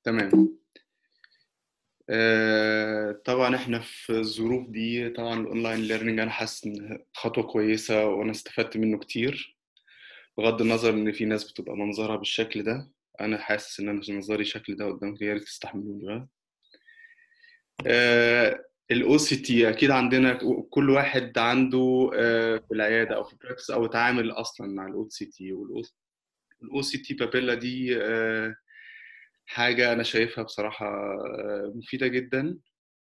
تمام آه، طبعا احنا في الظروف دي طبعا الاونلاين ليرنينج انا حاسس ان خطوه كويسه وانا استفدت منه كتير بغض النظر ان في ناس بتبقى منظرها بالشكل ده انا حاسس ان انا منظري الشكل ده قدامك يا ريت تستحملوني بقى الاو سي تي اكيد عندنا كل واحد عنده آه، في العياده او في براكتس او اتعامل اصلا مع الاو سي تي والاو سي تي بابيلا دي آه، حاجه انا شايفها بصراحه آه، مفيده جدا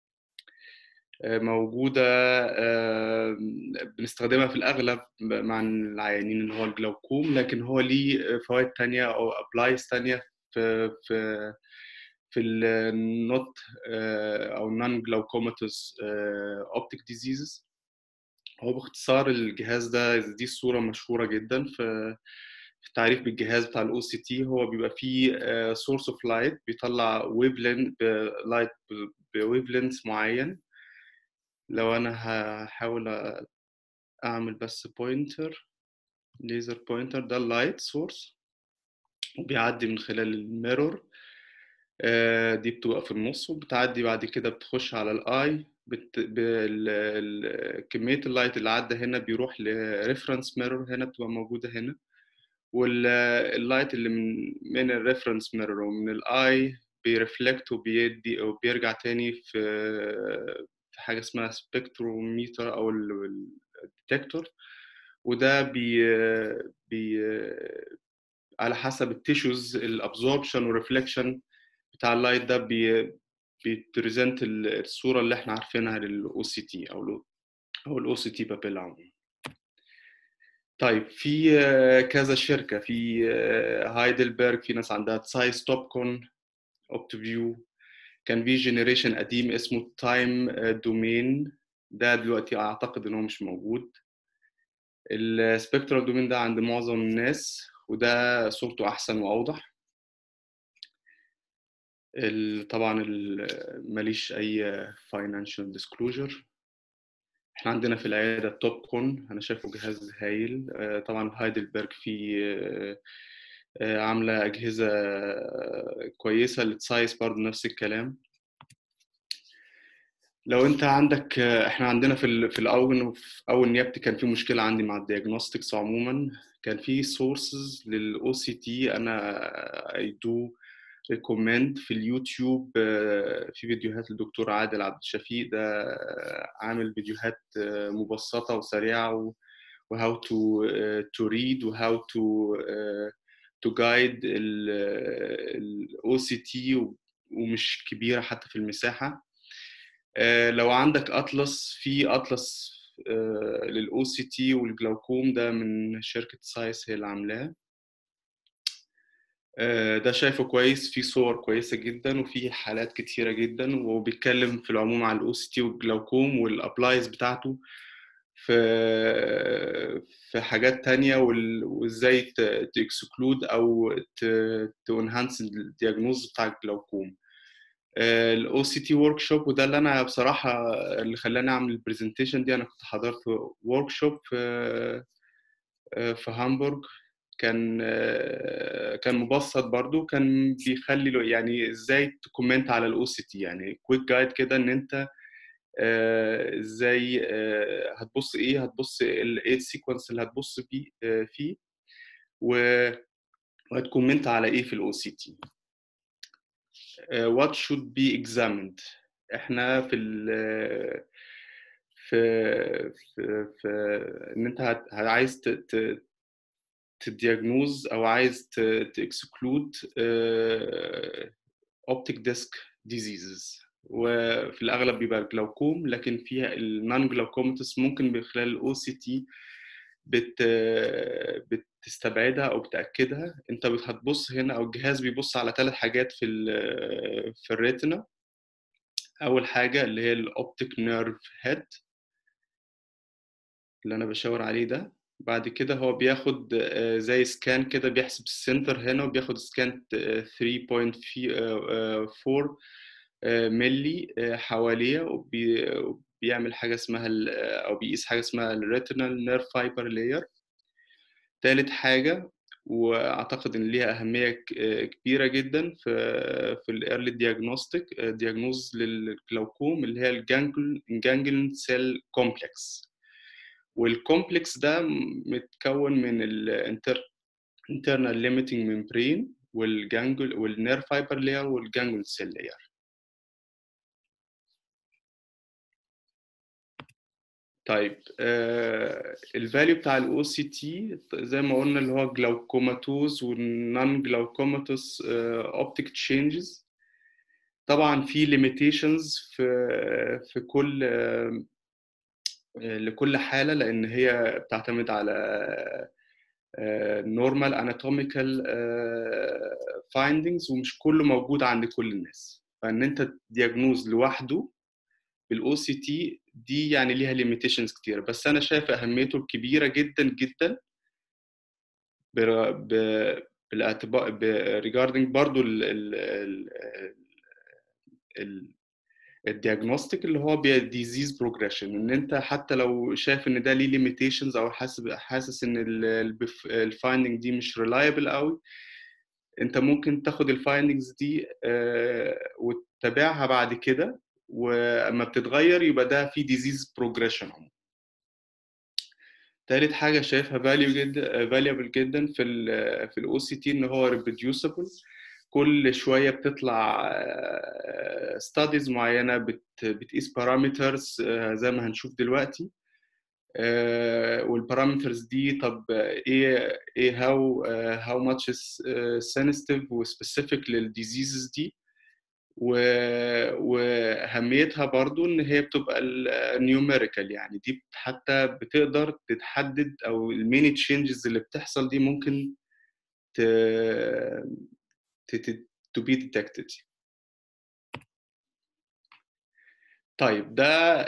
موجودة بنستخدمها في الأغلب مع العيانين اللي هو الجلوكوم لكن هو ليه فوائد تانية أو أبلايز تانية في في في النوت أو نون جلوكوماتوس أوبتيك ديزيزز هو باختصار الجهاز ده دي الصورة مشهورة جدا في في التعريف بالجهاز بتاع الاو سي تي هو بيبقى فيه سورس اوف لايت بيطلع ويف لايت بويف لينث معين لو انا هحاول اعمل بس بوينتر ليزر بوينتر ده اللايت سورس وبيعدي من خلال الميرور دي بتبقى في النص وبتعدي بعد كده بتخش على الاي بت... بال... كمية اللايت اللي عدى هنا بيروح لريفرنس ميرور هنا بتبقى موجودة هنا واللايت اللي من من الريفرنس ميرور ومن الاي بيرفلكت وبيدي وبيرجع تاني في في حاجه اسمها سبكتروميتر او الديتكتور وده بي بي على حسب التيشوز الابزوربشن والريفلكشن بتاع اللايت ده بي بيبريزنت الصوره اللي احنا عارفينها للاو سي تي او او الاو سي تي بابيلا عموما طيب في كذا شركه في هايدلبرج في ناس عندها تساي ستوبكون اوبتفيو كان في جنريشن قديم اسمه تايم دومين ده دلوقتي اعتقد ان هو مش موجود السبكترال دومين ده عند معظم الناس وده صورته احسن واوضح طبعا ماليش اي فاينانشال ديسكلوجر احنا عندنا في العياده التوب كون انا شايفه جهاز هايل طبعا هايدلبرج في عامله اجهزه كويسه للسايز برضه نفس الكلام لو انت عندك احنا عندنا في في الاول في اول نيابتي كان في مشكله عندي مع الدياجنوستكس عموما كان في سورسز للاو سي تي انا اي دو ريكومند في اليوتيوب في فيديوهات للدكتور عادل عبد الشفيق ده عامل فيديوهات مبسطه وسريعه وهاو تو تو ريد وهاو تو تو جايد الاو سي تي ومش كبيره حتى في المساحه لو عندك اطلس في اطلس للاو سي تي والجلوكوم ده من شركه سايس هي اللي عاملاه ده شايفه كويس في صور كويسه جدا وفي حالات كتيره جدا وبيتكلم في العموم على الاو سي تي والجلوكوم والابلايز بتاعته في في حاجات تانية وازاي تكسكلود او تنهانس الدياجنوز بتاع الجلوكوم الاو سي تي ورك شوب وده اللي انا بصراحه اللي خلاني اعمل البرزنتيشن دي انا كنت حضرت ورك شوب في في هامبورغ كان كان مبسط برضو كان بيخلي يعني ازاي تكومنت على الاو سي تي يعني كويك جايد كده ان انت ازاي هتبص ايه هتبص ايه السيكونس اللي هتبص فيه فيه وهتكومنت على ايه في الاو سي تي what should be examined احنا في ال في في, في ان انت عايز تدياجنوز او عايز تاكسكلود اوبتيك ديسك ديزيزز وفي الاغلب بيبقى الجلوكوم لكن فيها النون جلوكوماتس ممكن من خلال الاو سي تي بت بتستبعدها او بتاكدها انت هتبص هنا او الجهاز بيبص على ثلاث حاجات في في الريتنا اول حاجه اللي هي الاوبتيك نيرف هيد اللي انا بشاور عليه ده بعد كده هو بياخد زي سكان كده بيحسب السنتر هنا وبياخد سكان 3.4 ملي حواليه وبيعمل حاجه اسمها او بيقيس حاجه اسمها الريتينال نيرف فايبر لاير تالت حاجه واعتقد ان ليها اهميه كبيره جدا في في الايرلي دياجنوستيك دياجنوز للجلوكوم اللي هي الجانجلين سيل كومبلكس والكومبلكس ده متكون من الانتر internal limiting membrane والجانجل والنير فايبر لاير والجانجل سيل لاير طيب آه الفاليو بتاع الاو سي تي زي ما قلنا اللي هو جلاوكوماتوز والنون جلاوكوماتوس اوبتيك تشينجز طبعا في ليميتيشنز في في كل آه لكل حاله لان هي بتعتمد على نورمال اناتوميكال فايندنجز ومش كله موجود عند كل الناس فان انت دياجنوز لوحده بالاو سي تي دي يعني ليها ليميتيشنز كتير بس انا شايف اهميته الكبيره جدا جدا بالاعتبار ريجاردنج برضو ال ال ال الدياجنوستيك اللي هو ديزيز بروجريشن ان انت حتى لو شايف ان ده ليه ليميتيشنز او حاسس حاسس ان الفايندنج دي مش ريلايبل قوي انت ممكن تاخد الفايندنجز دي وتتابعها بعد كده واما بتتغير يبقى ده في ديزيز بروجريشن عموما تالت حاجة شايفها فاليو جدا فاليبل جدا في ال في الاو سي تي ان هو ريبروديوسبل كل شويه بتطلع ستاديز معينه بت بتقيس بارامترز زي ما هنشوف دلوقتي والبارامترز دي طب ايه ايه هاو هاو ماتش سنسيتيف وسبيسيفيك للديزيزز دي واهميتها برضو ان هي بتبقى النيوميريكال يعني دي حتى بتقدر تتحدد او الميني تشينجز اللي بتحصل دي ممكن ت to be detected طيب ده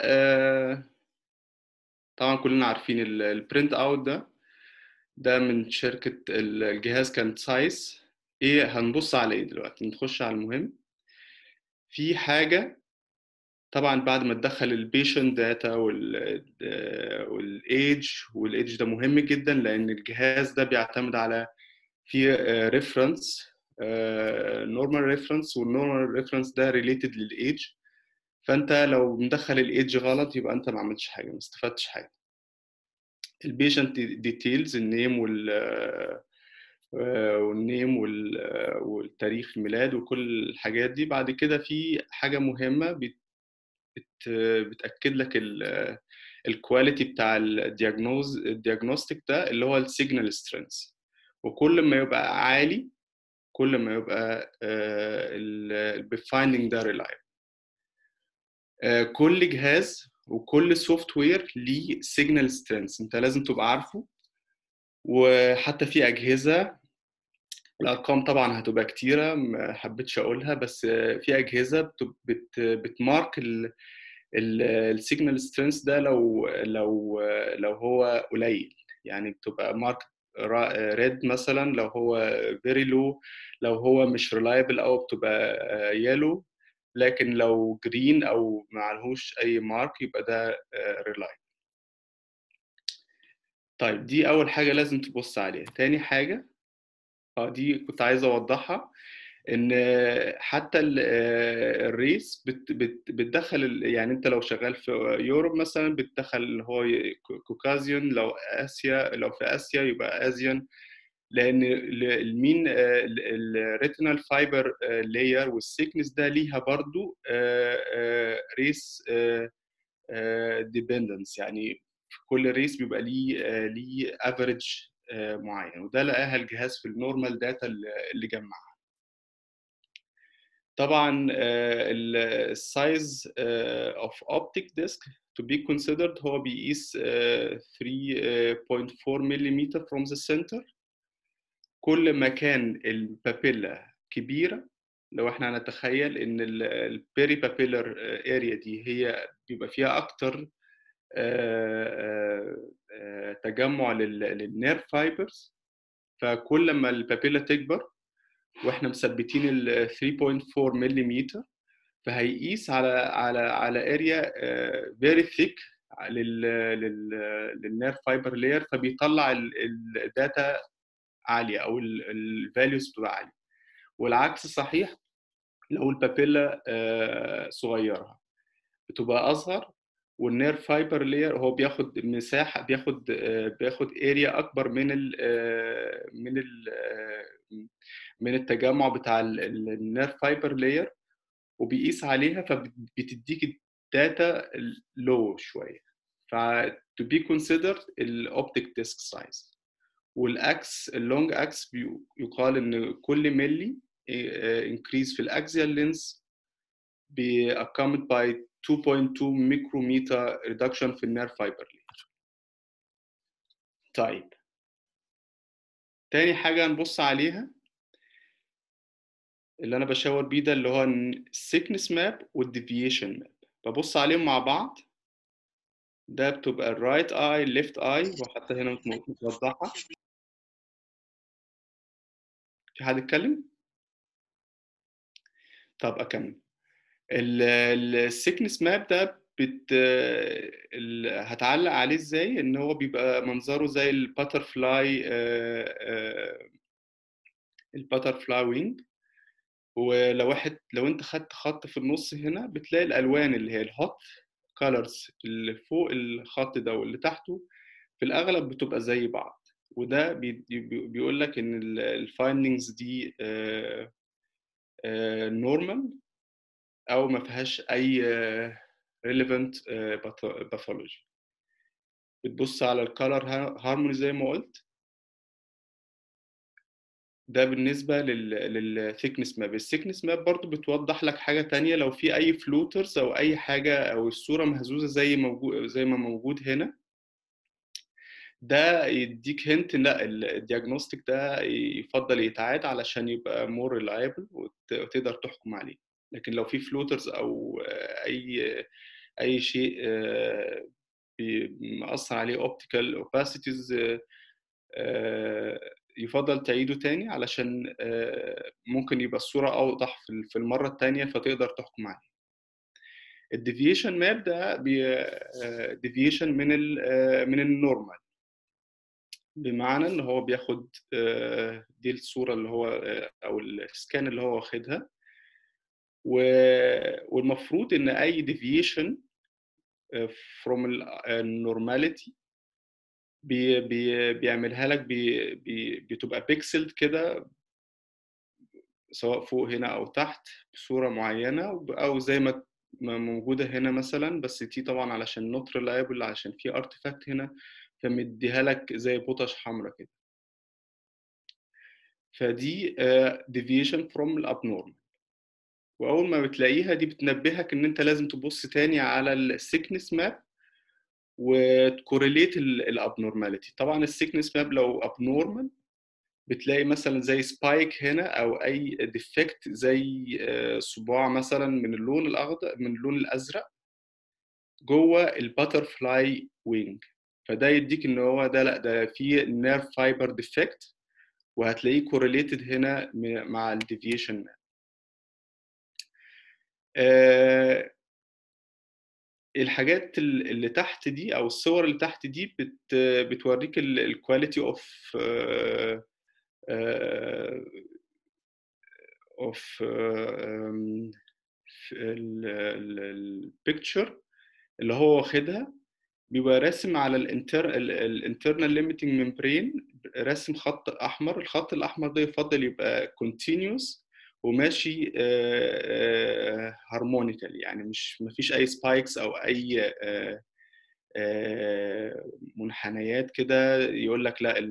طبعا كلنا عارفين البرنت اوت ده ده من شركة الجهاز كان سايس ايه هنبص على ايه دلوقتي نخش على المهم في حاجة طبعا بعد ما تدخل البيشنت داتا والايدج والايدج ده مهم جدا لان الجهاز ده بيعتمد على في ريفرنس نورمال ريفرنس والنورمال ريفرنس ده ريليتد للايدج فانت لو مدخل الايدج غلط يبقى انت ما عملتش حاجه ما استفدتش حاجه البيشنت ديتيلز النيم وال والنيم والتاريخ الميلاد وكل الحاجات دي بعد كده في حاجه مهمه بت بتاكد لك الكواليتي بتاع الدياجنوز الدياجنوستيك ده اللي هو السيجنال سترينث وكل ما يبقى عالي كل ما يبقى الفايندنج ده ريلايبل كل جهاز وكل سوفت وير ليه سيجنال سترينث انت لازم تبقى عارفه وحتى في اجهزه الارقام طبعا هتبقى كتيره ما حبيتش اقولها بس في اجهزه بت بتمارك السيجنال سترينث ده لو لو لو هو قليل يعني بتبقى مارك ريد مثلا لو هو فيري لو لو هو مش ريلايبل او بتبقى يلو لكن لو جرين او ما عليهوش اي مارك يبقى ده ريلايبل طيب دي اول حاجه لازم تبص عليها تاني حاجه اه دي كنت عايز اوضحها ان حتى الريس بت بت بتدخل يعني انت لو شغال في يوروب مثلا بتدخل اللي هو كوكازيون لو اسيا لو في اسيا يبقى ازيان لان المين الريتينال فايبر لاير والسيكنس ده ليها برضو ريس ديبندنس يعني في كل ريس بيبقى ليه ليه افريج معين وده لقاها الجهاز في النورمال داتا اللي جمعها طبعا السايز اوف اوبتيك ديسك to be considered هو بيقيس 3.4 ملم from the center كل ما كان البابيلا كبيره لو احنا هنتخيل ان البيري بابيلر اريا دي هي بيبقى فيها اكتر تجمع للنير فايبرز فكل ما البابيلا تكبر واحنا مثبتين ال 3.4 ملم فهيقيس على على على اريا فيري ثيك لل للنير فايبر لاير فبيطلع الداتا عاليه او الفاليوز بتبقى عاليه والعكس صحيح لو البابيلا آه، صغيره بتبقى اصغر والنير فايبر لير هو بياخد مساحه بياخد آه، بياخد اريا اكبر من ال آه، من ال آه، من التجمع بتاع النير فايبر لير وبيقيس عليها فبتديك الداتا لو شويه ف to be considered الاوبتيك ديسك سايز والاكس اللونج اكس يقال ان كل ملي increase في الاكزيال لينس be accompanied by 2.2 ميكروميتر reduction في النير فايبر layer. طيب تاني حاجة نبص عليها اللي أنا بشاور بيه ده اللي هو السيكنس ماب والديفيشن ماب ببص عليهم مع بعض ده بتبقى الرايت اي ليفت اي وحتى هنا متوضحة في حد يتكلم؟ طب أكمل السيكنس ماب ده بت ال... هتعلق عليه ازاي ان هو بيبقى منظره زي الباتر فلاي الباتر فلاي وينج ولو واحد لو انت خدت خط في النص هنا بتلاقي الالوان اللي هي الهوت كولرز اللي فوق الخط ده واللي تحته في الاغلب بتبقى زي بعض وده بي... بيقول لك ان الفايندنجز دي نورمال او ما فيهاش اي relevant باثولوجي بتبص على الكالر هارموني زي ما قلت ده بالنسبة للثيكنس ماب الثيكنس ماب برضو بتوضح لك حاجة تانية لو في أي فلوترز أو أي حاجة أو الصورة مهزوزة زي موجود زي ما موجود هنا ده يديك هنت لا الدياجنوستيك ده يفضل يتعاد علشان يبقى مور ريلايبل وتقدر تحكم عليه لكن لو في فلوترز او اي اي شيء مأثر عليه اوبتيكال اوباسيتيز يفضل تعيده تاني علشان ممكن يبقى الصورة أوضح في المرة التانية فتقدر تحكم عليه الديفيشن ماب ده ديفيشن من ال من النورمال بمعنى ان هو بياخد دي الصوره اللي هو او السكان اللي هو واخدها والمفروض ان اي deviation from النورماليتي بي بي بيعملها لك بي بي بتبقى بيكسلد كده سواء فوق هنا او تحت بصوره معينه او زي ما موجوده هنا مثلا بس دي طبعا علشان نوت ريلايبل عشان في ارتفاكت هنا فمديها لك زي بوتش حمراء كده فدي deviation from الابنورمال واول ما بتلاقيها دي بتنبهك ان انت لازم تبص تاني على السيكنس ماب وتكوريليت الابنورماليتي طبعا السيكنس ماب لو ابنورمال بتلاقي مثلا زي سبايك هنا او اي ديفكت زي صباع مثلا من اللون الاخضر من اللون الازرق جوه الباتر فلاي وينج فده يديك ان هو ده لا ده في نيرف فايبر ديفكت وهتلاقيه كوريليتد هنا مع الديفيشن ماب آه الحاجات اللي تحت دي او الصور اللي تحت دي بت بتوريك الكواليتي اوف اوف البيكتشر اللي هو واخدها بيبقى راسم على الانتر الانترنال ليميتنج ممبرين راسم خط احمر الخط الاحمر ده يفضل يبقى كونتينيوس وماشي هارمونيكال يعني مش مفيش اي سبايكس او اي منحنيات كده يقول لك لا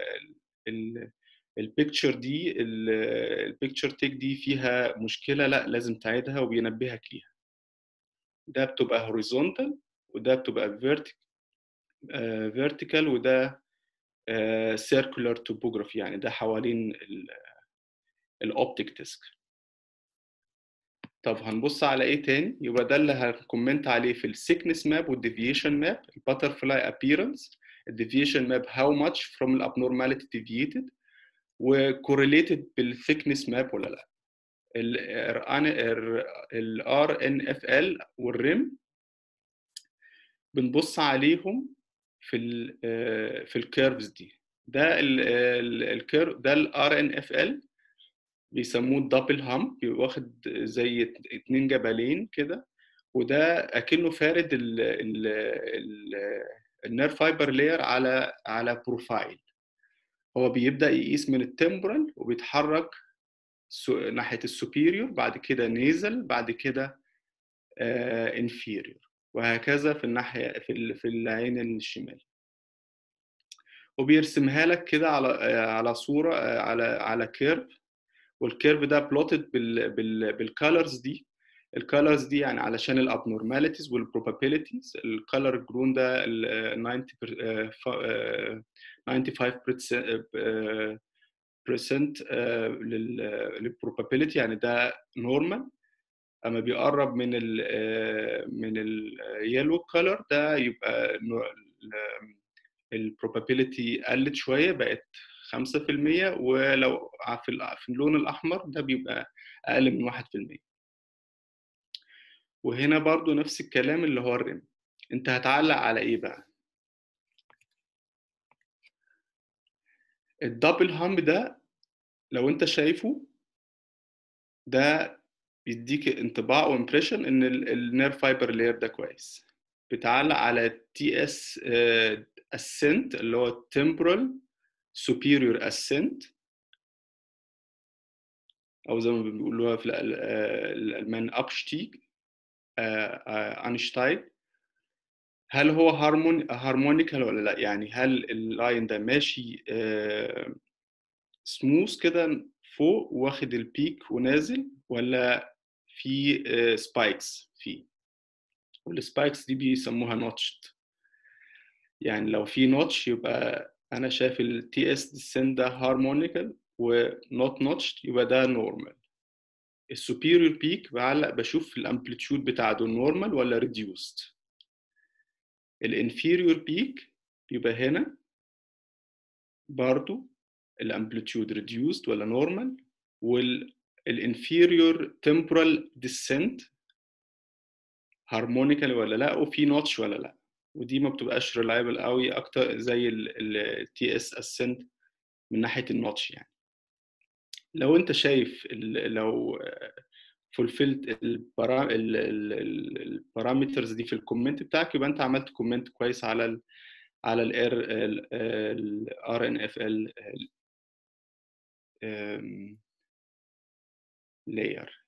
البيكتشر دي البيكتشر تيك دي فيها مشكله لا لازم تعيدها وبينبهك ليها ده بتبقى هوريزونتال وده بتبقى فيرتيكال وده سيركولار توبوجرافي يعني ده حوالين الاوبتيك ديسك طب هنبص على ايه تاني يبقى ده اللي هنكومنت عليه في السيكنس ماب والديفيشن ماب الباترفلاي ابييرنس الديفيشن ماب هاو ماتش فروم الابنورماليتي ديفييتد وكورليتد بالثيكنس ماب ولا لا الار ان اف ال والريم بنبص عليهم في ال في الكيرفز دي ده الكيرف ده الار ان اف ال بيسموه الدبل هامب بيبقى واخد زي اتنين جبلين كده وده اكنه فارد ال ال ال النير فايبر لاير على على بروفايل هو بيبدا يقيس من التمبرال وبيتحرك ناحيه السوبيريور بعد كده نيزل بعد كده انفيريور وهكذا في الناحيه في في العين الشمال وبيرسمها لك كده على على صوره على على كيرف والكيرف ده بلوتد بال بال بالكالرز دي الكالرز دي يعني علشان الابنورماليتيز والبروبابيلتيز الكالر جرون ده 90 95% للبروبابيلتي يعني ده نورمال اما بيقرب من ال من اليلو كولر ده يبقى البروبابيلتي قلت شويه بقت 5% ولو في اللون الاحمر ده بيبقى اقل من 1% وهنا برضو نفس الكلام اللي هو الرم انت هتعلق على ايه بقى الدبل هامب ده لو انت شايفه ده بيديك انطباع وامبريشن ان النير فايبر لاير ده كويس بتعلق على تي اس اسنت اللي هو temporal superior ascent او زي ما بيقولوها في الالمان ابشتيج اينشتاين هل هو هارمون هارمونيكال ولا لا يعني هل اللاين ده ماشي سموث كده فوق واخد البيك ونازل ولا في سبايكس فيه والسبايكس دي بيسموها نوتشت يعني لو في نوتش يبقى انا شايف التي اس ديسند ده هارمونيكال ونوت نوتشت يبقى ده نورمال السوبيريور بيك بعلق بشوف الامبليتيود بتاعته نورمال ولا ريديوست الانفيريور بيك يبقى هنا برضو الامبليتيود ريديوست ولا نورمال والانفيريور temporal descent هارمونيكال ولا لا وفي نوتش ولا لا ودي ما بتبقاش ريلايبل قوي اكتر زي التي اس اسنت من ناحيه النوتش يعني لو انت شايف لو فولفيلد البارامترز دي في الكومنت بتاعك يبقى انت عملت كومنت كويس على ال على الار الار ان اف ال لاير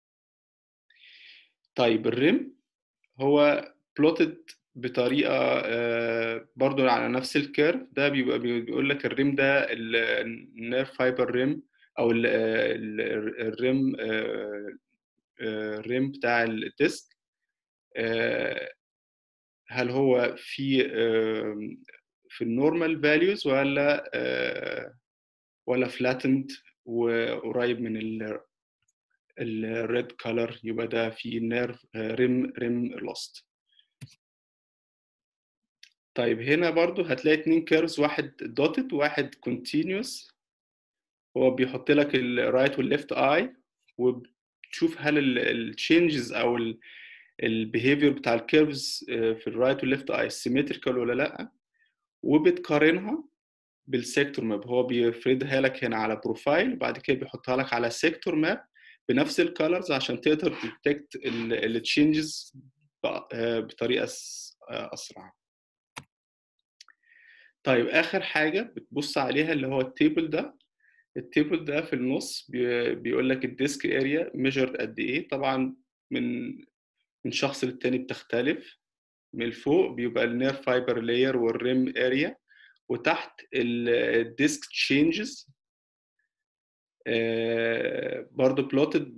طيب الريم هو بلوتد بطريقه برضو على نفس الكيرف ده بيبقى بيقول لك الريم ده النير فايبر ريم او الريم الريم بتاع الديسك هل هو في في النورمال فاليوز ولا ولا فلاتند وقريب من الريد كولر يبقى ده في نيرف ريم ريم لوست طيب هنا برضو هتلاقي اتنين كيرفز واحد دوتد وواحد كونتينيوس هو بيحط لك الرايت والليفت اي وبتشوف هل التشينجز او البيهيفير بتاع الكيرفز في الرايت والليفت اي سيمتريكال ولا لا وبتقارنها بالسيكتور ماب هو بيفردها لك هنا على بروفايل وبعد كده بيحطها لك على سيكتور ماب بنفس الكالرز عشان تقدر تديتكت التشينجز بطريقه اسرع طيب اخر حاجه بتبص عليها اللي هو التيبل ده التيبل ده في النص بيقول لك الديسك اريا ميجرد قد ايه طبعا من من شخص للتاني بتختلف من فوق بيبقى النير فايبر لاير والريم اريا وتحت الديسك تشينجز برضه بلوتد ب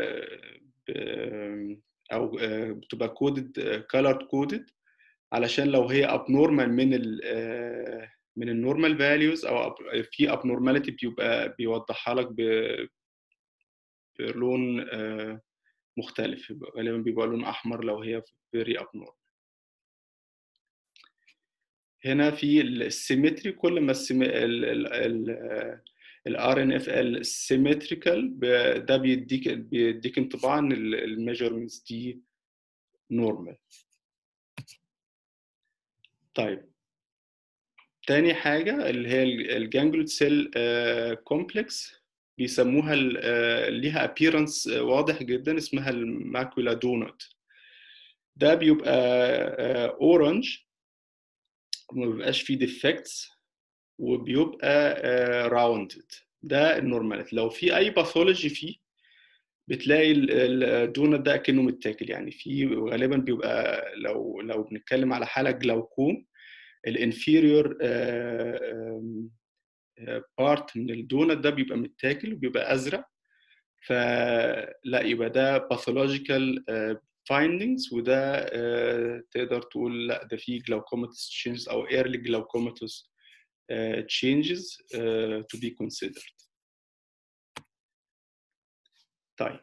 او بتبقى كودد كولرد كودد علشان لو هي ابنورمال من ال من النورمال فاليوز او في ابنورماليتي بيبقى بيوضحها لك بلون مختلف غالبا بيبقى لون احمر لو هي فيري ابنورمال هنا في السيمتري كل ما الار ان اف ال سيمتريكال ده بيديك بيديك انطباع ان الميجرمنتس دي نورمال طيب تاني حاجة اللي هي الجانجلود سيل كومبلكس بيسموها ليها appearance واضح جدا اسمها الماكولا دونت ده بيبقى اورنج وما بيبقاش فيه ديفكتس وبيبقى راوندد ده النورماليتي لو في اي باثولوجي فيه بتلاقي الدونت ده كأنه متاكل يعني في غالبا بيبقى لو لو بنتكلم على حاله جلاوكوم الانفيريور بارت من الدونت ده بيبقى متاكل وبيبقى ازرق فلا يبقى ده باثولوجيكال findings وده تقدر تقول لا ده في glaucomatous changes او early glaucomatous changes to be considered. طيب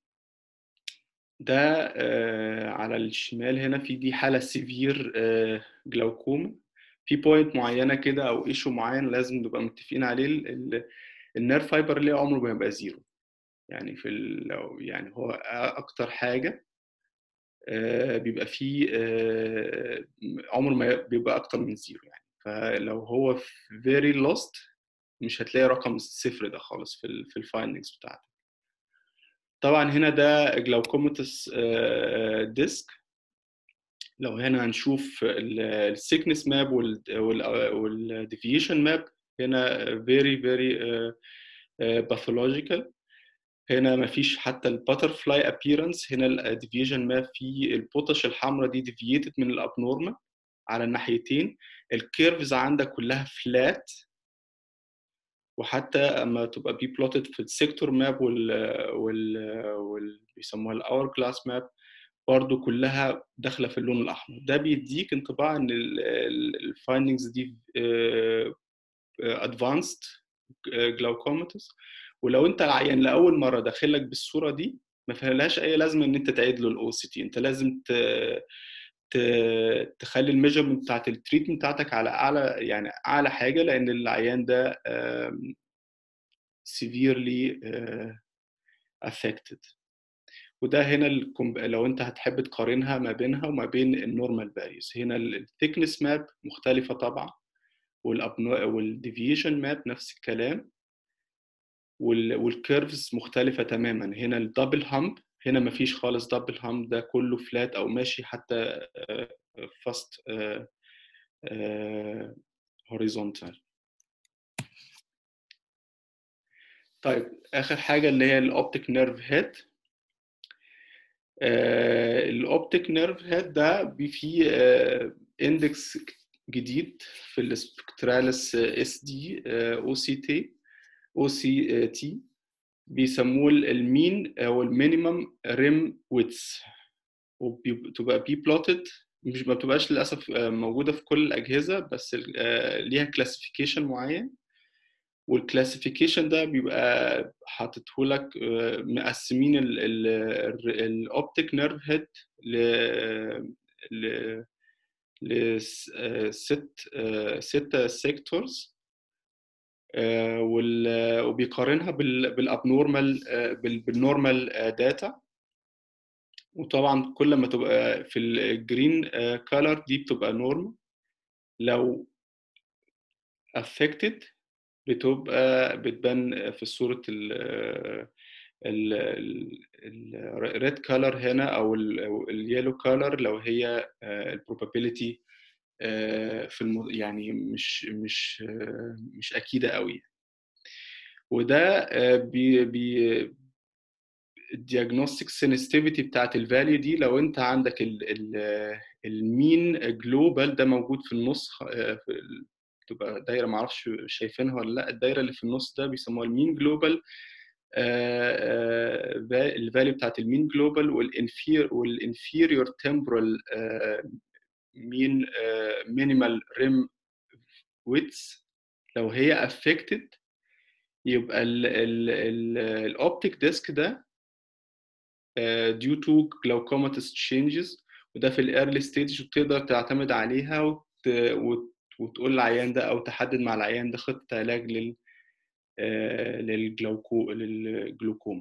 ده على الشمال هنا في دي حالة سيفير جلاوكوما في بوينت معينة كده أو ايشو معين لازم نبقى متفقين عليه النير فايبر اللي عمره ما يبقى زيرو يعني في لو يعني هو أكتر حاجة بيبقى فيه عمر ما بيبقى اكتر من زيرو يعني فلو هو very lost مش هتلاقي رقم الصفر ده خالص في ال في الفايندنجز بتاعتك طبعا هنا ده جلاوكوماتس ديسك لو هنا هنشوف السيكنس ماب والديفيشن ماب هنا very very باثولوجيكال هنا مفيش حتى الباترفلاي ابييرنس هنا الديفيجن ما في البوتش الحمراء دي ديفييتد من الابنورمال على الناحيتين الكيرفز عندك كلها فلات وحتى اما تبقى بي بلوتد في السيكتور ماب وال وال, وال... بيسموها الاور كلاس ماب برضو كلها داخله في اللون الاحمر ده بيديك انطباع ان الفايندنجز دي ادفانسد جلاوكوماتس ولو انت العيان لاول مره داخلك بالصوره دي ما فيهاش اي لازمه ان انت تعيد له الاو سي تي انت لازم ت... ت... تخلي الميجرمنت بتاعت التريتمنت بتاعتك على اعلى يعني اعلى حاجه لان العيان ده severely affected وده هنا الكم... لو انت هتحب تقارنها ما بينها وما بين النورمال فاليوز هنا الثيكنس ماب مختلفه طبعا والابنو والديفيشن ماب نفس الكلام والكيرفز مختلفه تماما هنا الدبل هامب هنا مفيش خالص دبل هامب ده كله فلات او ماشي حتى فاست هوريزونتال طيب اخر حاجه اللي هي الاوبتيك نيرف هيد الاوبتيك نيرف هيد ده فيه اندكس جديد في السبكتراليس اس دي او سي تي او سي تي بيسموه المين او المينيمم ريم ويتس وبتبقى بي بلوتد مش ما بتبقاش للاسف موجوده في كل الاجهزه بس ليها كلاسيفيكيشن معين والكلاسيفيكيشن ده بيبقى حاطته لك مقسمين الاوبتيك نيرف هيد ل ل ست ستة سيكتورز وبيقارنها بالابنورمال بالنورمال داتا وطبعا كل ما تبقى في الجرين كولر دي بتبقى نورمال لو affected بتبقى بتبان في صورة ال الريد كولر هنا او اليلو كولر لو هي البروبابيلتي في الم... يعني مش مش مش اكيده قوي وده بي بي الديagnostic sensitivity بتاعت الفاليو دي لو انت عندك ال ال المين جلوبال ده موجود في النص في تبقى دايره معرفش شايفينها ولا لا الدايره اللي في النص ده بيسموها المين جلوبال الفاليو بتاعت المين جلوبال والانفير والانفيريور تمبرال مين مينيمال ريم ويتس لو هي affected يبقى الاوبتيك ديسك ده due to glaucomatous changes وده في الايرلي ستيج وتقدر تعتمد عليها وت... وت... وتقول للعيان ده او تحدد مع العيان ده خطه علاج لل للجلوكو للجلوكوما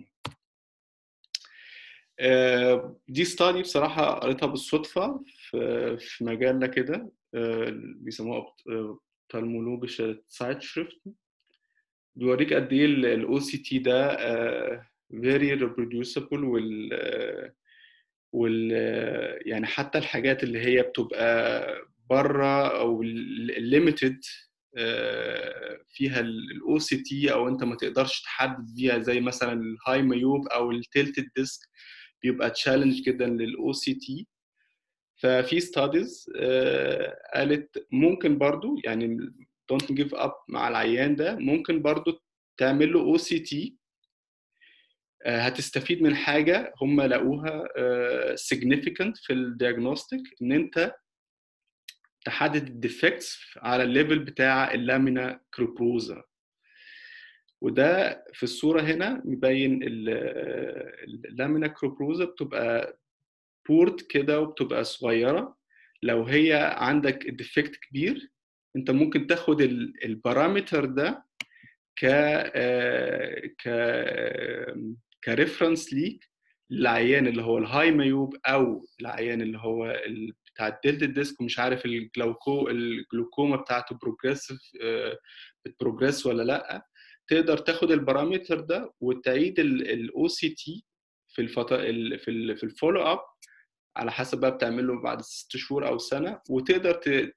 دي ستادي بصراحه قريتها بالصدفه في في مجله كده بيسموها ophthalmologische Zeitschriften بيوريك قد ايه الاو سي تي ده آه، very reproducible وال آه، وال آه، يعني حتى الحاجات اللي هي بتبقى بره او ليميتد فيها الاو سي تي او انت ما تقدرش تحدد بيها زي مثلا الهاي مايوب او التيلتد ديسك بيبقى تشالنج جدا للاو سي تي ففي ستاديز قالت ممكن برضو يعني دونت جيف اب مع العيان ده ممكن برضو تعمل له او سي تي هتستفيد من حاجه هم لقوها significant في الدياجنوستيك ان انت تحدد الديفكتس على الليفل بتاع اللامينا كروبروزا وده في الصوره هنا مبين اللامينا كروبروزا بتبقى بورت كده وبتبقى صغيره لو هي عندك ديفكت كبير انت ممكن تاخد البارامتر ده ك ك كريفرنس ليك للعيان اللي هو الهاي مايوب او العيان اللي هو بتاع الدلت ديسك ومش عارف الجلوكو الجلوكوما بتاعته بروجريسيف بتبروجريس ولا لا تقدر تاخد البارامتر ده وتعيد الاو سي تي في الفتره في ال في الفولو اب على حسب بقى بتعمله بعد ست شهور او سنه وتقدر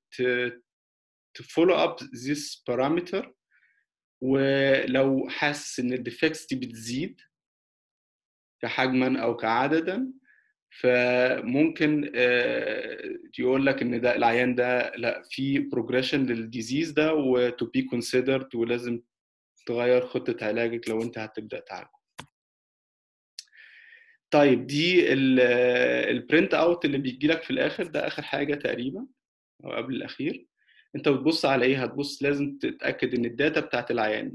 تفولو اب ذيس بارامتر ولو حاسس ان الديفكتس دي بتزيد كحجما او كعددا فممكن يقول لك ان ده العيان ده لا في بروجريشن للديزيز ده وتو بي كونسيدرد ولازم تغير خطه علاجك لو انت هتبدا تعالجه طيب دي البرنت اوت اللي بيجي لك في الاخر ده اخر حاجه تقريبا او قبل الاخير انت بتبص على ايه هتبص لازم تتاكد ان الداتا بتاعت العيان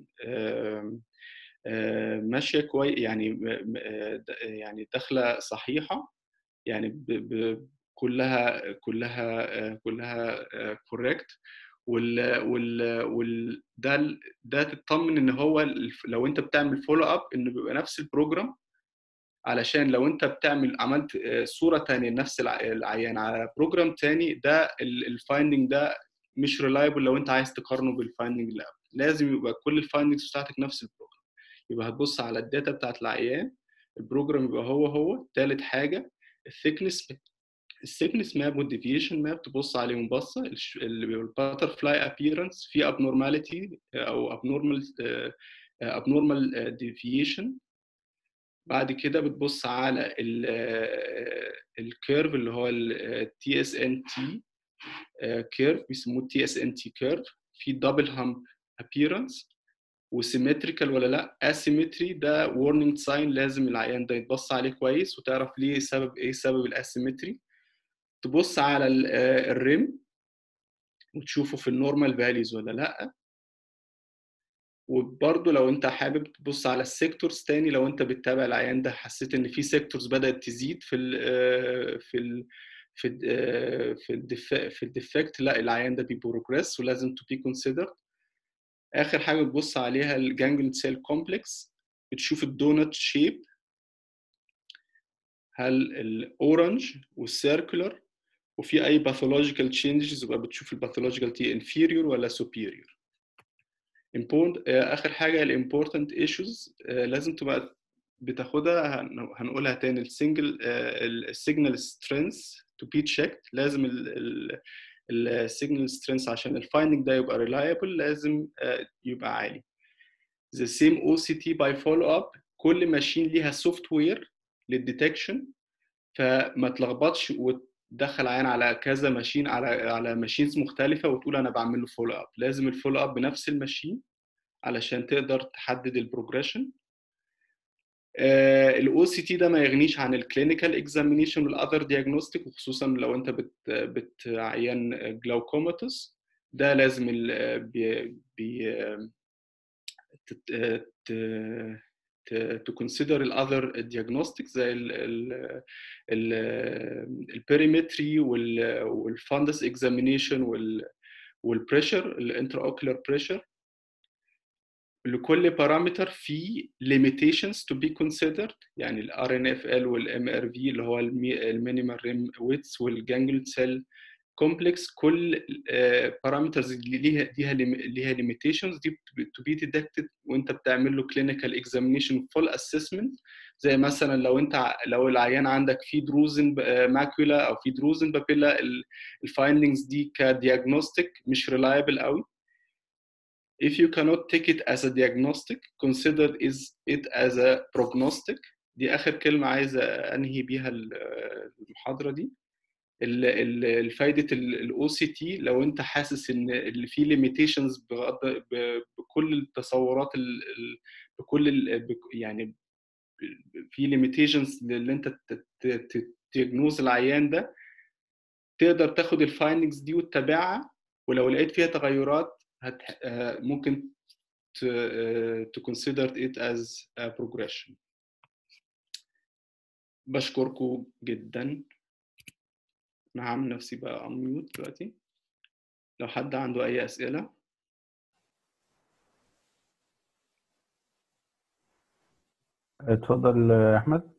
ماشيه كويس يعني يعني داخله صحيحه يعني ب ب كلها كلها كلها كوريكت وال وال وال ده ده تطمن ان هو لو انت بتعمل فولو اب انه بيبقى نفس البروجرام علشان لو انت بتعمل عملت صوره ثانيه لنفس العيان على بروجرام ثاني ده الفايندنج ده مش ريلايبل لو انت عايز تقارنه بالفايندنج اللي قبل لازم يبقى كل الفايندنجز بتاعتك نفس البروجرام يبقى هتبص على الداتا بتاعت العيان البروجرام يبقى هو هو ثالث حاجه الثيكنس الثيكنس ماب والديفيشن ماب تبص عليهم بصه اللي بيبقى الباتر فلاي ابييرنس في ابنورماليتي او ابنورمال ابنورمال ديفيشن بعد كده بتبص على الكيرف اللي هو التي اس ان تي كيرف بيسموه تي اس ان تي كيرف في دبل هامب ابييرنس وسيمتريكال ولا لا اسيمتري ده warning ساين لازم العيان ده يتبص عليه كويس وتعرف ليه سبب ايه سبب الاسيمتري تبص على الريم وتشوفه في النورمال فاليز ولا لا وبرضه لو انت حابب تبص على السيكتورز تاني لو انت بتتابع العيان ده حسيت ان في سيكتورز بدات تزيد في ال في ال في ال في الدف في الديفكت لا العيان ده بيبروجريس ولازم تو بي كونسيدرد اخر حاجه بتبص عليها الجانجلين سيل كومبلكس بتشوف الدونت شيب هل الاورنج والسيركولر وفي اي باثولوجيكال تشينجز يبقى بتشوف الباثولوجيكال تي انفيريور ولا سوبيريور اخر حاجه الامبورتنت ايشوز لازم تبقى بتاخدها هنقولها تاني السنجل السيجنال سترينث تو بي تشيكد لازم السيجنال سترينث عشان الفايندنج ده يبقى ريلايبل لازم يبقى عالي the same OCT by follow up كل ماشين ليها سوفت وير للديتكشن فما تلخبطش وتدخل عين على كذا ماشين على على ماشينز مختلفه وتقول انا بعمل له فولو اب لازم الفولو اب بنفس الماشين علشان تقدر تحدد البروجريشن الاو سي تي ده ما يغنيش عن الكلينيكال اكزامينيشن والاذر دياجنوستيك وخصوصا لو انت بت بتعين جلاوكوماتوس ده لازم ال بي بي to consider الاذر diagnostics زي البيريمتري والفاندس اكزامينيشن والبريشر الانترا اوكولار بريشر لكل بارامتر في limitations to be considered يعني ال RNFL وال MRV اللي هو المينيمال ريم ويتس والجانجل سيل كومبلكس كل بارامترز ليها ليها ليها ليميتيشنز دي تو بي ديتكتد وانت بتعمل له كلينيكال اكزامينيشن فول اسسمنت زي مثلا لو انت لو العيان عندك في دروزن ماكولا او في دروزن بابيلا الفايندنجز دي كدياجنوستيك مش ريلايبل قوي if you cannot take it as a diagnostic consider is it as a prognostic دي اخر كلمه عايز انهي بيها المحاضره دي الفايده الاو سي تي لو انت حاسس ان اللي فيه ليميتيشنز بكل التصورات بكل يعني في ليميتيشنز اللي انت تدياجنوز العيان ده تقدر تاخد الفايندنجز دي وتتابعها ولو لقيت فيها تغيرات هت ممكن to consider it as a progression بشكركم جدا انا هعمل نفسي بقى unmute دلوقتي لو حد عنده اي اسئله اتفضل يا احمد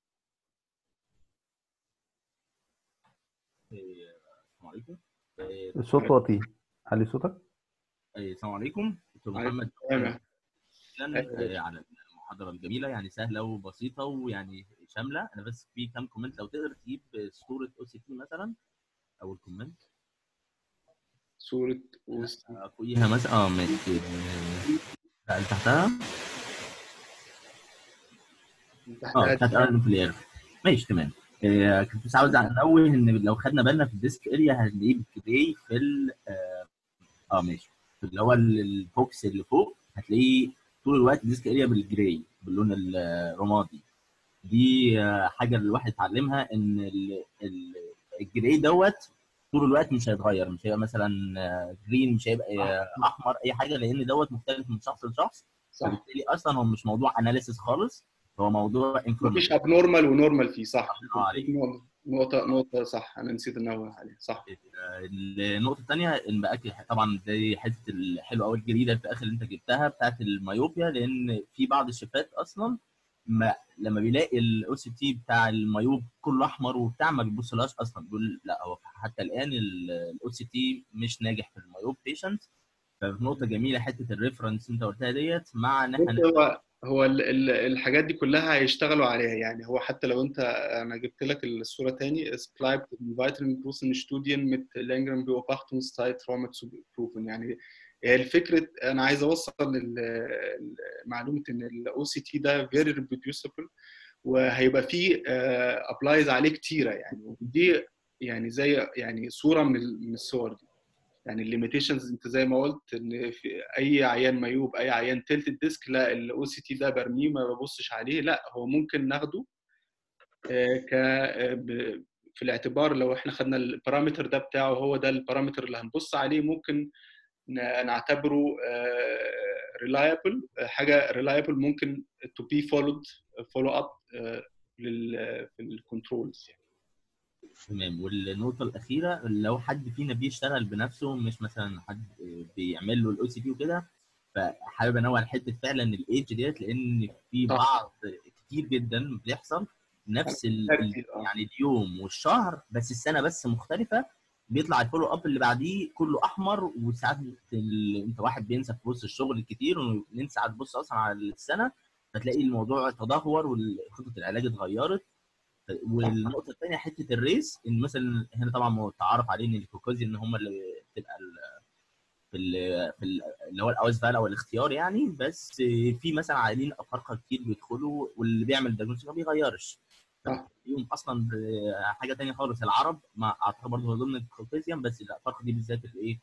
السلام عليكم الصوت واطي علي صوتك السلام عليكم دكتور محمد تمام على المحاضره الجميله يعني سهله وبسيطه ويعني شامله انا بس في كام كومنت لو تقدر تجيب صوره او سي تي مثلا او الكومنت صوره او سي فوقيها مثلا اه ماشي لا اللي تحتها اه بتاعت ارن فلير ماشي تمام آه كنت بس عاوز انوه ان لو خدنا بالنا في الديسك اريا هنلاقيه بالجراي في ال اه, آه ماشي اللي هو البوكس اللي فوق هتلاقيه طول الوقت الديسك اريا بالجراي باللون الرمادي دي حاجه الواحد يتعلمها ان الجراي دوت طول الوقت مش هيتغير مش هيبقى مثلا جرين مش هيبقى احمر اي حاجه لان دوت مختلف من شخص لشخص فبالتالي اصلا هو مش موضوع اناليسيس خالص هو موضوع مفيش اب نورمال ونورمال فيه صح نقطة نقطة صح أنا نسيت أنوه عليها صح النقطة الثانية إن بقى طبعا دي حتة الحلوة أوي الجديدة في الآخر اللي أنت جبتها بتاعت المايوبيا لأن في بعض الشيفات أصلا ما لما بيلاقي الاو سي تي بتاع المايوب كله احمر وبتاع ما بيبصلهاش اصلا بيقول لا هو حتى الان الاو سي تي مش ناجح في المايوب بيشنت فنقطه جميله حته الريفرنس انت قلتها ديت مع ان احنا هو هو ال ال الحاجات دي كلها هيشتغلوا عليها يعني هو حتى لو انت انا جبت لك الصوره تاني es bleibt in weiteren großen Studien mit längerem Beobachtungszeitraum zu prüfen يعني الفكره انا عايز اوصل معلومه ان الاو سي تي ده فيري ريبروديوسبل وهيبقى فيه ابلايز عليه كتيره يعني ودي يعني زي يعني صوره من من الصور دي يعني الليميتيشنز انت زي ما قلت ان في اي عيان مايوب اي عيان تلت الديسك لا الاو سي تي ده برميه ما ببصش عليه لا هو ممكن ناخده ك في الاعتبار لو احنا خدنا البارامتر ده بتاعه هو ده البارامتر اللي هنبص عليه ممكن نعتبره ريلايبل حاجه ريلايبل ممكن تو بي فولود فولو اب في الكنترولز يعني تمام والنقطه الاخيره لو حد فينا بيشتغل بنفسه مش مثلا حد بيعمل له الاو سي بي وكده فحابب انوه على حته فعلا الايدج ديت لان في بعض كتير جدا بيحصل نفس يعني اليوم والشهر بس السنه بس مختلفه بيطلع الفولو اب اللي بعديه كله احمر وساعات انت واحد بينسى في وسط الشغل الكتير وننسى ساعات تبص اصلا على السنه فتلاقي الموضوع تدهور وخطه العلاج اتغيرت والنقطه الثانيه حته الريس ان مثلا هنا طبعا متعارف عليه ان الكوكوزي ان هم اللي بتبقى في ال في ال اللي هو الاوز فال او الاختيار يعني بس في مثلا عائلين افارقه كتير بيدخلوا واللي بيعمل دايجنوستيك ما بيغيرش فيهم اصلا حاجه ثانيه خالص العرب ما اعتقد برضه ضمن الكوكيزيان بس الافارقه دي بالذات الايه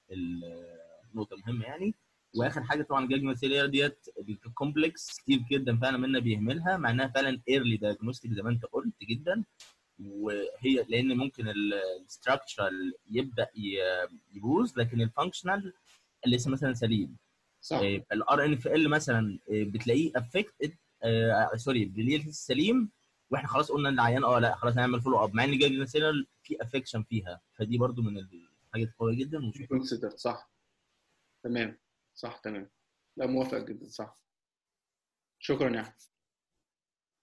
النقطه المهمه يعني واخر حاجه طبعا الجاجمنت سيلير ديت الكومبلكس كتير جدا فعلا منا بيهملها مع انها فعلا ايرلي دايجنوستيك زي ما انت قلت جدا وهي لان ممكن الاستراكشرال يبدا يبوظ لكن الفانكشنال لسه مثلا سليم صح الار ان اف ال مثلا بتلاقيه افكت سوري بليه سليم واحنا خلاص قلنا ان العيان اه لا خلاص هنعمل فولو اب مع ان جاجمنت سيلير في افكشن فيها فدي برضو من الحاجات القويه جدا كونسيدر صح تمام صح تمام لا موافق جدا صح شكرا يا احمد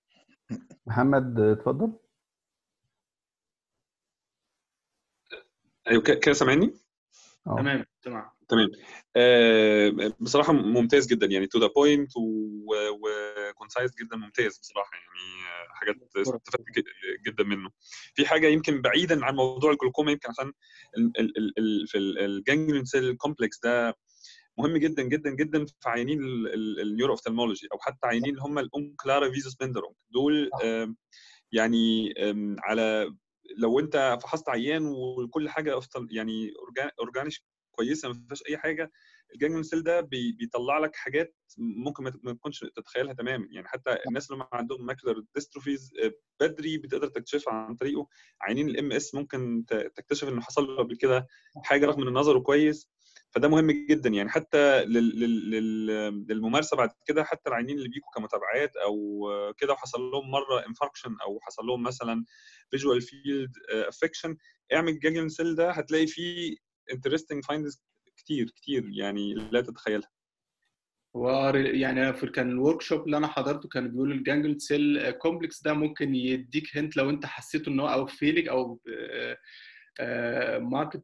محمد اتفضل ايوه ك- كده سامعني؟ اه تمام تمام تمام آه، بصراحه ممتاز جدا يعني تو ذا بوينت وكونسايز جدا ممتاز بصراحه يعني آه، حاجات استفدت ج- جدا منه في حاجه يمكن بعيدا عن موضوع الجلوكوما يمكن عشان ال- ال- ال- ال- في الجانجليون سيل كومبلكس ده مهم جدا جدا جدا في عيانين النيورو اوفتالمولوجي او حتى عيانين اللي هم الاونكلارا فيزوس بندرونج دول آم، يعني آم، على لو انت فحصت عيان وكل حاجه أفتل- يعني اورجانيش كويسه ما فيهاش اي حاجه الجانجليون سيل ده بي- بيطلع لك حاجات ممكن ما ت- ما تكونش تتخيلها تماما يعني حتى الناس اللي هم عندهم ماكلر ديستروفيز بدري بتقدر تكتشفها عن طريقه عيانين الام اس ممكن ت- تكتشف انه حصل له قبل كده حاجه رغم ان نظره كويس فده مهم جدا يعني حتى لل- لل- لل- للممارسه بعد كده حتى العيانين اللي بيجوا كمتابعات او كده وحصل لهم مره انفاركشن او حصل لهم مثلا فيجوال فيلد افكشن اعمل جاجلين سيل ده هتلاقي فيه انترستنج فايندز كتير كتير يعني لا تتخيلها و يعني في كان الورك شوب اللي انا حضرته كان بيقول الجانجل سيل كومبلكس ده ممكن يديك هنت لو انت حسيت ان هو او فيلينج او ماركت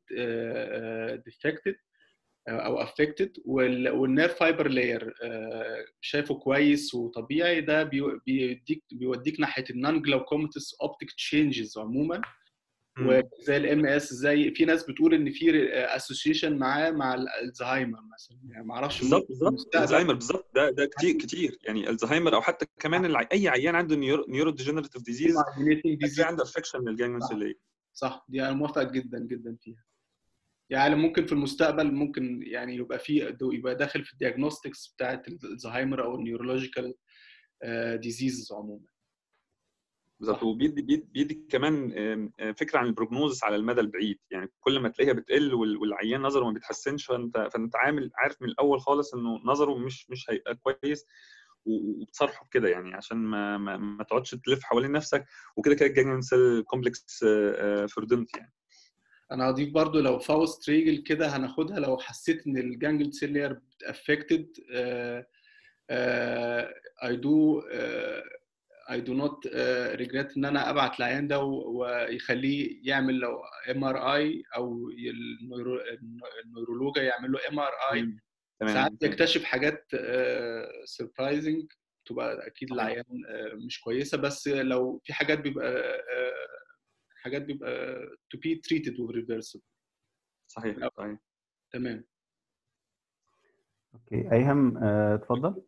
ديفكتد او افكتد والنير فايبر لاير شايفه كويس وطبيعي ده بي- بيديك بيوديك ناحيه النون جلاوكوماتس اوبتيك تشينجز عموما وزي الام اس زي في ناس بتقول ان في اسوشيشن معاه مع الزهايمر مثلا يعني ما اعرفش بالظبط بالظبط المستقبل. الزهايمر بالظبط ده ده كتير كتير يعني الزهايمر او حتى كمان الع... اي عيان عنده نيورو ديجنريتيف ديزيز Coordinating disease. هتلاقي عنده افكشن للجانجليون صح. سيليه صح دي انا موافق جدا جدا فيها يعني ممكن في المستقبل ممكن يعني يبقى في يبقى داخل في الدياجنوستكس بتاعت الزهايمر او النيورولوجيكال ديزيزز عموما بالظبط وبيدي بيدي, بيدي كمان آم، آم، فكره عن البروجنوزس على المدى البعيد يعني كل ما تلاقيها بتقل وال- والعيان نظره ما بيتحسنش فانت فانت عامل عارف من الاول خالص انه نظره مش مش هيبقى كويس و- وبتصرحه كده يعني عشان ما ما, ما تقعدش تلف حوالين نفسك وكده كده الجانجليون سيل كومبلكس فردنت يعني انا هضيف برضو لو فاوست ريجل كده هناخدها لو حسيت ان الجانجل سيلير افكتد اي دو اي دو نوت ريجريت ان انا ابعت العيان ده و- ويخليه يعمل لو ام ار اي او النيورو- النيورولوجا يعمل له ام ار اي ساعات تمام يكتشف حاجات سربرايزنج تبقى اكيد العيان آه، مش كويسه بس لو في حاجات بيبقى آه، حاجات بيبقى to be treated with reversible صحيح صحيح تمام اوكي ايهم آه، اتفضل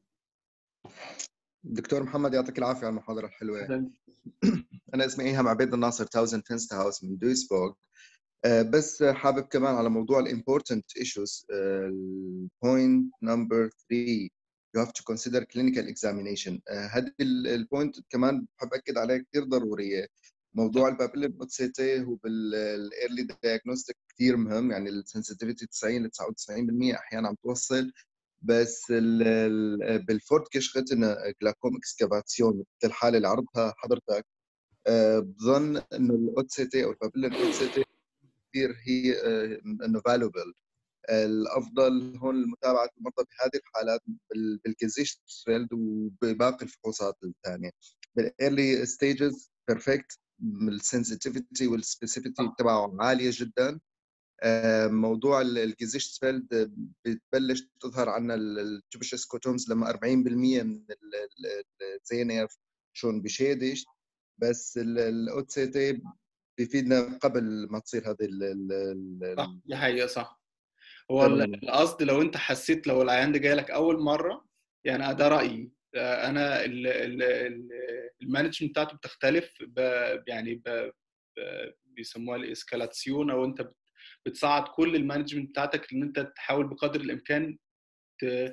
دكتور محمد يعطيك العافيه على المحاضره الحلوه أهلاً. انا اسمي ايهم عبيد الناصر تاوزن فينست هاوس من دويسبورغ آه، بس حابب كمان على موضوع الامبورتنت ايشوز البوينت نمبر 3 you have to consider clinical examination آه، هذه البوينت كمان بحب اكد عليها كثير ضروريه موضوع البابيلين اوت سي تي هو بالايرلي دايجنوستيك كثير مهم يعني السنسيتيفيتي 90 ل 99% احيانا عم توصل بس ال- ال- بالفورد كشختنا جلاكوم اكسكافاتسيون مثل الحاله اللي عرضها حضرتك آه، بظن انه الاوت سي تي او البابيلين اوت سي تي كثير هي آه، انه فالوبل الافضل هون متابعه المرضى بهذه الحالات بال- بالكيزيش فيلد وباقي الفحوصات الثانيه بالايرلي ستيجز بيرفكت السنسيتيفيتي والسبيسيفيتي تبعه عاليه جدا آه، موضوع الجيزيش فيلد بتبلش تظهر عنا التوبش سكوتومز لما 40% من الزينف شون بشيدش بس الاوت سي تي بيفيدنا قبل ما تصير هذه ال- ال- ال- صح دي حقيقه صح هو ال- تمام. القصد لو انت حسيت لو العيان ده جاي لك اول مره يعني ده رايي آه، انا ال- ال- ال- المانجمنت بتاعته بتختلف ب- يعني ب- ب- بيسموها الاسكالاتسيون او انت بت- بتصعد كل المانجمنت بتاعتك ان انت تحاول بقدر الامكان ت-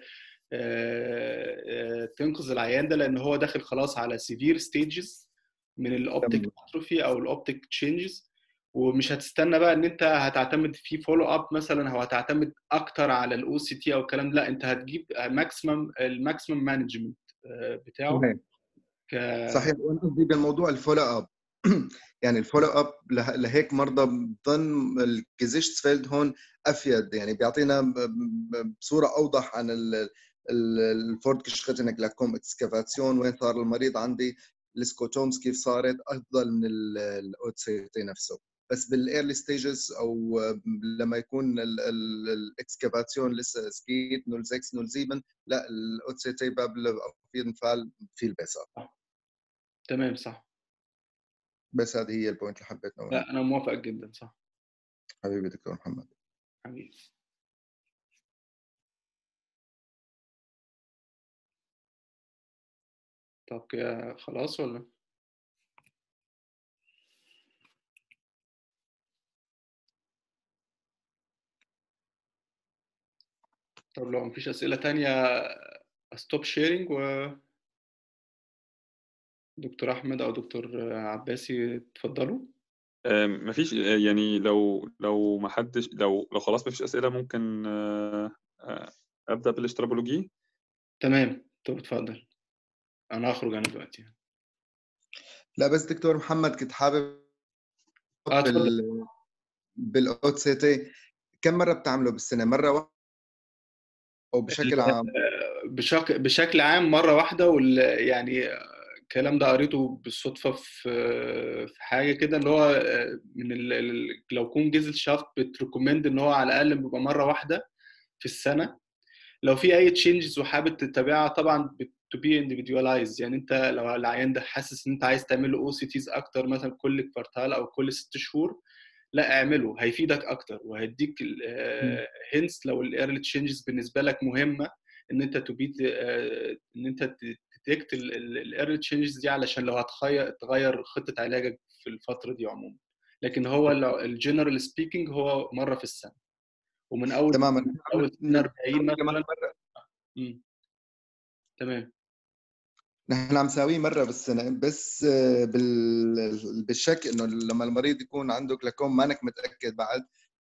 آه، آه، تنقذ العيان ده لان هو داخل خلاص على سيفير ستيجز من الاوبتيك تمام. اتروفي او الاوبتيك تشينجز ومش هتستنى بقى ان انت هتعتمد في فولو اب مثلا او هتعتمد اكتر على الاو سي تي او الكلام ده لا انت هتجيب ماكسيمم الماكسيمم مانجمنت بتاعه صحيح ك... صحيح وانا قصدي بالموضوع الفولو اب يعني الفولو اب له- لهيك مرضى بظن الجيزيش فيلد هون افيد يعني بيعطينا ب- ب- بصوره اوضح عن ال- ال- الفورد كشختنا جلاكوم اكسكافاتسيون وين صار المريض عندي السكوتومز كيف صارت افضل من الاوتسيتي نفسه بس بالايرلي ستيجز او لما يكون الاكسكافاسيون لسه سكيت 06 07 لا الاو سي تي بابل auf jeden Fall viel besser تمام صح بس هذه هي البوينت اللي حبيت نقولها لا انا موافق جدا صح حبيبي دكتور محمد حبيبي طب كده خلاص ولا طب لو مفيش أسئلة تانية ستوب شيرنج و دكتور أحمد أو دكتور عباسي اتفضلوا آم، مفيش يعني لو لو ما حدش لو لو خلاص مفيش أسئلة ممكن آه، آه، أبدأ بالاشتراكولوجي تمام طب اتفضل أنا هخرج أنا دلوقتي لا بس دكتور محمد كنت حابب آه، اتفضل. بال بالاو سي تي كم مره بتعمله بالسنه مره واحده او بشكل عام بشك... بشكل عام مرة واحدة وال... يعني الكلام ده قريته بالصدفة في في حاجة كده اللي هو من ال... ال- لو كون جيزل شافت بتريكومند ان هو على الأقل بيبقى مرة واحدة في السنة لو في أي تشينجز وحابب تتابعها طبعا تو بي individualized يعني انت لو العيان ده حاسس ان انت عايز تعمل له او سي تيز اكتر مثلا كل كوارتال او كل ست شهور لا اعمله هيفيدك اكتر وهيديك هنس لو الايرلي تشينجز بالنسبه لك مهمه ان انت تبيت ان انت تديكت الايرلي تشينجز دي علشان لو هتغير تغير خطه علاجك في الفتره دي عموما لكن هو الجنرال سبيكينج هو مره في السنه ومن اول تماما من اول سنه 40 كمان مثلا مرة مم. تمام نحن عم نساويه مرة بالسنة بس آه، بال... بالشك انه لما المريض يكون عنده جلاكوم مانك متأكد بعد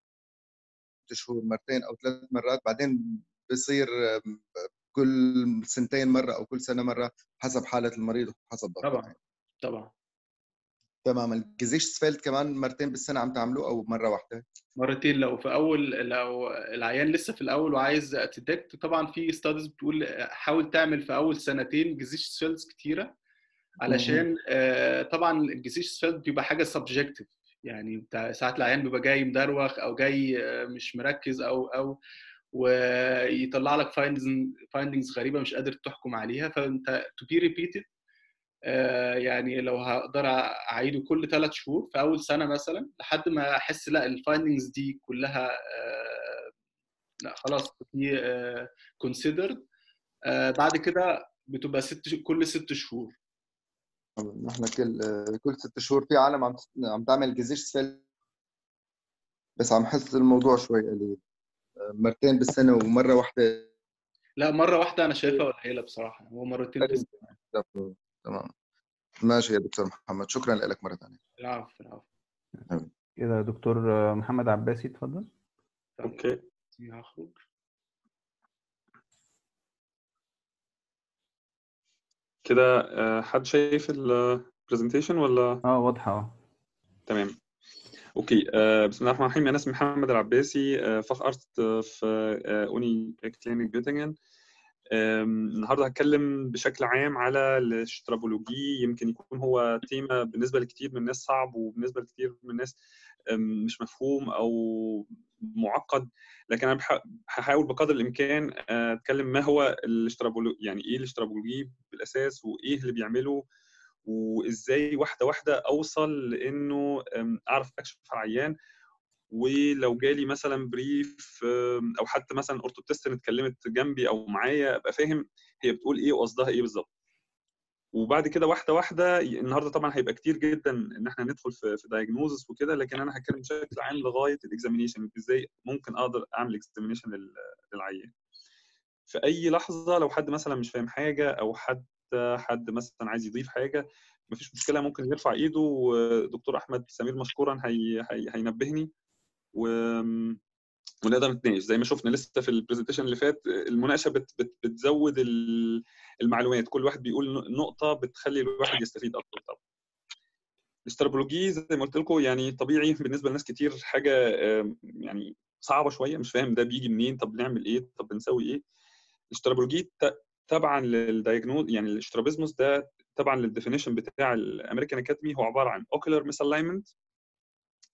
ست شهور مرتين او ثلاث مرات بعدين بصير آه، كل سنتين مرة او كل سنة مرة حسب حالة المريض وحسب ضغطه طبعا يعني. طبعا تماما الجزيش سفلت كمان مرتين بالسنة عم تعملوه او مرة واحدة مرتين لو في اول لو العيان لسه في الاول وعايز تدكت طبعا في ستاديز بتقول حاول تعمل في اول سنتين جزيش سيلز كتيره علشان آه، طبعا الجزيش سيلز بيبقى حاجه سبجكتيف يعني انت ساعات العيان بيبقى جاي مدروخ او جاي آه، مش مركز او او ويطلع لك فايندنجز غريبه مش قادر تحكم عليها فانت تو بي ريبيتد يعني لو هقدر اعيده كل ثلاث شهور في اول سنه مثلا لحد ما احس لا الفايندنجز دي كلها آه، لا خلاص دي كونسيدرد بعد كده بتبقى ست ش- كل ست شهور نحن كل آه، كل ست شهور في عالم عم عم تعمل جزيش سفلت بس عم حس الموضوع شوي قليل آه، مرتين بالسنة ومرة واحدة لا مره واحده انا شايفها قليله بصراحه هو مرتين في السنه تمام ماشي يا دكتور محمد شكرا لك مرة ثانية العفو العفو كده دكتور آه، محمد عباسي اتفضل اوكي هخرج كده آه، حد شايف البرزنتيشن ولا اه واضحة اه تمام اوكي آه، بسم الله الرحمن الرحيم انا اسمي محمد العباسي آه، فخ ارت آه، في آه، اوني كلينيك جوتنجن آم، النهارده هتكلم بشكل عام على الاشترابولوجي يمكن يكون هو تيمة بالنسبه لكتير من الناس صعب وبالنسبه لكتير من الناس آم، مش مفهوم او معقد لكن انا بح- هحاول بقدر الامكان آه، اتكلم ما هو الاشترابولوجي يعني ايه الاشترابولوجي بالاساس وايه اللي بيعمله وازاي واحده واحده اوصل لانه أم، اعرف اكشف على العيان ولو جالي مثلا بريف أم، او حتى مثلا اورتوبتست اتكلمت جنبي او معايا ابقى فاهم هي بتقول ايه وقصدها ايه بالظبط وبعد كده واحده واحده النهارده طبعا هيبقى كتير جدا ان احنا ندخل في في دايجنوزس وكده لكن انا هتكلم بشكل عام لغايه الاكزامينيشن ازاي ممكن اقدر اعمل اكزامينيشن للعيان في اي لحظه لو حد مثلا مش فاهم حاجه او حد حد مثلا عايز يضيف حاجه مفيش مشكله ممكن يرفع ايده ودكتور احمد سمير مشكورا هي هي هينبهني و ونقدر نتناقش زي ما شفنا لسه في البرزنتيشن اللي فات المناقشه بت بت بتزود ال- المعلومات كل واحد بيقول نقطه بتخلي الواحد يستفيد اكتر طبعا الاسترابولوجي زي ما قلت لكم يعني طبيعي بالنسبه لناس كتير حاجه آم، يعني صعبه شويه مش فاهم ده بيجي منين طب نعمل ايه طب بنسوي ايه الاسترابولوجي ت- تبعا للدايجنوز يعني الاسترابيزموس ده تبعا للديفينيشن بتاع الامريكان اكاديمي هو عباره عن اوكولار misalignment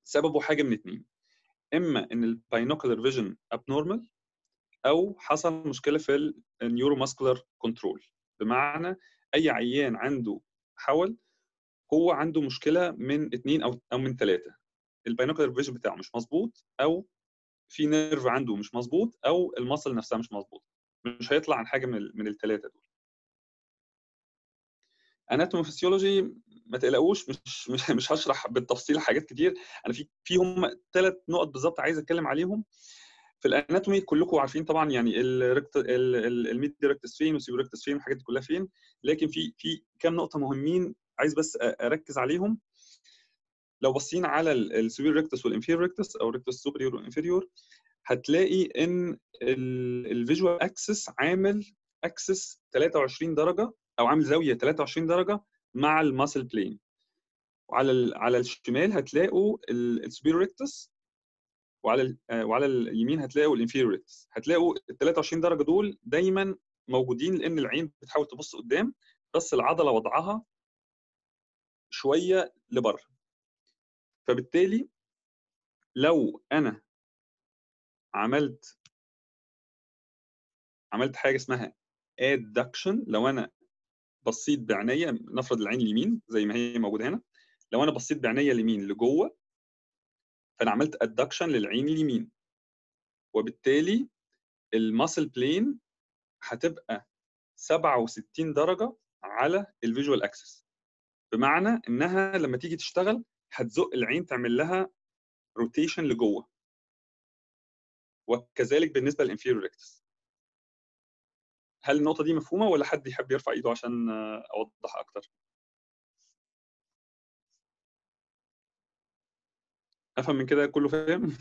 سببه حاجه من اتنين اما ان الباينوكولار فيجن ابنورمال او حصل مشكله في النيورو ماسكولار كنترول بمعنى اي عيان عنده حول هو عنده مشكله من اثنين او او من ثلاثه الباينوكولار فيجن بتاعه مش مظبوط او في نيرف عنده مش مظبوط او المصل نفسها مش مظبوط مش هيطلع عن حاجه من من الثلاثه دول اناتومي فيسيولوجي ما تقلقوش مش مش مش هشرح بالتفصيل حاجات كتير انا في في هم ثلاث نقط بالظبط عايز اتكلم عليهم في الاناتومي كلكم عارفين طبعا يعني الريكت الميد ريكتس فين والسيبو ريكتس فين الحاجات دي كلها فين لكن في في كام نقطه مهمين عايز بس اركز عليهم لو بصين على السوبر ريكتس والانفيريور ريكتس او ريكتس سوبريور والانفيريور هتلاقي ان الفيجوال اكسس عامل اكسس 23 درجه او عامل زاويه 23 درجه مع الماسل بلين وعلى على الشمال هتلاقوا السوبر ريكتس وعلى وعلى اليمين هتلاقوا الانفيريور ريكتس هتلاقوا ال 23 درجه دول دايما موجودين لان العين بتحاول تبص قدام بس العضله وضعها شويه لبره فبالتالي لو انا عملت عملت حاجه اسمها adduction لو انا بصيت بعينيا نفرض العين اليمين زي ما هي موجوده هنا لو انا بصيت بعينيا اليمين لجوه فانا عملت adduction للعين اليمين وبالتالي الماسل بلين هتبقى 67 درجه على الفيجوال اكسس بمعنى انها لما تيجي تشتغل هتزق العين تعمل لها روتيشن لجوه وكذلك بالنسبه للانفيريور ريكتس هل النقطه دي مفهومه ولا حد يحب يرفع ايده عشان اوضح اكتر افهم من كده كله فاهم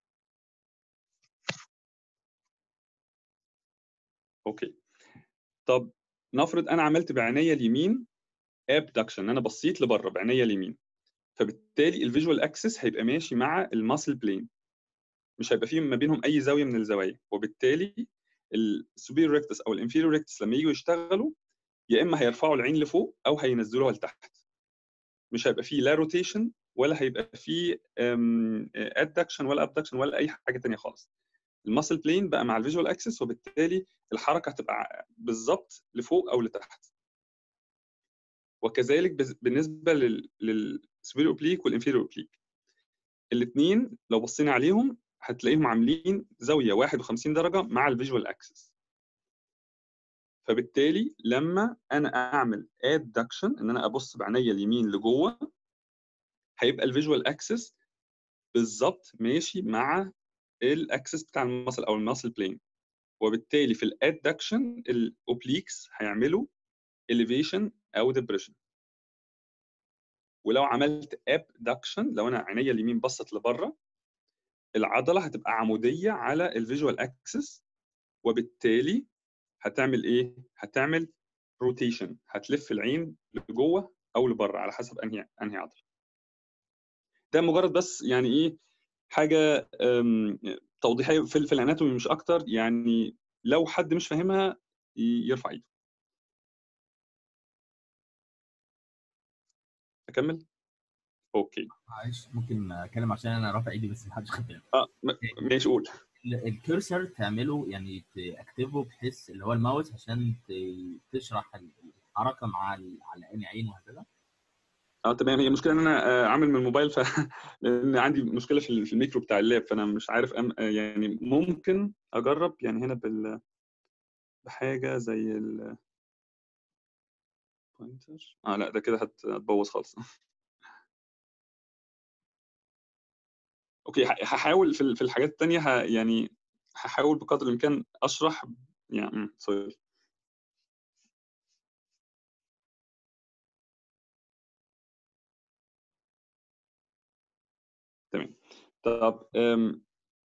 اوكي طب نفرض انا عملت بعينيا اليمين ابدكشن انا بصيت لبره بعينيا اليمين فبالتالي الفيجوال اكسس هيبقى ماشي مع الماسل بلين مش هيبقى فيه ما بينهم اي زاويه من الزوايا وبالتالي السوبير ريكتس او الانفيريور ريكتس لما يجوا يشتغلوا يا اما هيرفعوا العين لفوق او هينزلوها لتحت مش هيبقى فيه لا روتيشن ولا هيبقى فيه ادكشن ولا ابدكشن ولا اي حاجه ثانيه خالص الماسل بلين بقى مع الفيجوال اكسس وبالتالي الحركه هتبقى بالظبط لفوق او لتحت وكذلك بالنسبه للسوبيريور اوبليك والانفيريور اوبليك الاثنين لو بصينا عليهم هتلاقيهم عاملين زاويه 51 درجه مع الفيجوال اكسس فبالتالي لما انا اعمل ادكشن ان انا ابص بعينيا اليمين لجوه هيبقى الفيجوال اكسس بالظبط ماشي مع الاكسس بتاع المسل او المسل بلين وبالتالي في الادكشن الاوبليكس هيعملوا elevation او depression ولو عملت abduction لو انا عينيا اليمين بصت لبره العضله هتبقى عموديه على الفيجوال اكسس وبالتالي هتعمل ايه؟ هتعمل روتيشن هتلف العين لجوه او لبره على حسب انهي انهي عضله. ده مجرد بس يعني ايه حاجه توضيحيه في, في الاناتومي مش اكتر يعني لو حد مش فاهمها يرفع ايده. اكمل؟ اوكي معلش ممكن اتكلم عشان انا رافع ايدي بس محدش خد باله اه ماشي قول الكرسر تعمله يعني تاكتفه بحيث اللي هو الماوس عشان تشرح الحركه مع على عين عين وهكذا اه تمام هي المشكله ان انا عامل من الموبايل ف لان عندي مشكله في الميكرو بتاع اللاب فانا مش عارف أم... يعني ممكن اجرب يعني هنا بال بحاجه زي ال بوينتر اه لا ده كده هتبوظ خالص اوكي هحاول في في الحاجات الثانيه ه... يعني هحاول بقدر الامكان اشرح يعني سوري تمام طب أم...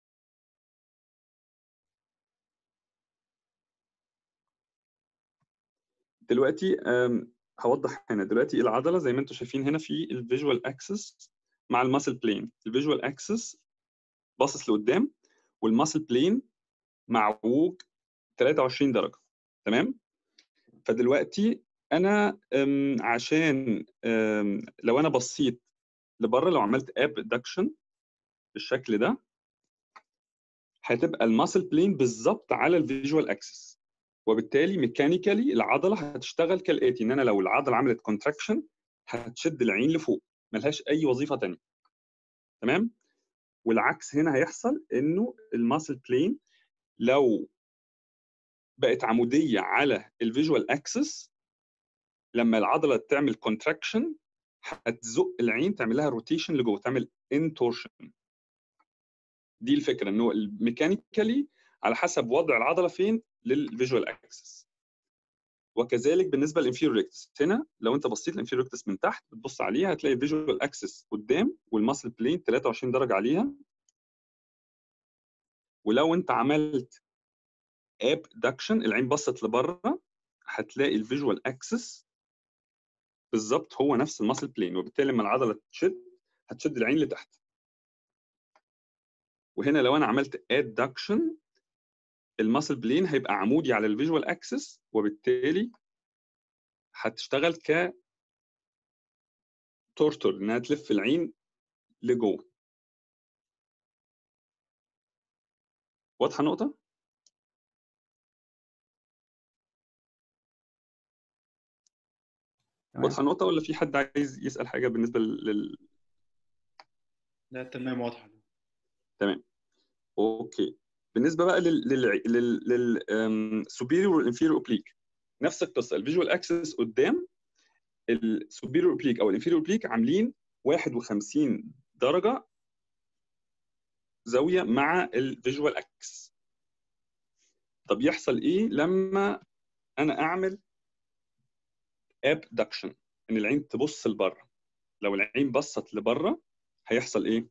دلوقتي أم... هوضح هنا دلوقتي العضله زي ما انتم شايفين هنا في الفيجوال اكسس مع الماسل بلين الفيجوال اكسس باصص لقدام والماسل بلين معوج 23 درجه تمام فدلوقتي انا عشان لو انا بصيت لبره لو عملت ابدكشن بالشكل ده هتبقى الماسل بلين بالظبط على الفيجوال اكسس وبالتالي ميكانيكالي العضله هتشتغل كالاتي ان انا لو العضله عملت كونتراكشن هتشد العين لفوق ملهاش اي وظيفه ثانيه تمام والعكس هنا هيحصل انه الماسل بلين لو بقت عموديه على الفيجوال اكسس لما العضله تعمل كونتراكشن هتزق العين تعمل لها روتيشن لجوه تعمل انتورشن دي الفكره انه الميكانيكالي على حسب وضع العضله فين للفيجوال اكسس وكذلك بالنسبه للانفيريور ريكتس هنا لو انت بصيت الانفيريور ريكتس من تحت بتبص عليها هتلاقي الفيجوال اكسس قدام والماسل بلين 23 درجه عليها ولو انت عملت ابدكشن العين بصت لبره هتلاقي الفيجوال اكسس بالظبط هو نفس الماسل بلين وبالتالي لما العضله تشد هتشد العين لتحت وهنا لو انا عملت ادكشن الماسل بلين هيبقى عمودي على الفيجوال اكسس وبالتالي هتشتغل ك تورتر انها تلف العين لجوه واضحه النقطه تمام واضحه النقطه ولا في حد عايز يسال حاجه بالنسبه لل لا تمام واضحه تمام اوكي بالنسبه بقى لل لل لل لل superior والانفيريور اوبليك نفس القصه الفيجوال اكسس قدام السوبيريور اوبليك او الانفيريور اوبليك عاملين 51 درجه زاويه مع الفيجوال اكس طب يحصل ايه لما انا اعمل ابدكشن ان العين تبص لبره لو العين بصت لبره هيحصل ايه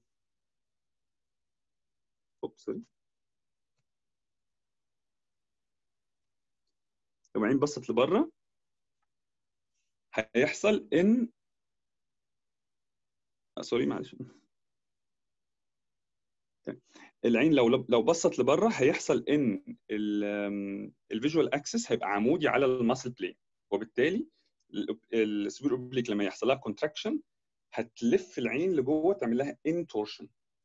اوبس سوري لو العين بصت لبره هيحصل ان آه، سوري معلش تمام. العين لو لو بصت لبره هيحصل ان الفيجوال اكسس هيبقى عمودي على الماسل بلين وبالتالي السوبر اوبليك لما يحصل لها كونتراكشن هتلف العين لجوه تعمل لها انتورشن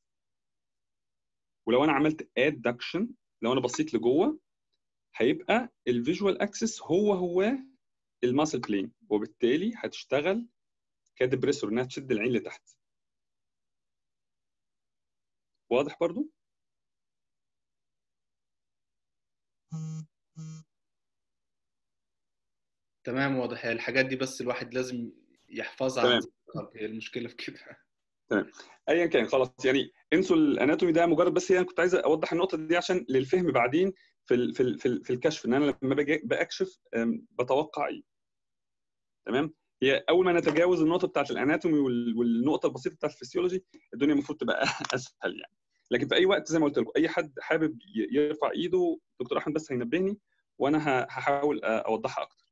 ولو انا عملت ادكشن لو انا بصيت لجوه هيبقى الفيجوال اكسس هو هو الماسل بلين وبالتالي هتشتغل كدبريسور انها تشد العين لتحت واضح برضو تمام واضح هي الحاجات دي بس الواحد لازم يحفظها تمام. عن ذكر. هي المشكله في كده ايا كان خلاص يعني انسوا الاناتومي ده مجرد بس هي انا كنت عايز اوضح النقطه دي عشان للفهم بعدين في ال في ال في, ال في الكشف ان انا لما باجي باكشف أم، بتوقع ايه تمام هي اول ما نتجاوز النقطه بتاعت الاناتومي وال- والنقطه البسيطه بتاعت الفسيولوجي الدنيا المفروض تبقى اسهل يعني لكن في اي وقت زي ما قلت لكم اي حد حابب ي- يرفع ايده دكتور احمد بس هينبهني وانا ه- هحاول اوضحها اكتر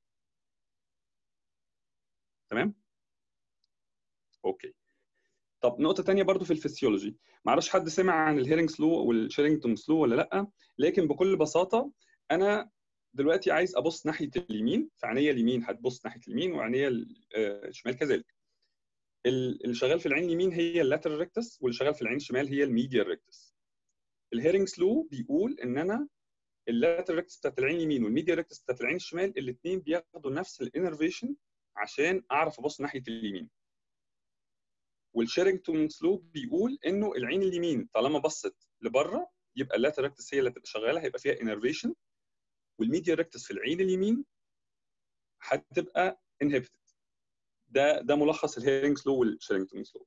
تمام اوكي طب نقطة تانية برضو في الفسيولوجي معرفش حد سمع عن الهيرنج سلو والشيرينجتون سلو ولا لأ لكن بكل بساطة أنا دلوقتي عايز أبص ناحية اليمين فعينيا اليمين هتبص ناحية اليمين وعينيا الشمال كذلك ال- اللي شغال في العين اليمين هي اللاترال ريكتس واللي شغال في العين الشمال هي الميديال ريكتس الهيرنج سلو بيقول ان انا اللاترال ريكتس بتاعت العين اليمين والميديال ريكتس بتاعت العين الشمال الاثنين بياخدوا نفس الانرفيشن عشان اعرف ابص ناحيه اليمين والشيرينجتون سلوب بيقول انه العين اليمين طالما بصت لبره يبقى اللاترال ريكتس هي اللي هتبقى شغاله هيبقى فيها انرفيشن والميديال ريكتس في العين اليمين هتبقى انهبيتد ده ده ملخص الهيرنج سلو والشيرينجتون سلو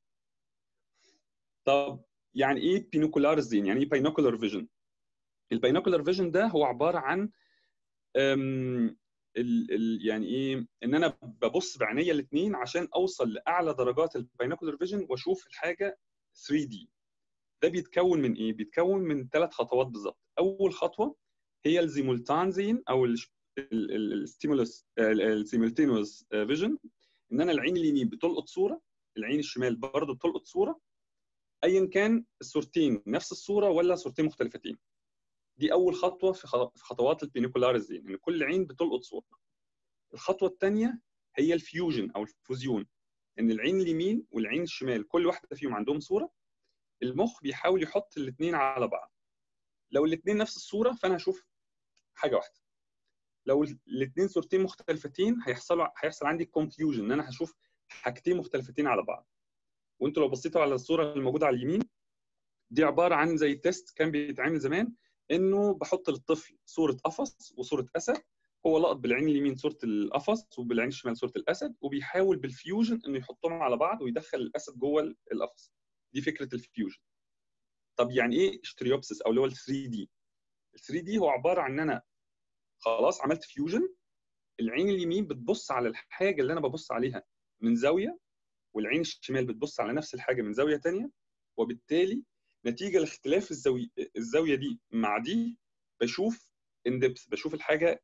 طب يعني ايه بينوكولار زين يعني ايه باينوكولار فيجن الباينوكولار فيجن ده هو عباره عن أم، ال ال يعني ايه ان انا ببص بعينيا الاثنين عشان اوصل لاعلى درجات الباينوكولار فيجن واشوف الحاجه 3 دي ده بيتكون من ايه بيتكون من ثلاث خطوات بالظبط اول خطوه هي الزيمولتانزين او الستيمولس السيمولتينوس فيجن ان انا العين اليمين بتلقط صوره العين الشمال برضه بتلقط صوره ايا كان الصورتين نفس الصوره ولا صورتين مختلفتين دي اول خطوه في خ- في خطوات البينيكولار زين ان كل عين بتلقط صوره الخطوه الثانيه هي الفيوجن او الفوزيون ان العين اليمين والعين الشمال كل واحده فيهم عندهم صوره المخ بيحاول يحط الاثنين على بعض لو الاثنين نفس الصوره فانا هشوف حاجه واحده لو الاثنين صورتين مختلفتين هيحصل هيحصل عندي كونفيوجن ان انا هشوف حاجتين مختلفتين على بعض وانتوا لو بصيتوا على الصوره الموجوده على اليمين دي عباره عن زي تيست كان بيتعمل زمان انه بحط للطفل صوره قفص وصوره اسد هو لقط بالعين اليمين صوره القفص وبالعين الشمال صوره الاسد وبيحاول بالفيوجن انه يحطهم على بعض ويدخل الاسد جوه القفص دي فكره الفيوجن طب يعني ايه اشتريوبسس او اللي هو ال 3 دي ال 3 دي هو عباره عن ان انا خلاص عملت فيوجن العين اليمين بتبص على الحاجه اللي انا ببص عليها من زاويه والعين الشمال بتبص على نفس الحاجه من زاويه ثانيه وبالتالي نتيجه لاختلاف الزاويه الزاويه دي مع دي بشوف اندبس بشوف الحاجه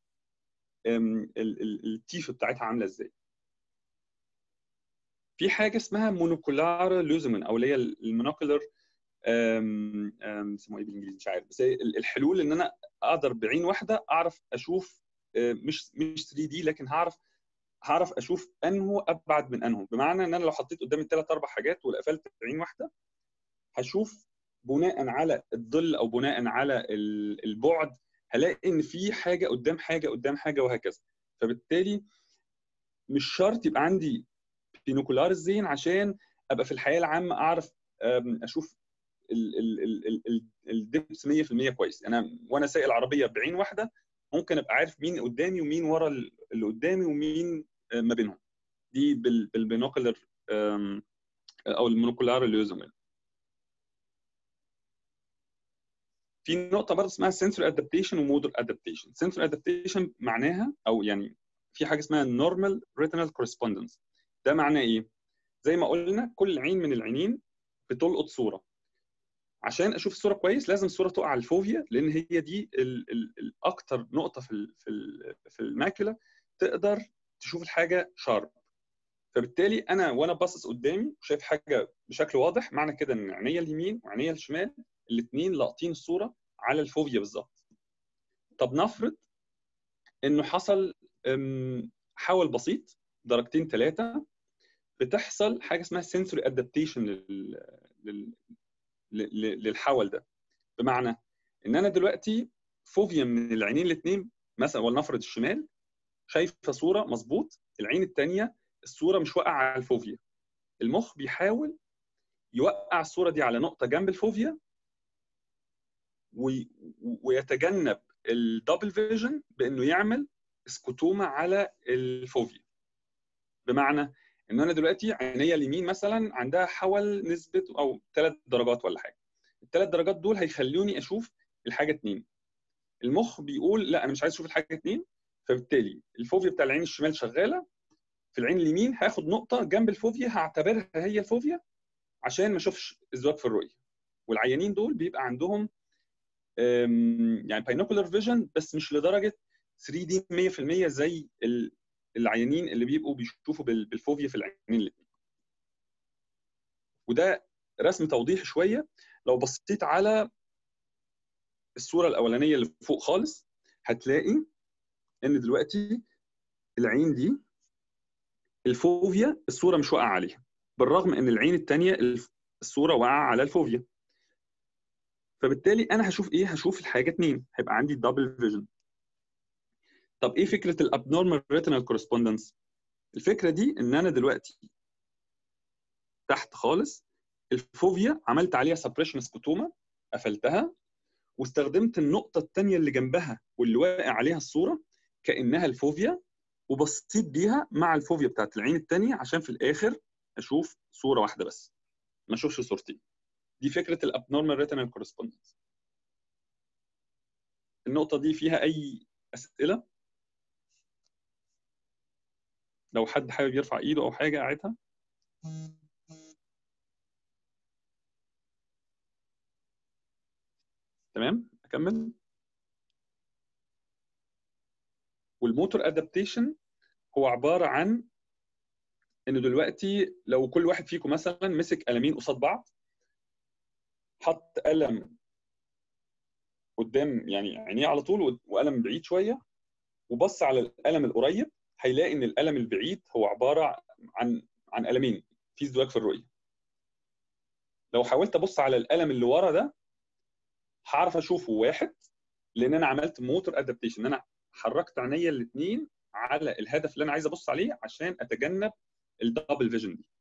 التيفو بتاعتها عامله ازاي في حاجه اسمها مونوكولار لوزمن او اللي هي المونوكولار اسمه ايه بالانجليزي مش عارف بس الحلول ان انا اقدر بعين واحده اعرف اشوف مش مش 3 دي لكن هعرف هعرف اشوف انه ابعد من انهم بمعنى ان انا لو حطيت قدامي ثلاث اربع حاجات وقفلت بعين واحده هشوف بناء على الظل او بناء على البعد هلاقي ان في حاجه قدام حاجه قدام حاجه وهكذا فبالتالي مش شرط يبقى عندي بينوكولار الزين عشان ابقى في الحياه العامه اعرف اشوف الدبس 100% كويس انا وانا سايق العربيه بعين واحده ممكن ابقى عارف مين قدامي ومين ورا اللي قدامي ومين ما بينهم دي بالبينوكولر او المونوكولار لوزمن في نقطة برضه اسمها سنسور ادابتيشن ومودر ادابتيشن سنسور ادابتيشن معناها أو يعني في حاجة اسمها نورمال ريتينال كورسبوندنس ده معناه إيه؟ زي ما قلنا كل عين من العينين بتلقط صورة عشان اشوف الصوره كويس لازم الصوره تقع على الفوفيا لان هي دي الاكتر نقطه في ال في ال في الماكيولا تقدر تشوف الحاجه شارب فبالتالي انا وانا باصص قدامي وشايف حاجه بشكل واضح معنى كده ان عينيا اليمين وعينيا الشمال الاثنين لاقطين الصوره على الفوفيا بالظبط طب نفرض انه حصل حول بسيط درجتين ثلاثه بتحصل حاجه اسمها سنسوري ادابتيشن لل... للحول ده بمعنى ان انا دلوقتي فوفيا من العينين الاثنين مثلا ولنفرض الشمال شايفه صوره مظبوط العين الثانيه الصوره مش واقعه على الفوفيا المخ بيحاول يوقع الصوره دي على نقطه جنب الفوفيا وي... ويتجنب الدبل فيجن بانه يعمل سكوتوما على الفوفيا بمعنى ان انا دلوقتي عينيا اليمين مثلا عندها حول نسبه او ثلاث درجات ولا حاجه الثلاث درجات دول هيخلوني اشوف الحاجه اثنين المخ بيقول لا انا مش عايز اشوف الحاجه اثنين فبالتالي الفوفيا بتاع العين الشمال شغاله في العين اليمين هاخد نقطه جنب الفوفيا هعتبرها هي الفوفيا عشان ما اشوفش ازدواج في الرؤيه والعيانين دول بيبقى عندهم يعني باينوكولار فيجن بس مش لدرجه 3 دي 100% زي العيانين اللي بيبقوا بيشوفوا بالفوفيا في العينين الاثنين وده رسم توضيح شويه لو بصيت على الصوره الاولانيه اللي فوق خالص هتلاقي ان دلوقتي العين دي الفوفيا الصوره مش واقعه عليها بالرغم ان العين الثانيه الصوره واقعه على الفوفيا فبالتالي انا هشوف ايه هشوف الحاجه اتنين هيبقى عندي دبل فيجن طب ايه فكره الابنورمال ريتينال كورسبوندنس الفكره دي ان انا دلوقتي تحت خالص الفوفيا عملت عليها سبريشن سكوتوما قفلتها واستخدمت النقطه الثانيه اللي جنبها واللي واقع عليها الصوره كانها الفوفيا وبصيت بيها مع الفوفيا بتاعت العين الثانيه عشان في الاخر اشوف صوره واحده بس ما اشوفش صورتين دي فكره الابنورمال ريتينال كورسبوندنس النقطه دي فيها اي اسئله لو حد حابب يرفع ايده او حاجه قاعدها تمام اكمل والموتور ادابتيشن هو عباره عن انه دلوقتي لو كل واحد فيكم مثلا مسك قلمين قصاد بعض حط قلم قدام يعني عينيه على طول وقلم بعيد شويه وبص على القلم القريب هيلاقي ان القلم البعيد هو عباره عن عن قلمين في ازدواج في الرؤيه لو حاولت ابص على القلم اللي ورا ده هعرف اشوفه واحد لان انا عملت موتور ادابتيشن ان انا حركت عينيا الاثنين على الهدف اللي انا عايز ابص عليه عشان اتجنب الدبل فيجن دي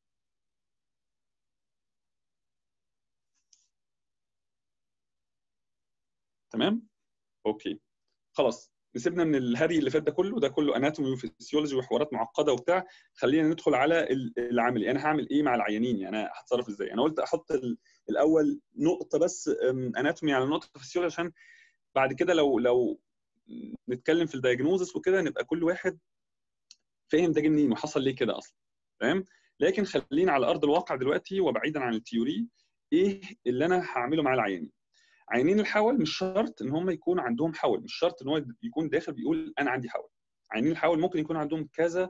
تمام اوكي خلاص نسيبنا من الهري اللي فات ده كله ده كله اناتومي وفسيولوجي وحوارات معقده وبتاع خلينا ندخل على العملي انا هعمل ايه مع العيانين يعني انا هتصرف ازاي انا قلت احط الاول نقطه بس اناتومي على نقطه فسيولوجي عشان بعد كده لو لو نتكلم في الدايجنوزس وكده نبقى كل واحد فاهم ده جه منين وحصل ليه كده اصلا تمام لكن خلينا على ارض الواقع دلوقتي وبعيدا عن التيوري ايه اللي انا هعمله مع العيانين عيانين الحول مش شرط ان هم يكون عندهم حول مش شرط ان هو يكون داخل بيقول انا عندي حول عيانين الحول ممكن يكون عندهم كذا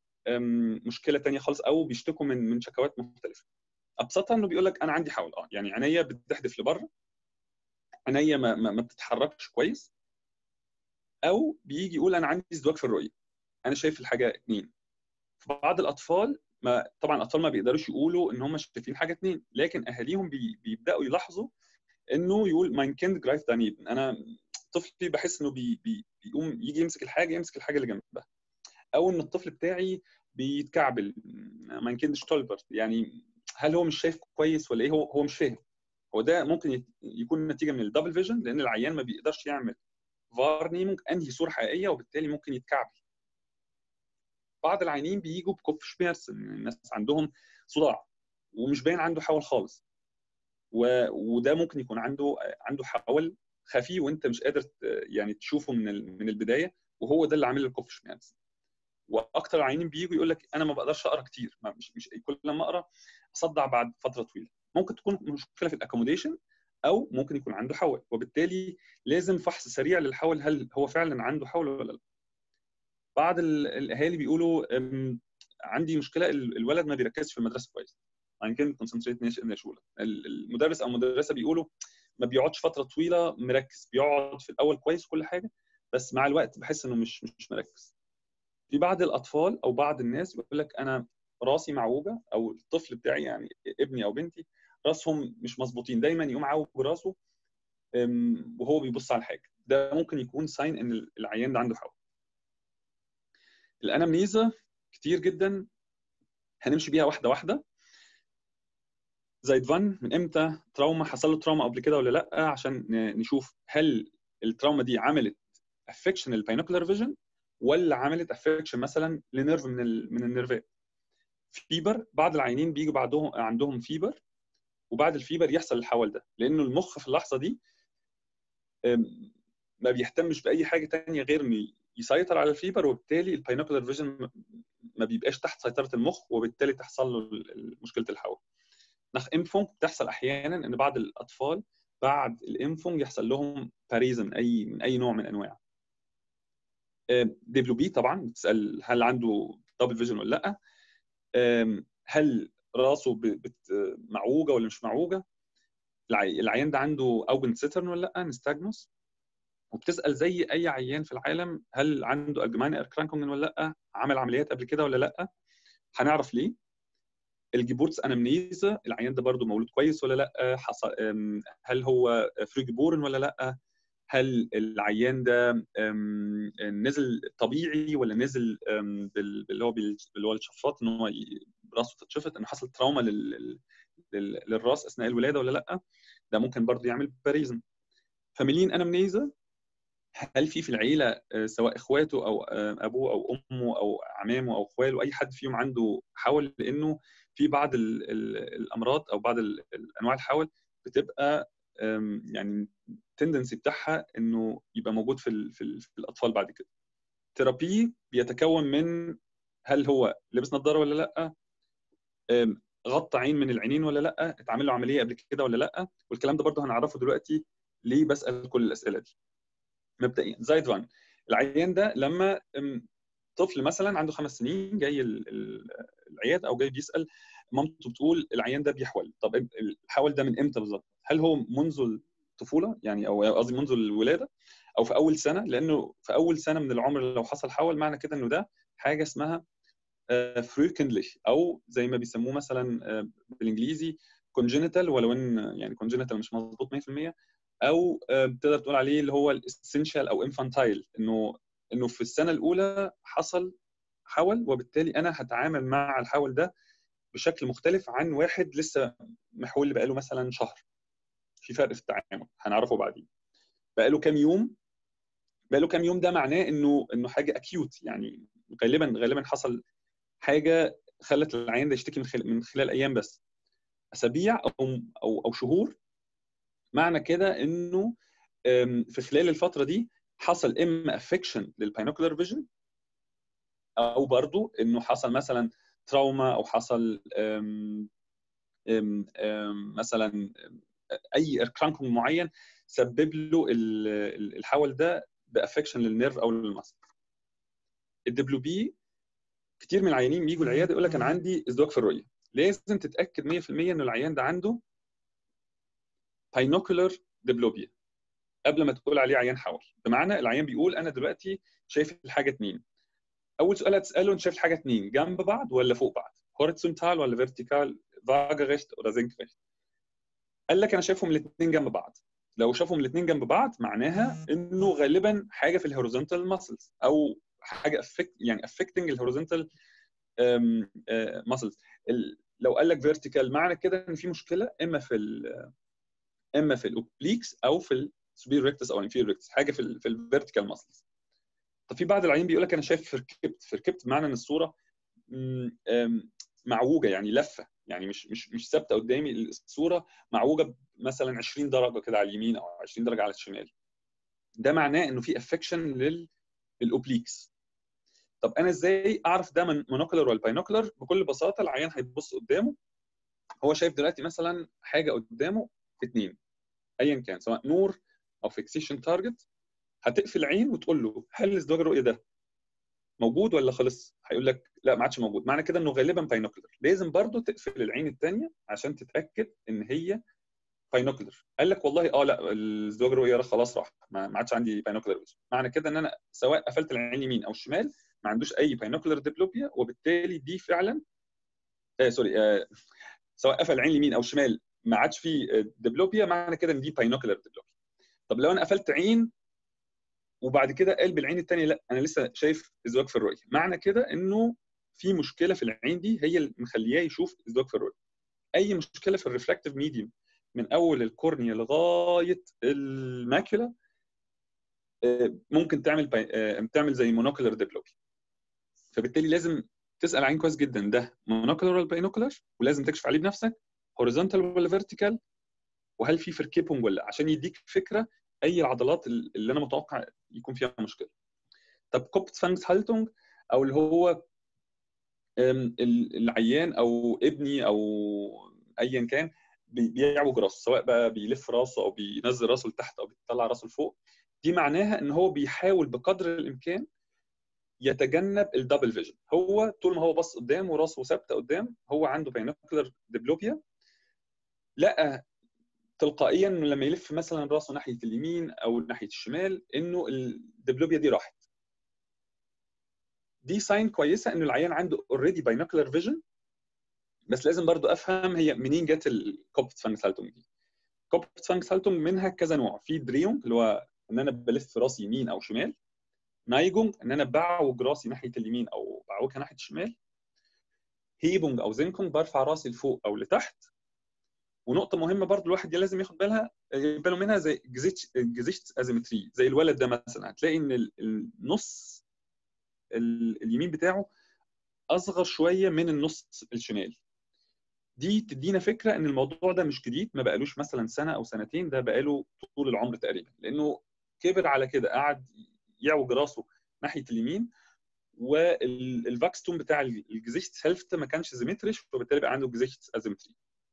مشكله تانية خالص او بيشتكوا من من شكوات مختلفه ابسطها انه بيقول لك انا عندي حول اه يعني عينيا بتحدف لبره عينيا ما, ما, ما بتتحركش كويس او بيجي يقول انا عندي ازدواج في الرؤيه انا شايف الحاجه اثنين في بعض الاطفال ما طبعا الاطفال ما بيقدروش يقولوا ان هم شايفين حاجه اثنين لكن اهاليهم بي بيبداوا يلاحظوا انه يقول ماين كيند جرايف دانيب انا طفلي بحس انه بي بي بيقوم يجي يمسك الحاجه يمسك الحاجه اللي جنبها او ان الطفل بتاعي بيتكعبل ماين كيند شتولبرت يعني هل هو مش شايف كويس ولا ايه هو هو مش فاهم هو ده ممكن يكون نتيجه من الدبل فيجن لان العيان ما بيقدرش يعمل فارنيمونج انهي صوره حقيقيه وبالتالي ممكن يتكعبل بعض العيانين بيجوا بكوف شميرسن الناس عندهم صداع ومش باين عنده حول خالص و... وده ممكن يكون عنده عنده حول خفي وانت مش قادر يعني تشوفه من ال... من البدايه وهو ده اللي عامل الكوف شميرسن واكتر العيانين بيجوا يقول لك انا ما بقدرش اقرا كتير ما مش مش كل لما اقرا اصدع بعد فتره طويله ممكن تكون مشكله في الاكوموديشن او ممكن يكون عنده حول وبالتالي لازم فحص سريع للحول هل هو فعلا عنده حول ولا لا بعض الاهالي بيقولوا عندي مشكله الولد ما بيركزش في المدرسه كويس عن كلمه كونسنتريت ان شوله المدرس او المدرسه بيقولوا ما بيقعدش فتره طويله مركز بيقعد في الاول كويس وكل حاجه بس مع الوقت بحس انه مش مش مركز في بعض الاطفال او بعض الناس بيقول لك انا راسي معوجه او الطفل بتاعي يعني ابني او بنتي راسهم مش مظبوطين دايما يقوم عوج راسه وهو بيبص على حاجه ده ممكن يكون ساين ان العيان ده عنده حول الانامنيزا كتير جدا هنمشي بيها واحده واحده زايد فان من امتى تراوما حصل له تراوما قبل كده ولا لا عشان نشوف هل التراوما دي عملت افكشن الباينوكولار فيجن ولا عملت افكشن مثلا لنيرف من ال من النيرفات فيبر بعض العيانين بيجوا بعدهم عندهم فيبر وبعد الفيبر يحصل الحول ده لانه المخ في اللحظه دي ما بيهتمش باي حاجه تانية غير انه يسيطر على الفيبر وبالتالي الباينوكولار فيجن ما بيبقاش تحت سيطره المخ وبالتالي تحصل له مشكله الحول نخ امفونج بتحصل احيانا ان بعض الاطفال بعد الامفونج يحصل لهم باريزا من اي من اي نوع من انواع ديبلوبي طبعا بتسال هل عنده دبل فيجن ولا لا هل راسه معوجه ولا مش معوجه العيان ده عنده اوجن سيترن ولا لا نستاجنوس وبتسال زي اي عيان في العالم هل عنده الجمان اركرانكونجن ولا لا عمل عمليات قبل كده ولا لا هنعرف ليه الجيبورتس انامنيزا العيان ده برضه مولود كويس ولا لا حصل هل هو فريج بورن ولا لا هل العيان ده نزل طبيعي ولا نزل اللي هو اللي هو الشفاط ان هو راسه تتشفط ان حصل تراوما لل... لل... للراس اثناء الولاده ولا لا ده ممكن برضه يعمل باريزم فاميلين انامنيزا هل في في العيله سواء اخواته او ابوه او امه او عمامه او اخواله اي حد فيهم عنده حول لانه في بعض ال ال الامراض او بعض ال انواع الحول بتبقى يعني التندنسي بتاعها انه يبقى موجود في ال في, ال في الاطفال بعد كده ثيرابي بيتكون من هل هو لبس نظاره ولا لا غطى عين من العينين ولا لا اتعمل له عمليه قبل كده ولا لا والكلام ده برضه هنعرفه دلوقتي ليه بسال كل الاسئله دي مبدئيا زايد فان العيان ده لما طفل مثلا عنده خمس سنين جاي العياده او جاي بيسال مامته بتقول العيان ده بيحول طب الحول ده من امتى بالظبط هل هو منذ الطفوله يعني او قصدي منذ الولاده او في اول سنه لانه في اول سنه من العمر لو حصل حول معنى كده انه ده حاجه اسمها فريكندلي او زي ما بيسموه مثلا بالانجليزي كونجينيتال ولو ان يعني كونجينيتال مش مظبوط 100% او آه، تقدر تقول عليه اللي هو الاسنشال او انفانتايل انه انه في السنه الاولى حصل حول وبالتالي انا هتعامل مع الحول ده بشكل مختلف عن واحد لسه محول اللي بقاله مثلا شهر في فرق في التعامل هنعرفه بعدين بقاله كام يوم بقاله كام يوم ده معناه انه انه حاجه اكيوت يعني غالبا غالبا حصل حاجه خلت العيان ده يشتكي من خلال, من خلال ايام بس اسابيع او او او شهور معنى كده انه أم، في خلال الفتره دي حصل اما افكشن للباينوكولار فيجن او برضو انه حصل مثلا تراوما او حصل أم، أم، أم، مثلا اي اركانكم معين سبب له ال- ال- الحول ده بافكشن للنيرف او للمصل الدبليو بي كتير من العيانين بيجوا العياده يقول لك انا عندي ازدواج في الرؤيه لازم تتاكد 100% ان العيان ده عنده باينوكولار ديبلوبيا قبل ما تقول عليه عيان حول بمعنى العيان بيقول انا دلوقتي شايف الحاجه اتنين اول سؤال هتساله انت شايف الحاجه اتنين جنب بعض ولا فوق بعض هوريزونتال ولا فيرتيكال فاجريشت ولا زينكريشت قال لك انا شايفهم الاثنين جنب بعض لو شافهم الاثنين جنب بعض معناها انه غالبا حاجه في الهوريزونتال ماسلز او حاجه افكت يعني افكتنج الهوريزونتال ماسلز لو قال لك فيرتيكال معنى كده ان في مشكله اما في ال اما في الاوبليكس او في السوبير ريكتس او الانفير ريكتس حاجه في ال في الفيرتيكال ماسلز طب في بعض العيانين بيقول لك انا شايف فركبت فركبت بمعنى ان الصوره م- أم، معوجه يعني لفه يعني مش مش مش ثابته قدامي الصوره معوجه مثلا 20 درجه كده على اليمين او 20 درجه على الشمال ده معناه انه في افكشن للاوبليكس طب انا ازاي اعرف ده من مونوكولر ولا باينوكولر بكل بساطه العيان هيبص قدامه هو شايف دلوقتي مثلا حاجه قدامه اثنين ايا كان سواء نور او فيكسيشن تارجت هتقفل عين وتقول له هل ازدواج الرؤيه ده موجود ولا خلص هيقول لك لا ما عادش موجود معنى كده انه غالبا باينوكولر لازم برضو تقفل العين الثانيه عشان تتاكد ان هي باينوكولر قال لك والله اه لا ازدواج الرؤيه ده خلاص راح ما ما عادش عندي باينوكولر معنى كده ان انا سواء قفلت العين اليمين او الشمال ما عندوش اي باينوكولر ديبلوبيا وبالتالي دي فعلا آه سوري آه سواء قفل العين اليمين او الشمال ما عادش في ديبلوبيا معنى كده ان دي باينوكولر ديبلوبيا طب لو انا قفلت عين وبعد كده قلب العين الثانيه لا انا لسه شايف ازدواج في الرؤيه معنى كده انه في مشكله في العين دي هي اللي مخلياه يشوف ازدواج في الرؤيه اي مشكله في الريفراكتيف ميديوم من اول الكورنيا لغايه الماكيولا آه، ممكن تعمل باي... آه، تعمل زي مونوكولر ديبلوبي فبالتالي لازم تسال عين كويس جدا ده مونوكولر ولا باينوكولر ولازم تكشف عليه بنفسك هوريزونتال ولا فيرتيكال وهل في فركيبهم ولا عشان يديك فكره اي العضلات اللي انا متوقع يكون فيها مشكله طب كوبت فانكس هالتونج او اللي هو أم، ال- العيان او ابني او ايا كان بي- بيعوج راسه سواء بقى بيلف راسه او بينزل راسه لتحت او بيطلع راسه لفوق دي معناها ان هو بيحاول بقدر الامكان يتجنب الدبل فيجن هو طول ما هو بص قدام وراسه ثابته قدام هو عنده باينوكولر ديبلوبيا لقى تلقائيا إنه لما يلف مثلا راسه ناحيه اليمين او ناحيه الشمال انه الدبلوبيا دي راحت دي ساين كويسه انه العيان عنده اوريدي باينوكولار فيجن بس لازم برضو افهم هي منين جت الكوبت فانكسالتوم دي كوبت فانكسالتوم منها كذا نوع في دريونج اللي هو ان انا بلف راسي يمين او شمال نايجونج ان انا بعوج راسي ناحيه اليمين او بعوجها ناحيه الشمال هيبونج او زينكونج برفع راسي لفوق او لتحت ونقطه مهمه برضو الواحد لازم ياخد بالها باله منها زي جزيشت ازيمتري زي الولد ده مثلا هتلاقي ان ال- النص ال- اليمين بتاعه اصغر شويه من النص الشمال دي تدينا فكره ان الموضوع ده مش جديد ما بقالوش مثلا سنه او سنتين ده بقاله طول العمر تقريبا لانه كبر على كده قعد يعوج راسه ناحيه اليمين والفاكستوم بتاع الجزيشت هيلفت ما كانش زيمتريش وبالتالي بقى عنده جزيشت ازيمتري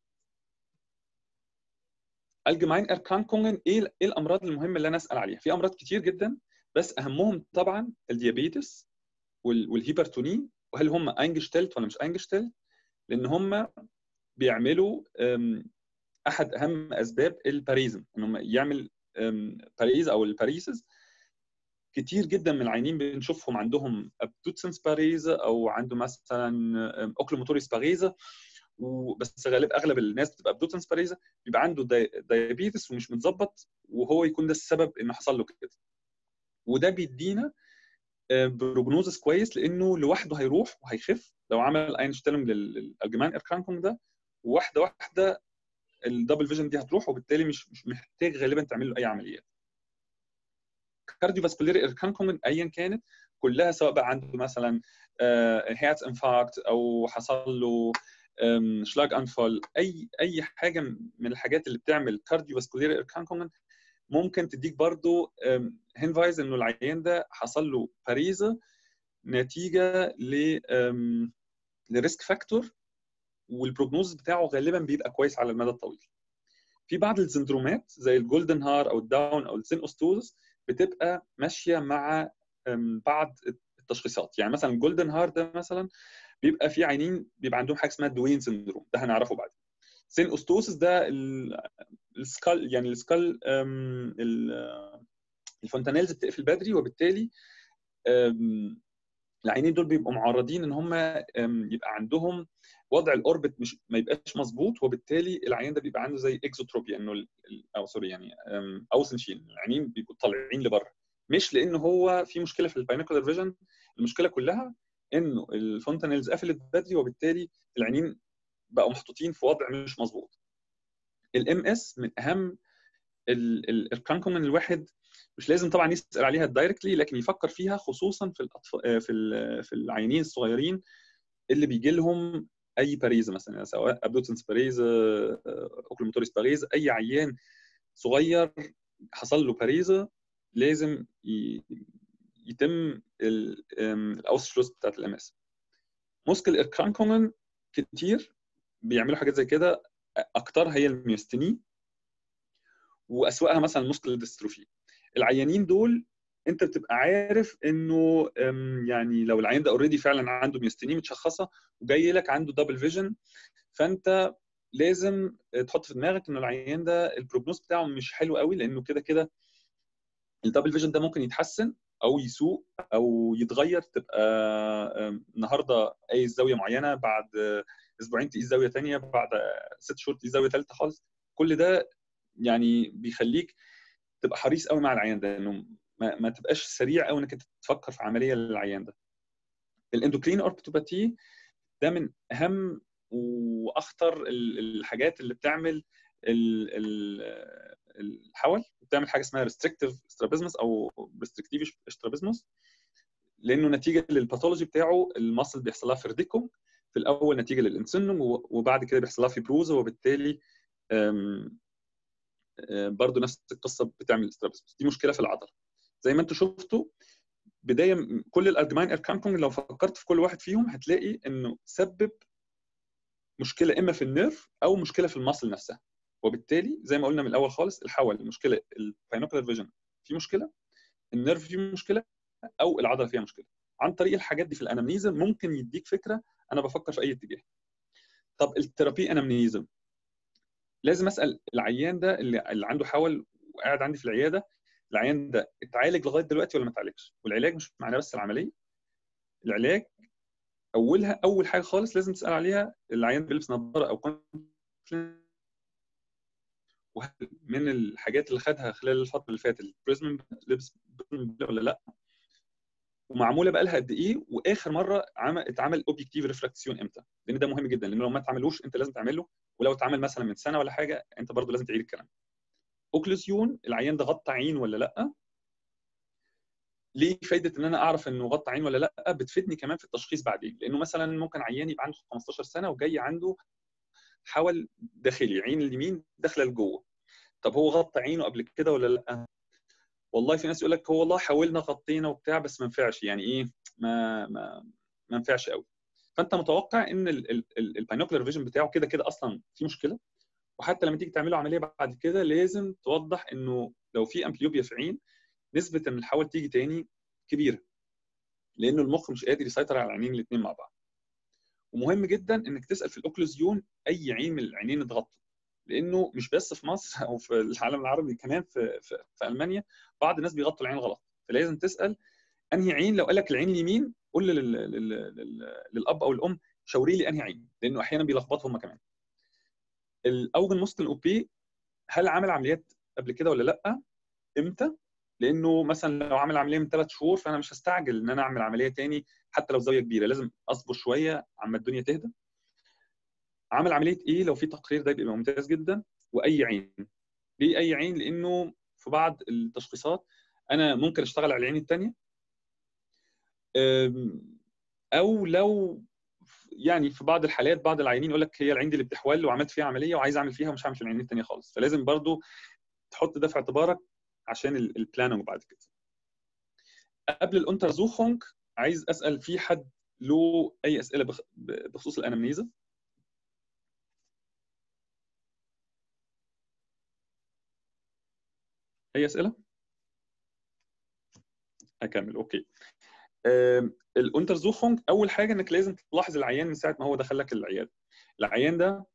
الجماين اركانكونجن ايه ايه الامراض المهمه اللي انا اسال عليها في امراض كتير جدا بس اهمهم طبعا الديابيتس وال- والهيبرتونين وهل هم انجشتلت ولا مش انجشتلت لان هم بيعملوا أم، احد اهم اسباب الباريزم ان هم يعمل أم، باريز او الباريسز كتير جدا من العينين بنشوفهم عندهم ابتوتسنس باريزا او عنده مثلا اوكلوموتوريس باريزا وبس غالب اغلب الناس بتبقى بدوتنس باريزا بيبقى عنده دايابيتس ومش متظبط وهو يكون ده السبب ان حصل له كده وده بيدينا بروجنوزس كويس لانه لوحده هيروح وهيخف لو عمل اينشتالم للالجمان ايركرانكونج ده واحده واحده الدبل فيجن دي هتروح وبالتالي مش مش محتاج غالبا تعمل له اي عمليات كارديو فاسكولير ايركرانكونج ايا كانت كلها سواء بقى عنده مثلا هيرت انفاركت او حصل له شلاج انفال اي اي حاجه من الحاجات اللي بتعمل كارديو فاسكولير ايركرانكونج ممكن تديك برضو هنفايز انه العيان ده حصل له باريزا نتيجه ل لريسك فاكتور والبروجنوز بتاعه غالبا بيبقى كويس على المدى الطويل. في بعض السندرومات زي الجولدن هار او الداون او السين اوستوز بتبقى ماشيه مع بعض التشخيصات يعني مثلا الجولدن هار ده مثلا بيبقى في عينين بيبقى عندهم حاجه اسمها دوين سندروم ده هنعرفه بعدين. سين اوستوسس ده السكال يعني السكال الفونتانيلز بتقفل بدري وبالتالي العينين دول بيبقوا معرضين ان هم يبقى عندهم وضع الاوربت مش ما يبقاش مظبوط وبالتالي العيان ده بيبقى عنده زي اكزوتروبيا انه او سوري يعني اوسنشين العينين بيبقوا طالعين لبره مش لانه هو في مشكله في الباينوكولار فيجن المشكله كلها انه الفونتانيلز قفلت بدري وبالتالي العينين بقوا محطوطين في وضع مش مظبوط الام اس من اهم الكرانكومن الواحد مش لازم طبعا يسال عليها دايركتلي لكن يفكر فيها خصوصا في الاطفال في في العيانين الصغيرين اللي بيجي لهم اي باريزا مثلا سواء ابدوتنس باريزا اوكلوموتوريس باريزا اي عيان صغير حصل له باريزا لازم يتم الاوسشلوس بتاعت الام اس مشكل الكرانكومن كتير بيعملوا حاجات زي كده اكتر هي الميوستيني واسواقها مثلا المسكل ديستروفي العيانين دول انت بتبقى عارف انه يعني لو العيان ده اوريدي فعلا عنده ميوستيني متشخصه وجاي لك عنده دبل فيجن فانت لازم تحط في دماغك ان العيان ده البروجنوز بتاعه مش حلو قوي لانه كده كده الدبل فيجن ده ممكن يتحسن او يسوء او يتغير تبقى النهارده قايس زاويه معينه بعد اسبوعين تقيس زاويه ثانيه بعد ست شهور تقيس زاويه ثالثه خالص كل ده يعني بيخليك تبقى حريص قوي مع العيان ده انه ما, ما تبقاش سريع قوي انك انت تفكر في عمليه للعيان ده الاندوكرين اوربتوباتي ده من اهم واخطر الحاجات اللي بتعمل الحول بتعمل حاجه اسمها ريستريكتيف استرابيزمس او ريستريكتيف استرابيزمس لانه نتيجه للباثولوجي بتاعه المصل بيحصل لها فيرديكوم في الاول نتيجه للانسنم وبعد كده بيحصل لها فيبروزا وبالتالي برضه نفس القصه بتعمل استرابيزمس دي مشكله في العضله زي ما انتم شفتوا بدايه كل الالجماين ايركانكونج لو فكرت في كل واحد فيهم هتلاقي انه سبب مشكله اما في النيرف او مشكله في المصل نفسها وبالتالي زي ما قلنا من الاول خالص الحول المشكله الباينوكولار فيجن في مشكله النيرف فيه مشكله او العضله فيها مشكله عن طريق الحاجات دي في الانامنيزم ممكن يديك فكره انا بفكر في اي اتجاه طب الثيرابي انامنيزم لازم اسال العيان ده اللي, اللي عنده حول وقاعد عندي في العياده العيان ده اتعالج لغايه دلوقتي ولا ما اتعالجش والعلاج مش معناه بس العمليه العلاج اولها اول حاجه خالص لازم تسال عليها العيان بيلبس نظاره او من الحاجات اللي خدها خلال الفتره اللي فاتت البريزم لبس ولا لا ومعموله بقى لها قد ايه واخر مره عمل اتعمل اوبجكتيف ريفراكسيون امتى لان ده مهم جدا لان لو ما اتعملوش انت لازم تعمله ولو اتعمل مثلا من سنه ولا حاجه انت برضه لازم تعيد الكلام اوكلوسيون العيان ده غطى عين ولا لا ليه فايده ان انا اعرف انه غطى عين ولا لا بتفيدني كمان في التشخيص بعدين لانه مثلا ممكن عيان يبقى عنده 15 سنه وجاي عنده حول داخلي عين اليمين داخله لجوه طب هو غطى عينه قبل كده ولا لا والله في ناس يقول لك هو والله حاولنا غطينا وبتاع بس ما نفعش يعني ايه ما ما ما نفعش قوي فانت متوقع ان الباينوكلر فيجن بتاعه كده كده اصلا في مشكله وحتى لما تيجي تعمله عمليه بعد كده لازم توضح انه لو في امبليوبيا في عين نسبه ان الحول تيجي تاني كبيره لانه المخ مش قادر يسيطر على العينين الاثنين مع بعض ومهم جدا انك تسال في الاوكلوزيون اي عين من العينين اتغطوا لانه مش بس في مصر او في العالم العربي كمان في في, في المانيا بعض الناس بيغطوا العين غلط فلازم تسال انهي عين لو قال لك العين اليمين قول لل... لل... لل... للاب او الام شاوري لي انهي عين لانه احيانا بيلخبطوا هم كمان الاوجن موستن اوبي هل عمل عمليات قبل كده ولا لا امتى لانه مثلا لو عامل عمليه من ثلاث شهور فانا مش هستعجل ان انا اعمل عمليه تاني حتى لو زاويه كبيره لازم اصبر شويه عما الدنيا تهدى عمل عمليه ايه لو في تقرير ده بيبقى ممتاز جدا واي عين ليه اي عين لانه في بعض التشخيصات انا ممكن اشتغل على العين الثانيه او لو يعني في بعض الحالات بعض العيانين يقول لك هي العين دي اللي بتحول وعملت فيها عمليه وعايز اعمل فيها ومش هعمل في العين الثانيه خالص فلازم برضو تحط ده في اعتبارك عشان البلاننج بعد كده قبل الانترزوخونج عايز اسال في حد له اي اسئله بخصوص الانامنيزا اي اسئله اكمل اوكي الانترزوخونج اول حاجه انك لازم تلاحظ العيان من ساعه ما هو دخل لك العياده العيان ده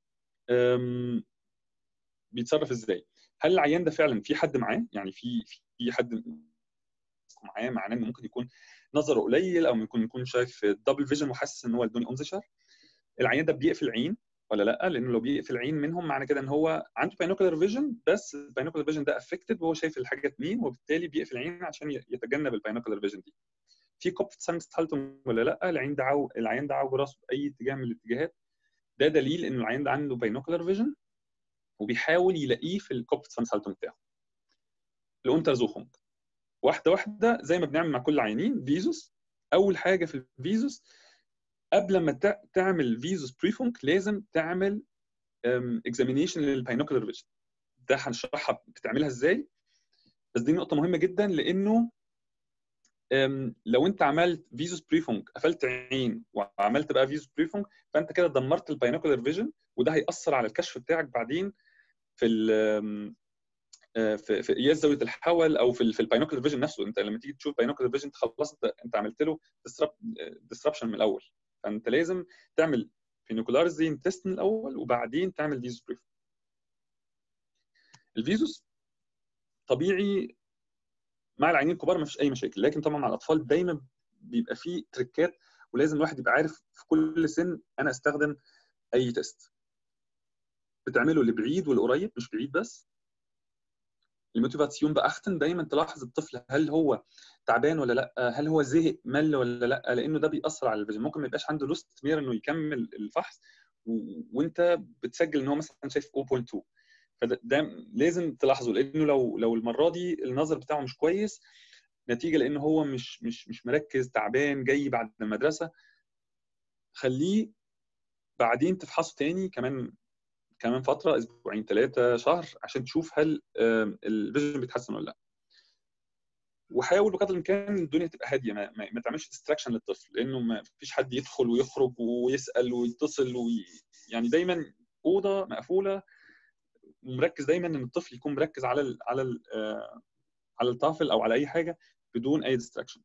بيتصرف ازاي هل العيان ده فعلا في حد معاه يعني في في حد معاه معناه انه ممكن يكون نظره قليل او ممكن يكون شايف دبل فيجن وحاسس ان هو الدنيا انزشر العيان ده بيقفل عين ولا لا لانه لو بيقفل عين منهم معنى كده ان هو عنده باينوكولار فيجن بس الباينوكولار فيجن ده افكتد وهو شايف الحاجه مين وبالتالي بيقفل عين عشان يتجنب الباينوكولار فيجن دي في كوبت سانكستالتوم ولا لا العين دعو العين دعو براسه باي اتجاه من الاتجاهات ده دليل ان العين ده عنده باينوكولار فيجن وبيحاول يلاقيه في الكوبت سانكستالتوم بتاعه الانترزوخونج واحده واحده زي ما بنعمل مع كل العيانين فيزوس اول حاجه في الفيزوس قبل ما تعمل فيزوس بريفونك لازم تعمل اكزامينيشن للباينوكولار فيجن ده هنشرحها بتعملها ازاي بس دي نقطه مهمه جدا لانه لو انت عملت فيزوس بريفونج قفلت عين وعملت بقى فيزوس بريفونج فانت كده دمرت الباينوكولار فيجن وده هياثر على الكشف بتاعك بعدين في في في قياس زاويه الحول او في في الباينوكولار فيجن نفسه انت لما تيجي تشوف باينوكولار فيجن خلاص انت انت عملت له ديسربشن من الاول فانت لازم تعمل بينوكولارزين تيست من الاول وبعدين تعمل فيزوس بريف الفيزوس طبيعي مع العيانين الكبار ما فيش اي مشاكل لكن طبعا مع الاطفال دايما بيبقى فيه تريكات ولازم الواحد يبقى عارف في كل سن انا استخدم اي تيست بتعمله لبعيد والقريب مش بعيد بس الموتيفاسيون باختن دايما تلاحظ الطفل هل هو تعبان ولا لا هل هو زهق مل ولا لا لانه ده بيأثر على الفيجن ممكن ما يبقاش عنده لوست مير انه يكمل الفحص و... وانت بتسجل ان هو مثلا شايف 0.2 فده لازم تلاحظه لانه لو لو المره دي النظر بتاعه مش كويس نتيجه لانه هو مش مش مش مركز تعبان جاي بعد المدرسه خليه بعدين تفحصه تاني كمان كمان فتره اسبوعين ثلاثه شهر عشان تشوف هل الفيجن بيتحسن ولا لا وحاول بقدر الامكان الدنيا تبقى هاديه ما, ما, ما تعملش ديستراكشن للطفل لانه ما فيش حد يدخل ويخرج ويسال ويتصل وي... يعني دايما اوضه مقفوله ومركز دايما ان الطفل يكون مركز على ال على ال على الطافل او على اي حاجه بدون اي ديستراكشن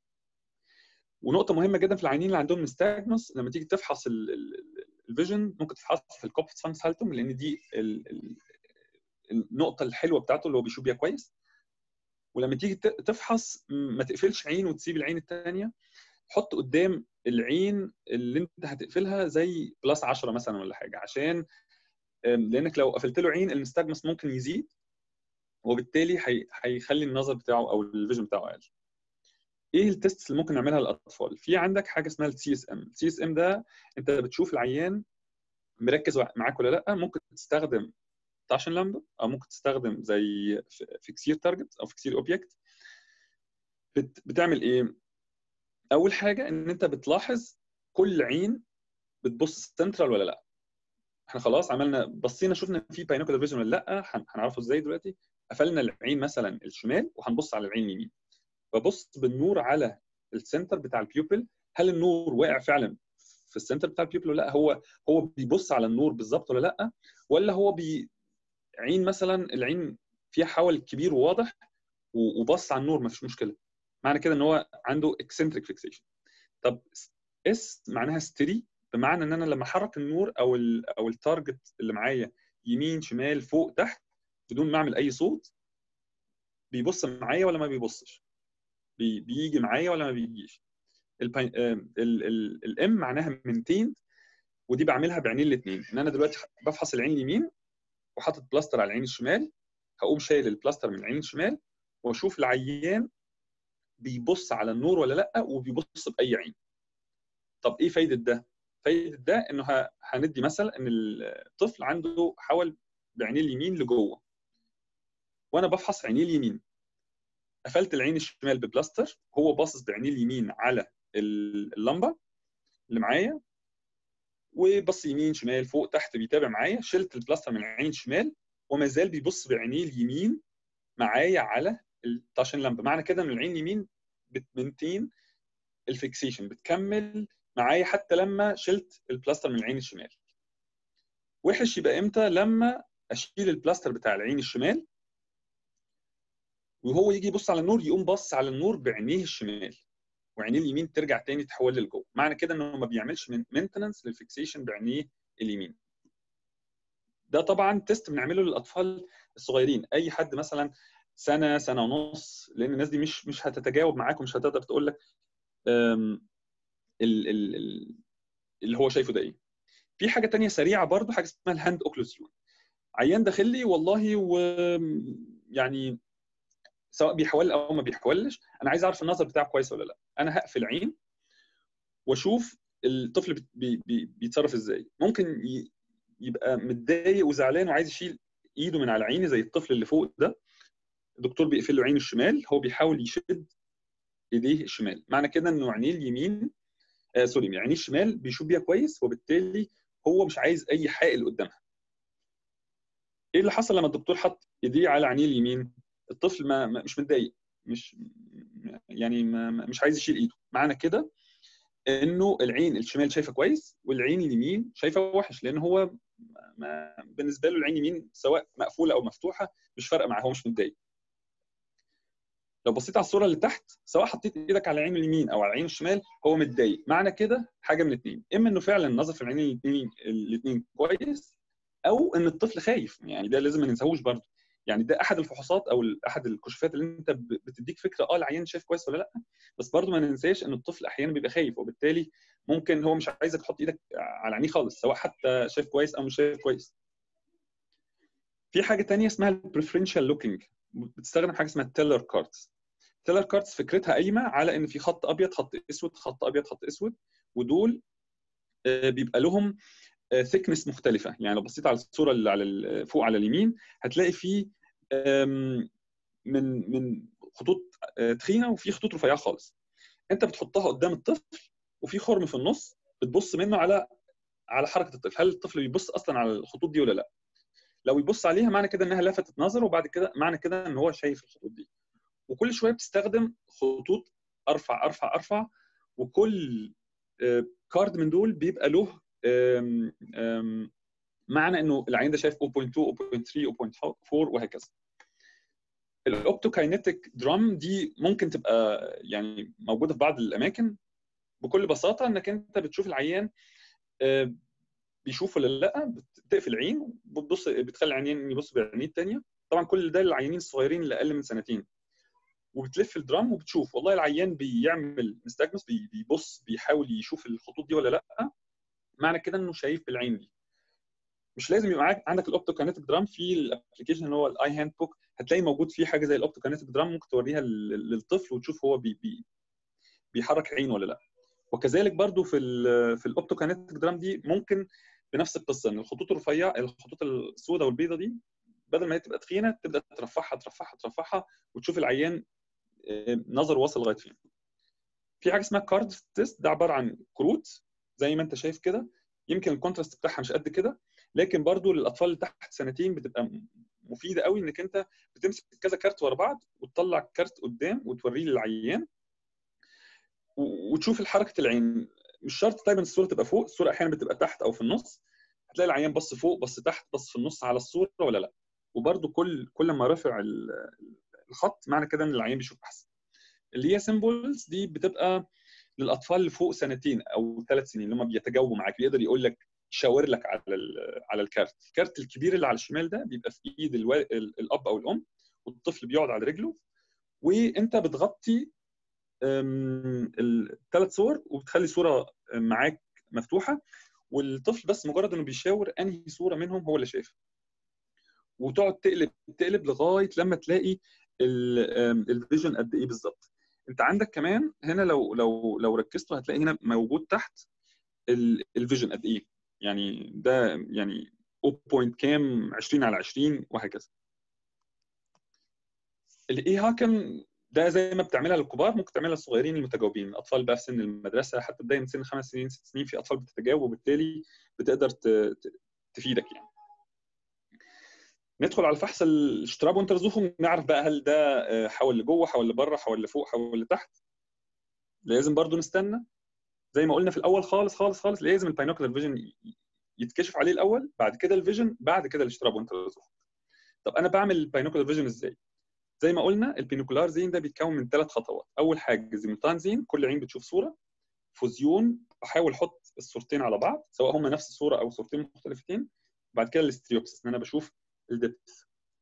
ونقطه مهمه جدا في العيانين اللي عندهم نستاجمس لما تيجي تفحص الفيجن ممكن تفحص في الكوبت فانس هالتوم لان دي ال ال النقطه الحلوه بتاعته اللي هو بيشوف بيها كويس ولما تيجي تفحص ما تقفلش عين وتسيب العين الثانيه حط قدام العين اللي انت هتقفلها زي بلس 10 مثلا ولا حاجه عشان لانك لو قفلت له عين المستجمس ممكن يزيد وبالتالي هيخلي النظر بتاعه او الفيجن بتاعه اقل. ايه التست اللي ممكن نعملها للاطفال؟ في عندك حاجه اسمها السي اس ام، السي اس ام ده انت بتشوف العيان مركز معاك ولا لا ممكن تستخدم تاشن لامبا او ممكن تستخدم زي فيكسير تارجت او فيكسير اوبجكت بتعمل ايه؟ اول حاجه ان انت بتلاحظ كل عين بتبص سنترال ولا لا احنا خلاص عملنا بصينا شفنا في باينوكولار فيجن ولا لا هنعرفه ازاي دلوقتي قفلنا العين مثلا الشمال وهنبص على العين اليمين ببص بالنور على السنتر بتاع البيوبل هل النور واقع فعلا في السنتر بتاع البيوبل ولا لا هو هو بيبص على النور بالظبط ولا لا ولا هو بي عين مثلا العين فيها حول كبير وواضح وبص على النور ما فيش مشكله معنى كده ان هو عنده اكسنتريك فيكسيشن طب اس معناها ستري بمعنى ان انا لما احرك النور او ال او التارجت اللي معايا يمين شمال فوق تحت بدون ما اعمل اي صوت بيبص معايا ولا ما بيبصش بي بيجي معايا ولا ما بيجيش الام معناها مينتين ودي بعملها بعينين الاثنين ان انا دلوقتي بفحص العين اليمين وحاطط بلاستر على العين الشمال هقوم شايل البلاستر من العين الشمال واشوف العيان بيبص على النور ولا لا وبيبص باي عين طب ايه فايده ده فايده ده انه هندي مثل ان الطفل عنده حول بعينيه اليمين لجوه وانا بفحص عينيه اليمين قفلت العين الشمال ببلاستر هو باصص بعينيه اليمين على اللمبه اللي معايا وبص يمين شمال فوق تحت بيتابع معايا شلت البلاستر من العين الشمال وما زال بيبص بعينيه اليمين معايا على التاشن لمبه معنى كده ان العين اليمين بتمنتين الفيكسيشن بتكمل معايا حتى لما شلت البلاستر من العين الشمال وحش يبقى امتى لما اشيل البلاستر بتاع العين الشمال وهو يجي يبص على النور يقوم بص على النور بعينيه الشمال وعينيه اليمين ترجع تاني تحول لجوه معنى كده انه ما بيعملش مينتننس للفيكسيشن بعينيه اليمين ده طبعا تيست بنعمله للاطفال الصغيرين اي حد مثلا سنه سنه ونص لان الناس دي مش مش هتتجاوب معاك ومش هتقدر تقول لك اللي هو شايفه ده ايه في حاجه تانية سريعه برضو حاجه اسمها الهاند اوكلوزيون عيان داخل لي والله و يعني سواء بيحول او ما بيحولش انا عايز اعرف النظر بتاعه كويس ولا لا انا هقفل عين واشوف الطفل بي بي بيتصرف ازاي ممكن يبقى متضايق وزعلان وعايز يشيل ايده من على عيني زي الطفل اللي فوق ده الدكتور بيقفل له عينه الشمال هو بيحاول يشد ايديه الشمال معنى كده انه عينيه اليمين آه سوري عينيه الشمال بيشوف بيها كويس وبالتالي هو مش عايز اي حائل قدامها ايه اللي حصل لما الدكتور حط ايديه على عينيه اليمين الطفل ما مش متضايق مش يعني ما مش عايز يشيل ايده معنى كده انه العين الشمال شايفه كويس والعين اليمين شايفه وحش لان هو ما بالنسبه له العين اليمين سواء مقفوله او مفتوحه مش فارقه معاه هو مش متضايق لو بصيت على الصوره اللي تحت سواء حطيت ايدك على العين اليمين او على العين الشمال هو متضايق معنى كده حاجه من الاثنين اما انه فعلا النظر في العينين الاثنين الاثنين كويس او ان الطفل خايف يعني ده لازم ما ننساهوش برضه يعني ده احد الفحوصات او احد الكشوفات اللي انت بتديك فكره اه العيان شايف كويس ولا لا بس برضه ما ننساش ان الطفل احيانا بيبقى خايف وبالتالي ممكن هو مش عايزك تحط ايدك على عينيه خالص سواء حتى شايف كويس او مش شايف كويس في حاجه تانية اسمها البريفرنشال لوكينج بتستخدم حاجه اسمها التيلر كاردز التيلر كاردز فكرتها قايمه على ان في خط ابيض خط اسود خط ابيض خط اسود ودول بيبقى لهم ثيكنس مختلفه يعني لو بصيت على الصوره اللي على فوق على اليمين هتلاقي في من من خطوط تخينه وفي خطوط رفيعه خالص انت بتحطها قدام الطفل وفي خرم في النص بتبص منه على على حركه الطفل هل الطفل بيبص اصلا على الخطوط دي ولا لا لو يبص عليها معنى كده انها لفتت نظره وبعد كده معنى كده ان هو شايف الخطوط دي وكل شويه بتستخدم خطوط ارفع ارفع ارفع وكل كارد من دول بيبقى له أم أم معنى انه العين ده شايف 0.2 0.3 0.4 وهكذا الاوبتوكاينيتيك درام دي ممكن تبقى يعني موجوده في بعض الاماكن بكل بساطه انك انت بتشوف العيان بيشوف ولا لا بتقفل عين بتبص بتخلي العينين يبص بعينيه الثانيه طبعا كل ده للعيانين الصغيرين اللي اقل من سنتين وبتلف الدرام وبتشوف والله العيان بيعمل نستجمس بيبص بيحاول يشوف الخطوط دي ولا لا معنى كده انه شايف بالعين دي مش لازم يبقى معاك عندك الاوبتوكانيتيك درام في الابلكيشن اللي هو الاي هاند بوك هتلاقي موجود فيه حاجه زي الاوبتوكانيتيك درام ممكن توريها للطفل وتشوف هو بي بي بيحرك عينه ولا لا وكذلك برضو في ال في الاوبتوكانيتيك درام دي ممكن بنفس القصه ان الخطوط الرفيعه الخطوط السوداء والبيضاء دي بدل ما هي تبقى تخينه تبدا ترفعها ترفعها ترفعها وتشوف العيان نظر واصل لغايه فين في حاجه اسمها كارد تيست ده عباره عن كروت زي ما انت شايف كده يمكن الكونتراست بتاعها مش قد كده لكن برضو للاطفال اللي تحت سنتين بتبقى مفيده قوي انك انت بتمسك كذا كارت ورا بعض وتطلع كارت قدام وتوريه للعيان وتشوف حركه العين مش شرط دايما الصوره تبقى فوق الصوره احيانا بتبقى تحت او في النص هتلاقي العيان بص فوق بص تحت بص في النص على الصوره ولا لا وبرضو كل كل ما رفع الخط معنى كده ان العيان بيشوف احسن اللي هي سيمبلز دي بتبقى للاطفال اللي فوق سنتين او ثلاث سنين اللي هم بيتجاوبوا معاك بيقدر يقول لك يشاور لك على على الكارت الكارت الكبير اللي على الشمال ده بيبقى في ايد الو... الاب او الام والطفل بيقعد على رجله وانت بتغطي الثلاث صور وبتخلي صوره معاك مفتوحه والطفل بس مجرد انه بيشاور انهي صوره منهم هو اللي شايفها وتقعد تقلب تقلب لغايه لما تلاقي الفيجن قد ايه بالظبط انت عندك كمان هنا لو لو لو ركزتوا هتلاقي هنا موجود تحت الفيجن قد ايه يعني ده يعني 0. كام 20 على 20 وهكذا الاي هاكم ده زي ما بتعملها للكبار ممكن تعملها للصغيرين المتجاوبين الاطفال بقى في سن المدرسه حتى بدايه من سن خمس سنين ست سنين في اطفال بتتجاوب وبالتالي بتقدر تفيدك يعني ندخل على فحص الاشتراب وانترزوخهم نعرف بقى هل ده حول لجوه حول لبره حول لفوق حول لتحت لازم برضو نستنى زي ما قلنا في الاول خالص خالص خالص لازم الباينوكلر فيجن يتكشف عليه الاول بعد كده الفيجن بعد كده الاشتراب وانترزوخ طب انا بعمل الباينوكلر فيجن ازاي زي ما قلنا البينوكولار زين ده بيتكون من ثلاث خطوات اول حاجه زيمولتان زين كل عين بتشوف صوره فوزيون بحاول احط الصورتين على بعض سواء هم نفس الصوره او صورتين مختلفتين بعد كده الاستريوبسس ان انا بشوف الدبث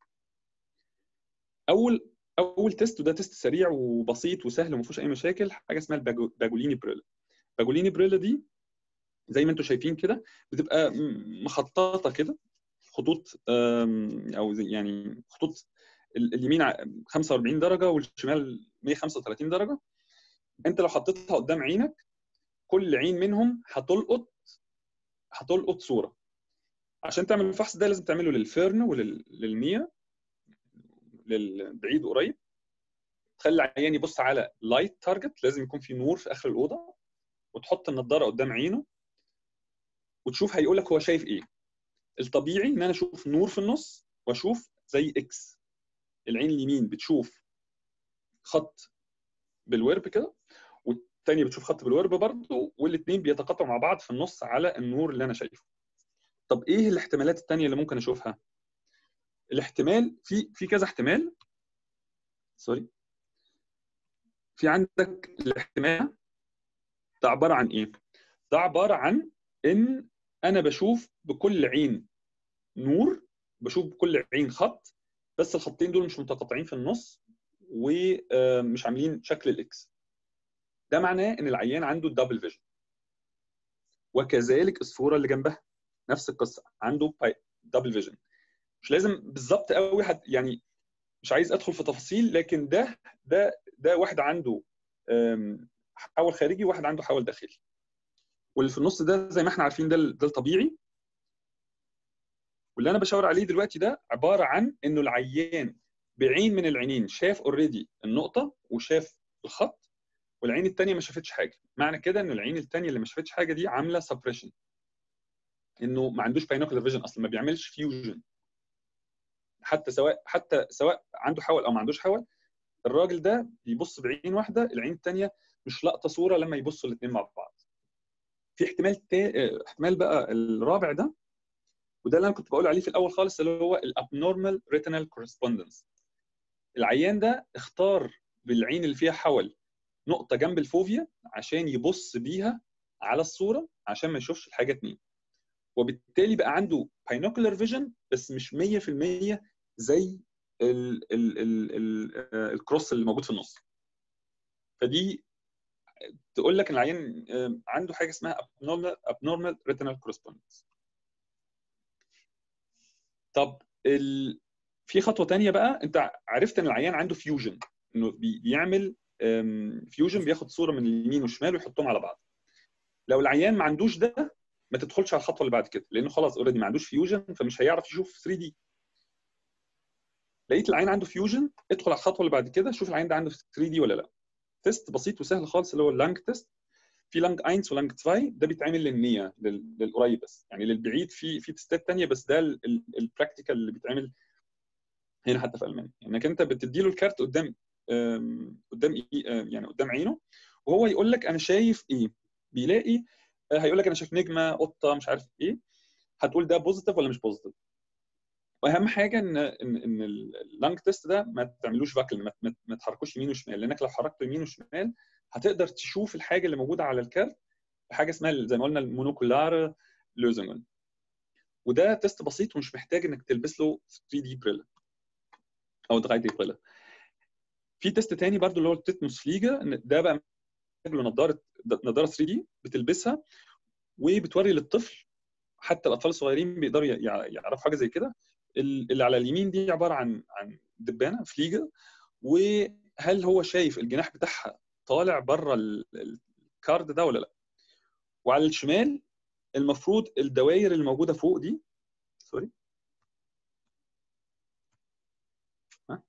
اول اول تيست وده تيست سريع وبسيط وسهل وما فيهوش اي مشاكل حاجه اسمها الباجوليني بريلا باجوليني بريلا دي زي ما انتم شايفين كده بتبقى مخططه كده خطوط او زي يعني خطوط اليمين 45 درجه والشمال 135 درجه انت لو حطيتها قدام عينك كل عين منهم هتلقط هتلقط صوره عشان تعمل الفحص ده لازم تعمله للفيرن وللميا للبعيد وقريب تخلي العيان يبص على لايت تارجت لازم يكون في نور في اخر الاوضه وتحط النضاره قدام عينه وتشوف هيقول لك هو شايف ايه الطبيعي ان انا اشوف نور في النص واشوف زي اكس العين اليمين بتشوف خط بالورب كده والثانيه بتشوف خط بالورب برضه والاثنين بيتقاطعوا مع بعض في النص على النور اللي انا شايفه طب ايه الاحتمالات الثانيه اللي ممكن اشوفها الاحتمال في في كذا احتمال سوري في عندك الاحتمال ده عباره عن ايه ده عباره عن ان انا بشوف بكل عين نور بشوف بكل عين خط بس الخطين دول مش متقاطعين في النص ومش عاملين شكل الاكس ده معناه ان العيان عنده الدبل فيجن وكذلك الصوره اللي جنبها نفس القصه عنده دبل فيجن مش لازم بالظبط قوي حد يعني مش عايز ادخل في تفاصيل لكن ده ده ده واحد عنده حول خارجي وواحد عنده حول داخلي واللي في النص ده زي ما احنا عارفين ده ده الطبيعي واللي انا بشاور عليه دلوقتي ده عباره عن انه العيان بعين من العينين شاف اوريدي النقطه وشاف الخط والعين الثانيه ما شافتش حاجه معنى كده ان العين الثانيه اللي ما شافتش حاجه دي عامله سبريشن انه ما عندوش باينوكلر فيجن اصلا ما بيعملش فيوجن حتى سواء حتى سواء عنده حول او ما عندوش حول الراجل ده بيبص بعين واحده العين الثانيه مش لاقطه صوره لما يبصوا الاثنين مع بعض في احتمال تا... احتمال بقى الرابع ده وده اللي انا كنت بقول عليه في الاول خالص اللي هو الابنورمال ريتينال كورسبوندنس العيان ده اختار بالعين اللي فيها حول نقطه جنب الفوفيا عشان يبص بيها على الصوره عشان ما يشوفش الحاجه اتنين وبالتالي بقى عنده باينوكولار فيجن بس مش 100% زي ال ال ال ال الكروس اللي موجود في النص فدي تقول لك ان العيان عنده حاجه اسمها abnormal abnormal retinal correspondence طب ال... في خطوه تانية بقى انت عرفت ان العيان عنده فيوجن انه بي... بيعمل فيوجن بياخد صوره من اليمين والشمال ويحطهم على بعض لو العيان ما عندوش ده ما تدخلش على الخطوه اللي بعد كده لانه خلاص اوريدي ما عندوش فيوجن فمش هيعرف يشوف 3 دي لقيت العين عنده فيوجن ادخل على الخطوه اللي بعد كده شوف العين ده عنده 3 دي ولا لا تيست بسيط وسهل خالص اللي هو اللانج تيست في لانج 1 ولانج 2 ده بيتعمل للنيه للقريب بس يعني للبعيد في في تيستات ثانيه بس ده البراكتيكال اللي بيتعمل هنا حتى في المانيا انك انت بتدي له الكارت قدام قدام يعني قدام عينه وهو يقول لك انا شايف ايه بيلاقي هيقول لك انا شايف نجمه قطه مش عارف ايه هتقول ده بوزيتيف ولا مش بوزيتيف واهم حاجه ان ان ان اللانج تيست ده ما تعملوش فاكل ما, ما تحركوش يمين وشمال لانك لو حركت يمين وشمال هتقدر تشوف الحاجه اللي موجوده على الكارت حاجه اسمها زي ما قلنا المونوكولار لوزنجون وده تيست بسيط ومش محتاج انك تلبس له 3 دي بريلا او 3 دي بريلا في تيست تاني برضو اللي هو التيتنوس فليجا إن ده بقى محتاج له نظاره نظاره 3 دي بتلبسها وبتوري للطفل حتى الاطفال الصغيرين بيقدروا يع- يعرفوا حاجه زي كده ال- اللي على اليمين دي عباره عن عن دبانه فليجا وهل هو شايف الجناح بتاعها طالع بره ال- ال- الكارد ده ولا لا وعلى الشمال المفروض الدوائر اللي موجوده فوق دي سوري ها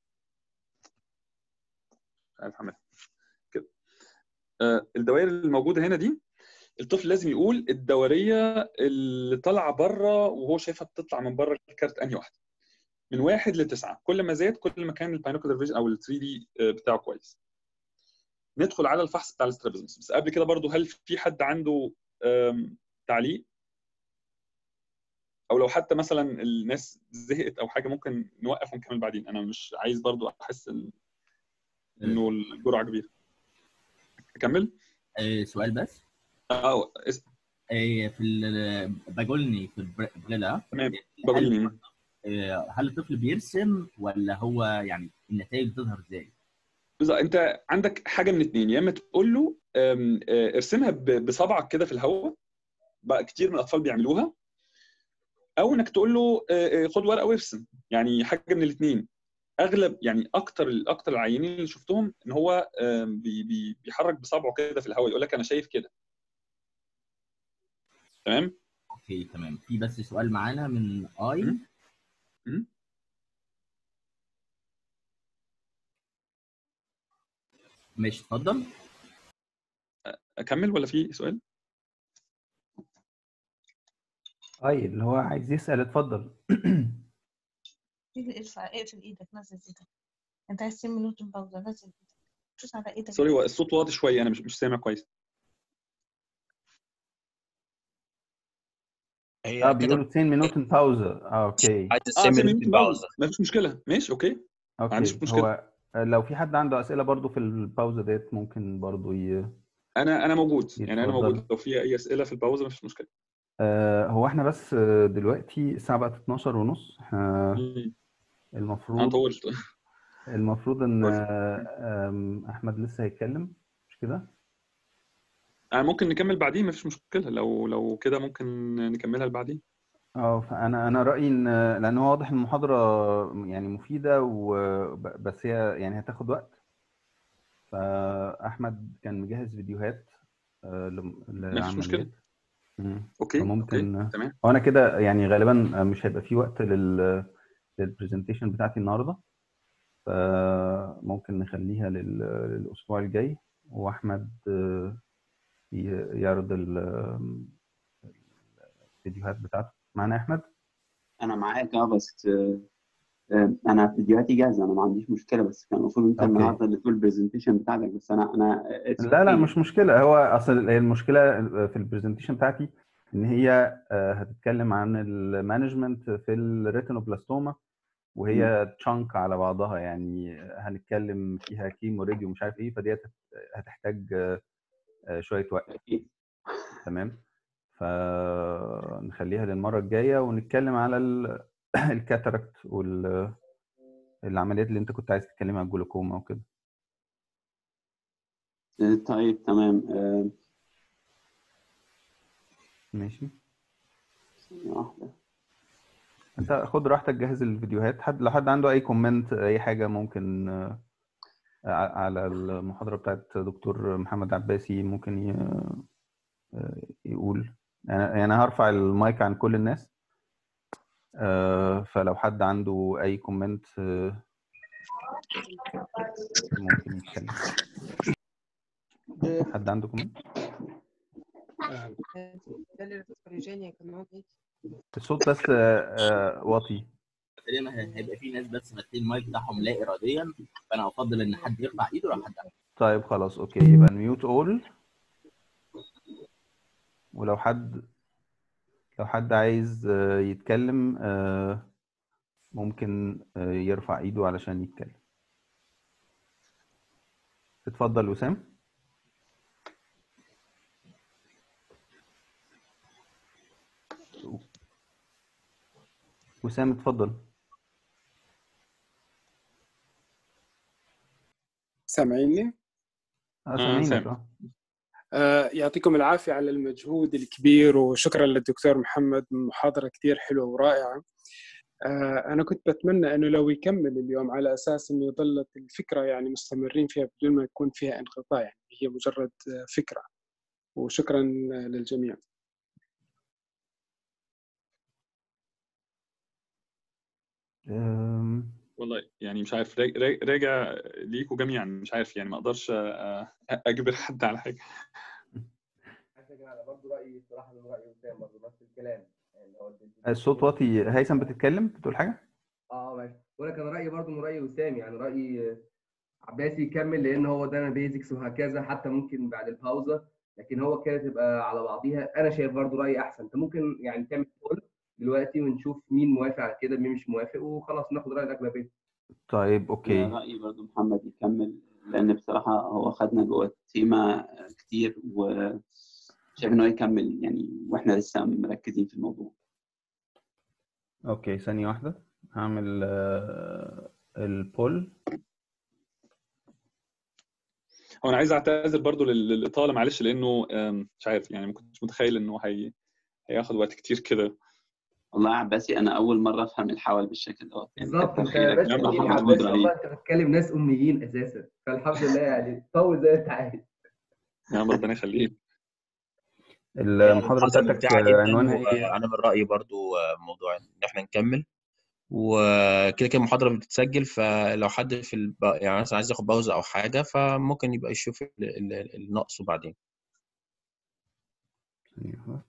مش عارف اعملها كده آه، الدوائر اللي موجوده هنا دي الطفل لازم يقول الدوريه اللي طالعه بره وهو شايفها بتطلع من بره الكارت انهي واحده من واحد لتسعه كل ما زاد كل ما كان الباينوكولار فيجن او ال 3 دي بتاعه كويس ندخل على الفحص بتاع الاسترابيزمز بس قبل كده برضو هل في حد عنده آم، تعليق او لو حتى مثلا الناس زهقت او حاجه ممكن نوقف ونكمل بعدين انا مش عايز برضو احس ان انه الجرعه كبيره اكمل آه، سؤال بس اه اسم آه، في ال- باجولني في البريلا تمام هل باجوليني آه، هل الطفل بيرسم ولا هو يعني النتائج بتظهر ازاي؟ بالظبط انت عندك حاجه من اتنين يا اما تقول له آم، آه، ارسمها ب- بصبعك كده في الهواء بقى كتير من الاطفال بيعملوها او انك تقول له آه، آه، خد ورقه وارسم يعني حاجه من الاثنين اغلب يعني اكتر اكتر العيانين اللي شفتهم ان هو آم، بي- بي- بيحرك بصبعه كده في الهواء يقول لك انا شايف كده تمام اوكي تمام في بس سؤال معانا من اي مم. مم. ماشي اتفضل اكمل ولا في سؤال اي اللي هو عايز يسأل اتفضل ارفع اقفل ايدك نزل ايدك انت عايز 10 مينوت باوزة نزل ايدك دوس على ايدك سوري هو الصوت واضح شويه انا مش مش سامع كويس اه هي بيقولوا كده 10 مينوت باوزة اه اوكي عايز اه 10 10 مينوت باوزة ما فيش مشكله ماشي اوكي عنديش اوكي مشكلة. هو لو في حد عنده اسئله برضو في الباوزه ديت ممكن برضو ي... انا انا موجود يعني انا اتفضل. موجود لو في اي اسئله في الباوزه ما فيش مشكله آه هو احنا بس آه، دلوقتي الساعه بقت 12 ونص احنا مم. انا المفروض طولت المفروض ان طيب. آه، آم، احمد لسه هيتكلم مش كده انا ممكن نكمل بعدين ما فيش مشكله لو لو كده ممكن نكملها بعدين اه فانا انا رايي ان لان هو واضح المحاضره يعني مفيده وب- بس هي يعني هتاخد وقت فاحمد كان مجهز فيديوهات آه، لم- مفيش مشكلة. للعمليات مم. اوكي فممكن اوكي تمام هو انا كده يعني غالبا مش هيبقى في وقت لل للبرزنتيشن بتاعتي النهارده فممكن نخليها لل... للاسبوع الجاي واحمد آه، ي- يعرض ال- الفيديوهات بتاعته معانا يا احمد انا معاك اه بس آه، آه، انا فيديوهاتي جاهزه انا ما عنديش مشكله بس كان المفروض انت أوكي. النهارده اللي تقول البرزنتيشن بتاعتك بس انا انا it's لا لا okay. مش مشكله هو اصل هي المشكله في البرزنتيشن بتاعتي ان هي آه، هتتكلم عن المانجمنت في الريتينوبلاستوما وهي تشانك على بعضها يعني هنتكلم فيها كيمو راديو مش عارف ايه فدي هت- هتحتاج آه، آه، شويه وقت أكيد. تمام فنخليها للمره الجايه ونتكلم على ال- الكاتاراكت والعمليات اللي انت كنت عايز تتكلم عن الجلوكوما وكده آه، طيب تمام آه، ماشي ثانية واحدة انت خد راحتك جهز الفيديوهات حد لو حد عنده اي كومنت اي حاجه ممكن آه، ع- على المحاضره بتاعت دكتور محمد عباسي ممكن ي- آه، يقول انا يعني أنا هرفع المايك عن كل الناس آه، فلو حد عنده اي كومنت آه، ممكن يتكلم حد عنده كومنت الصوت بس آه، آه، واطي تقريبا هيبقى في ناس بس فاتحين المايك بتاعهم لا اراديا فانا افضل ان حد يرفع ايده لو حد طيب خلاص اوكي يبقى نميوت اول ولو حد لو حد عايز آه، يتكلم آه، ممكن آه، يرفع ايده علشان يتكلم اتفضل وسام وسام اتفضل سامعيني؟ اه سامعينك سامع. اه آه، يعطيكم العافية على المجهود الكبير وشكرا للدكتور محمد محاضرة كثير حلوة ورائعة آه، أنا كنت بتمنى أنه لو يكمل اليوم على أساس أنه ظلت الفكرة يعني مستمرين فيها بدون ما يكون فيها انقطاع يعني هي مجرد آه، فكرة وشكرا آه، للجميع أم، والله يعني مش عارف راج- راج- راجع ليكوا جميعا مش عارف يعني ما اقدرش أ- اجبر حد على حاجه انا برضه رايي الصراحه من راي وسام برضه نفس الكلام يعني هو الصوت واطي هيثم بتتكلم بتقول حاجه اه ماشي بقول لك انا رايي برضه من راي وسام يعني رايي عباسي يكمل لان هو ده بيزكس وهكذا حتى ممكن بعد الباوزه لكن هو كده تبقى على بعضيها انا شايف برضه رايي احسن انت ممكن يعني تعمل بول دلوقتي ونشوف مين موافق على كده مين مش موافق وخلاص ناخد راي الاغلبيه طيب أنا اوكي رأيي برضو محمد يكمل لأن بصراحة هو خدنا جوه التيمة كتير وشايف إن هو يكمل يعني وإحنا لسه مركزين في الموضوع اوكي ثانيه واحده هعمل آه، البول هو انا عايز اعتذر برضو لل- للاطاله معلش لانه أم، مش عارف يعني ما كنتش متخيل انه هي هياخد وقت كتير كده والله يا عباسي أنا أول مرة أفهم الحوال بالشكل دوت يعني بالظبط كتر انت خيرك بس يا عم يا محمد عباسي محمود والله رهيب انت بتتكلم ناس اميين اساسا فالحمد لله يعني طول زي ما انت عايز يا عم ربنا يخليك المحاضره محاضرة بتاعتك ممتعة آه، جدا عنوانها ايه وأنا من رأيي برضو آه، موضوع إن إحنا نكمل وكده كده المحاضرة بتتسجل فلو حد في الب... يعني مثلا عايز ياخد باوزة أو حاجة فممكن يبقى يشوف ال- ال- اللي ناقصه بعدين ثانية واحدة.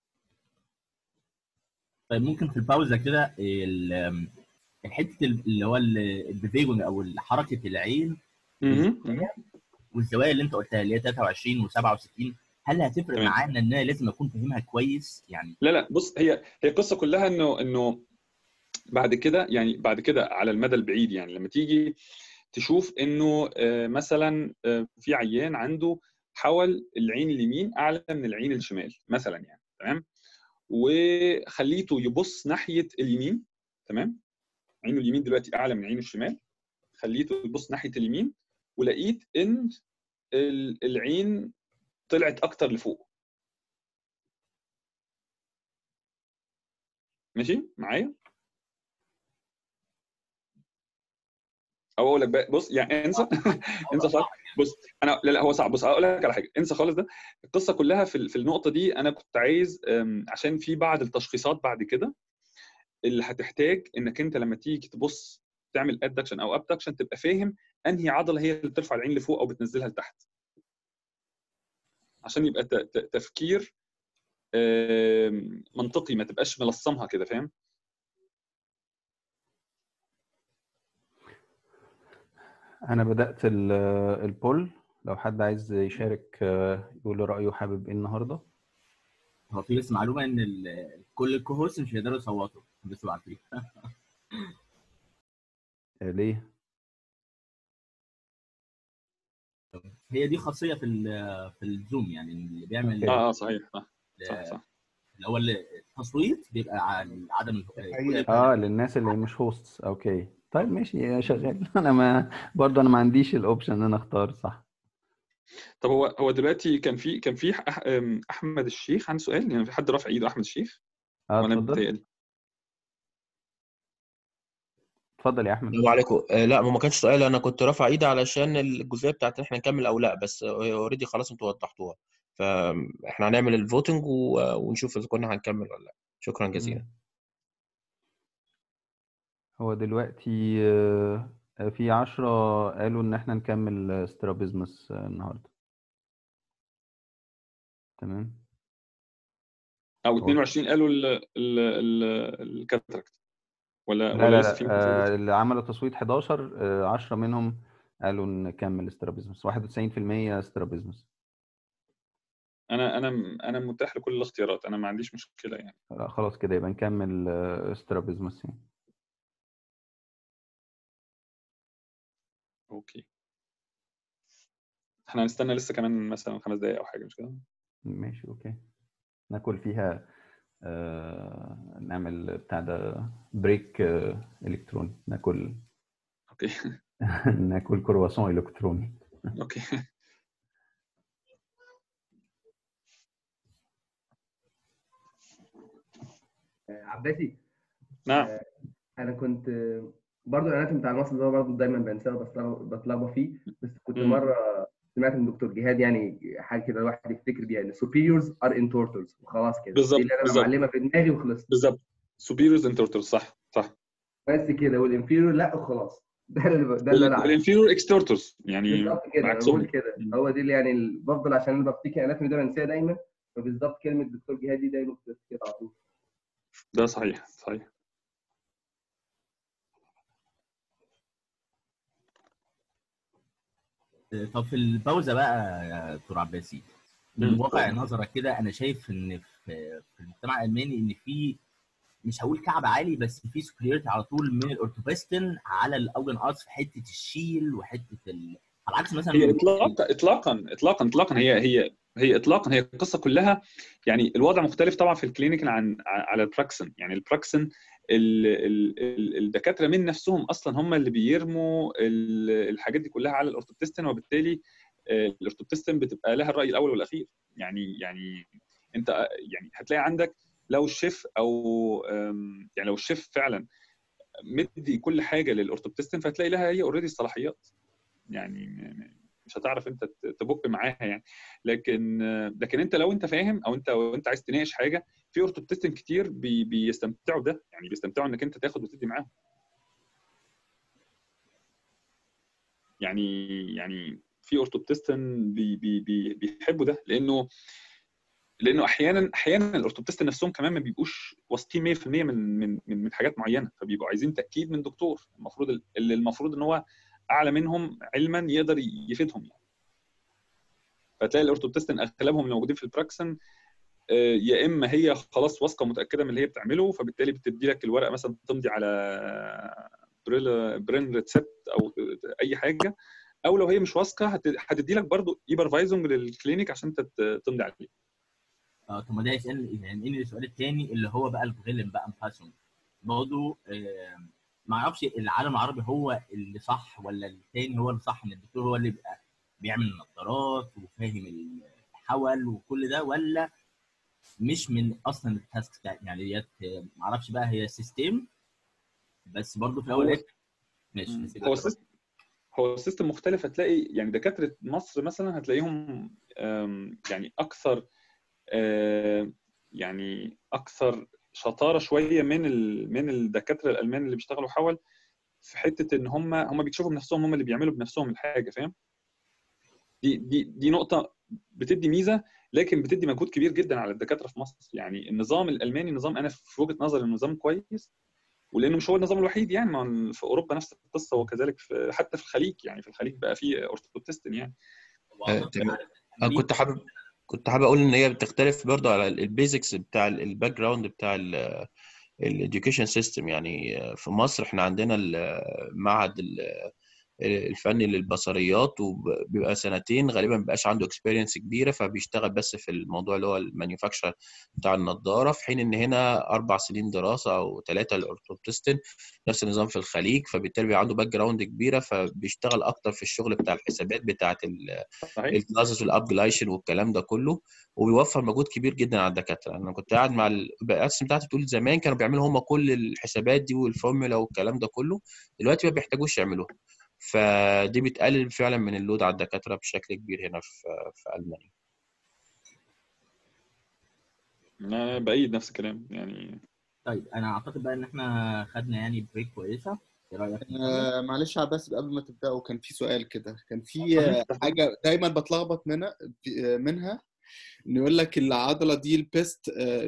طيب ممكن في الباوزه كده ال- الحته اللي هو البيفيجون او حركه العين مهم، مهم. والزوايا اللي انت قلتها اللي هي 23 و67 هل هتفرق تمام. معانا ان انا لازم اكون فاهمها كويس يعني لا لا بص هي هي القصه كلها انه انه بعد كده يعني بعد كده على المدى البعيد يعني لما تيجي تشوف انه آه، مثلا آه، في عيان عنده حول العين اليمين اعلى من العين الشمال مثلا يعني تمام وخليته يبص ناحيه اليمين تمام عينه اليمين دلوقتي اعلى من عينه الشمال خليته يبص ناحيه اليمين ولقيت ان ال- العين طلعت اكتر لفوق ماشي معايا او اقول لك بقى بص يعني انسى انسى خالص بص انا لا لا هو صعب بص اقول لك على حاجه انسى خالص ده القصه كلها في ال- في النقطه دي انا كنت عايز أم، عشان في بعض التشخيصات بعد كده اللي هتحتاج انك انت لما تيجي تبص تعمل ادكشن او ابدكشن تبقى فاهم انهي عضله هي اللي بترفع العين لفوق او بتنزلها لتحت عشان يبقى ت- ت- تفكير أم، منطقي ما تبقاش ملصمها كده فاهم انا بدات ال- البول لو حد عايز يشارك آه، يقول رايه حابب ايه النهارده هو في بس معلومه ان ال- كل الكوهوست مش هيقدروا يصوتوا بس تبقوا عارفين آه، ليه هي دي خاصيه في ال- في الزوم يعني اللي بيعمل أوكي. اه اه صحيح صح صح صح اللي هو التصويت بيبقى عن عدم ال- كل اه للناس اللي مش هوستس اوكي طيب ماشي شغال انا ما برضه انا ما عنديش الاوبشن ان انا اختار صح طب هو هو دلوقتي كان في كان في أح- أم، احمد الشيخ عنده سؤال يعني في حد رافع ايده احمد الشيخ اه وانا اتفضل بتهيألي اتفضل يا احمد السلام عليكم آه، لا ما ما كانش سؤال انا كنت رافع ايدي علشان الجزئيه بتاعت ان احنا نكمل او لا بس اوريدي خلاص انتوا وضحتوها فاحنا هنعمل الفوتنج و- ونشوف اذا كنا هنكمل ولا لا شكرا جزيلا مم. هو دلوقتي آه، في عشرة قالوا إن إحنا نكمل سترابيزمس النهاردة تمام او هو 22 قالوا ال ال ال الكاتراكت ولا لا ولا لا لسه في لا آه، اللي عملوا تصويت 11 آه، 10 منهم قالوا نكمل سترابيزمس 91% سترابيزمس انا انا انا متاح لكل الاختيارات انا ما عنديش مشكله يعني لا خلاص كده يبقى نكمل آه، سترابيزمس يعني اوكي احنا هنستنى لسه كمان مثلا خمس دقايق او حاجه مش كده ماشي أوكي ناكل فيها آه، نعمل بتاع ده بريك آه، إلكتروني ناكل اوكي ناكل كرواسون الكتروني اوكي آه، عباسي نعم آه، انا كنت آه، برضو الاناتومي بتاع المصل ده برضو دايما بنساه بتلخبط بتلخبط فيه بس كنت مم. مره سمعت من دكتور جهاد يعني حاجه كده الواحد يفتكر بيها ان superiors are in tortures وخلاص كده بالظبط، دي اللي انا بالظبط. معلمه في دماغي وخلصت بالظبط superiors and tortors صح صح بس كده والانفيريور لا وخلاص ده اللي ده اللي انا عارفه والانفيرور اكستورتورز يعني بالظبط كده انا عكسهم بقول كده هو دي اللي يعني ال- بفضل عشان انا بفتكر اناتومي ده بنساه دايما فبالظبط كلمه دكتور جهاد دي دايما بتفتكر على طول ده صحيح صحيح طب في البوزه بقى يا دكتور عباسي من مم. واقع نظرك كده انا شايف ان في في المجتمع الالماني ان في مش هقول كعب عالي بس في سوبريورتي على طول من الاورتوبستن على الاوجن ارتس في حته الشيل وحته ال... على عكس مثلا هي اطلاقا اطلاقا اطلاقا اطلاقا هي هي هي اطلاقا هي القصه كلها يعني الوضع مختلف طبعا في الكلينيكال عن على البراكسن يعني البراكسن ال- ال- ال- الدكاتره من نفسهم اصلا هم اللي بيرموا ال- الحاجات دي كلها على الاورتوبتستن وبالتالي آه، الاورتوبتستن بتبقى لها الراي الاول والاخير يعني يعني انت آه، يعني هتلاقي عندك لو الشيف او آم، يعني لو الشيف فعلا مدي كل حاجه للاورتوبتستن فهتلاقي لها هي اوريدي الصلاحيات يعني م- م- مش هتعرف انت ت- تبق معاها يعني لكن لكن انت لو انت فاهم او انت او انت عايز تناقش حاجه في اورتوبتستن كتير بي بيستمتعوا بده يعني بيستمتعوا انك انت تاخد وتدي معاهم يعني يعني في اورتوبتستن بي بي بي بيحبوا ده لانه لانه احيانا احيانا الاورتوبتست نفسهم كمان ما بيبقوش واثقين 100% من من من من حاجات معينه فبيبقوا عايزين تاكيد من دكتور المفروض اللي المفروض ان هو اعلى منهم علما يقدر يفيدهم يعني فتلاقي الاورتوبتستن اغلبهم اللي موجودين في البراكسن آه، يا اما هي خلاص واثقه ومتاكده من اللي هي بتعمله فبالتالي بتدي لك الورقه مثلا تمضي على بريل برين ريتسبت او اي حاجه او لو هي مش واثقه هت- هتدي لك برضه ايبرفايزنج للكلينيك عشان انت ت- تمضي عليه اه طب ما ده يسال يعني السؤال الثاني اللي هو بقى الغلم بقى امباسون برضه آه، ما اعرفش العالم العربي هو اللي صح ولا الثاني هو اللي صح ان الدكتور هو اللي بيبقى بيعمل النظارات وفاهم الحول وكل ده ولا مش من اصلا التاسك بتاع يعني ديت آه، ما اعرفش بقى هي سيستم بس برضه في الاول هو- والآخر- ماشي مم. نسيب هو لك السيستم هو السيستم مختلف هتلاقي يعني دكاتره مصر مثلا هتلاقيهم آم، يعني اكثر آم، يعني اكثر شطاره شويه من ال... من الدكاتره الالمان اللي بيشتغلوا حول في حته ان هم هم بيكشفوا بنفسهم هم اللي بيعملوا بنفسهم الحاجه فاهم دي دي دي نقطه بتدي ميزه لكن بتدي مجهود كبير جدا على الدكاتره في مصر يعني النظام الالماني نظام انا في وجهه نظري انه نظام كويس ولانه مش هو النظام الوحيد يعني ما في اوروبا نفس القصه وكذلك في حتى في الخليج يعني في الخليج بقى في اورتوبتستن يعني آه، تمام انا كنت حابب كنت حابب اقول ان هي بتختلف برضه على البيزكس بتاع الباك جراوند بتاع الاديوكيشن سيستم يعني آه، في مصر احنا عندنا المعهد ال- الفني للبصريات وبيبقى سنتين غالبا ما بيبقاش عنده اكسبيرينس كبيره فبيشتغل بس في الموضوع اللي هو المانيفاكتشر بتاع النضاره في حين ان هنا اربع سنين دراسه او ثلاثه الاورتوبتستن نفس النظام في الخليج فبالتالي بيبقى عنده باك جراوند كبيره فبيشتغل اكتر في الشغل بتاع الحسابات بتاعه صحيح الكلاسز والاب جلايشن والكلام ده كله وبيوفر مجهود كبير جدا على الدكاتره انا كنت قاعد مع البقاسم بتاعتي بتقول زمان كانوا بيعملوا هم كل الحسابات دي والفورمولا والكلام ده كله دلوقتي ما بيحتاجوش يعملوها فدي بتقلل فعلا من اللود على الدكاتره بشكل كبير هنا في في المانيا انا بايد نفس الكلام يعني طيب انا اعتقد بقى ان احنا خدنا يعني بريك كويسه ايه رايك آه معلش يا عباس قبل ما تبداوا كان في سؤال كده كان في آه، حاجه دايما بتلخبط منها في- آه، منها ان يقول لك العضله دي البيست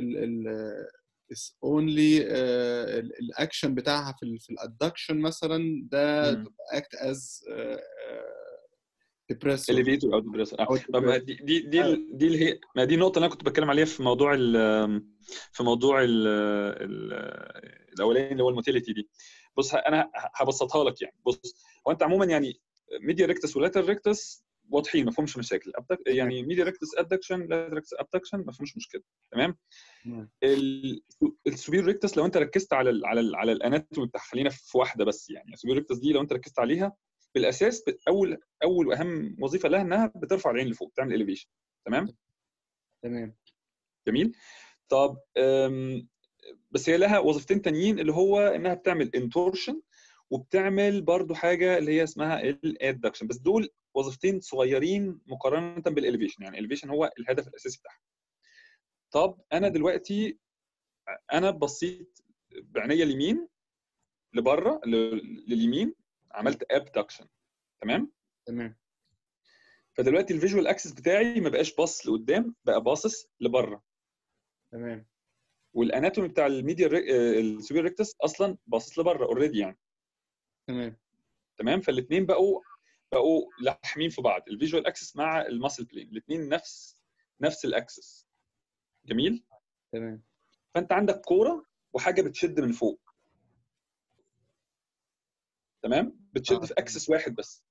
is only آه، ال- الاكشن بتاعها في ال في الادكشن مثلا ده مم. اكت از ديبريسور الليفيتور او ديبريسور أو اه طب ما دي دي دي, أيوة. دي اللي هي ما دي النقطه اللي انا كنت بتكلم عليها في موضوع ال في موضوع ال ال الاولاني اللي هو الموتيليتي دي بص ه- انا ه- هبسطها لك يعني بص هو انت عموما يعني ميديا ريكتس ولاتر ريكتس واضحين ما فيهمش مشاكل Abduct- يعني ميديا ريكتس ادكشن لاتر ريكتس ابدكشن ما فيهمش مشكله تمام ال- السوبير ريكتس لو انت ركزت على ال على ال على الاناتومي بتاع خلينا في واحده بس يعني السوبير ريكتس دي لو انت ركزت عليها بالاساس ب- اول اول واهم وظيفه لها انها بترفع العين لفوق بتعمل اليفيشن تمام تمام جميل طب أم، بس هي لها وظيفتين تانيين اللي هو انها بتعمل انتورشن وبتعمل برضو حاجه اللي هي اسمها الادكشن بس دول وظيفتين صغيرين مقارنه بالاليفيشن يعني الاليفيشن هو الهدف الاساسي بتاعها طب انا دلوقتي انا بصيت بعينيا اليمين لبره ل- لليمين عملت ابدكشن تمام تمام فدلوقتي الفيجوال اكسس بتاعي ما بقاش باص لقدام بقى باصص لبره تمام والاناتومي بتاع الميديا السوبر ريكتس اصلا باصص لبره اوريدي يعني تمام تمام فالاثنين بقوا بقوا لاحمين في بعض الفيجوال اكسس مع الماسل بلين الاثنين نفس نفس الاكسس جميل تمام فانت عندك كوره وحاجه بتشد من فوق تمام بتشد في اكسس واحد بس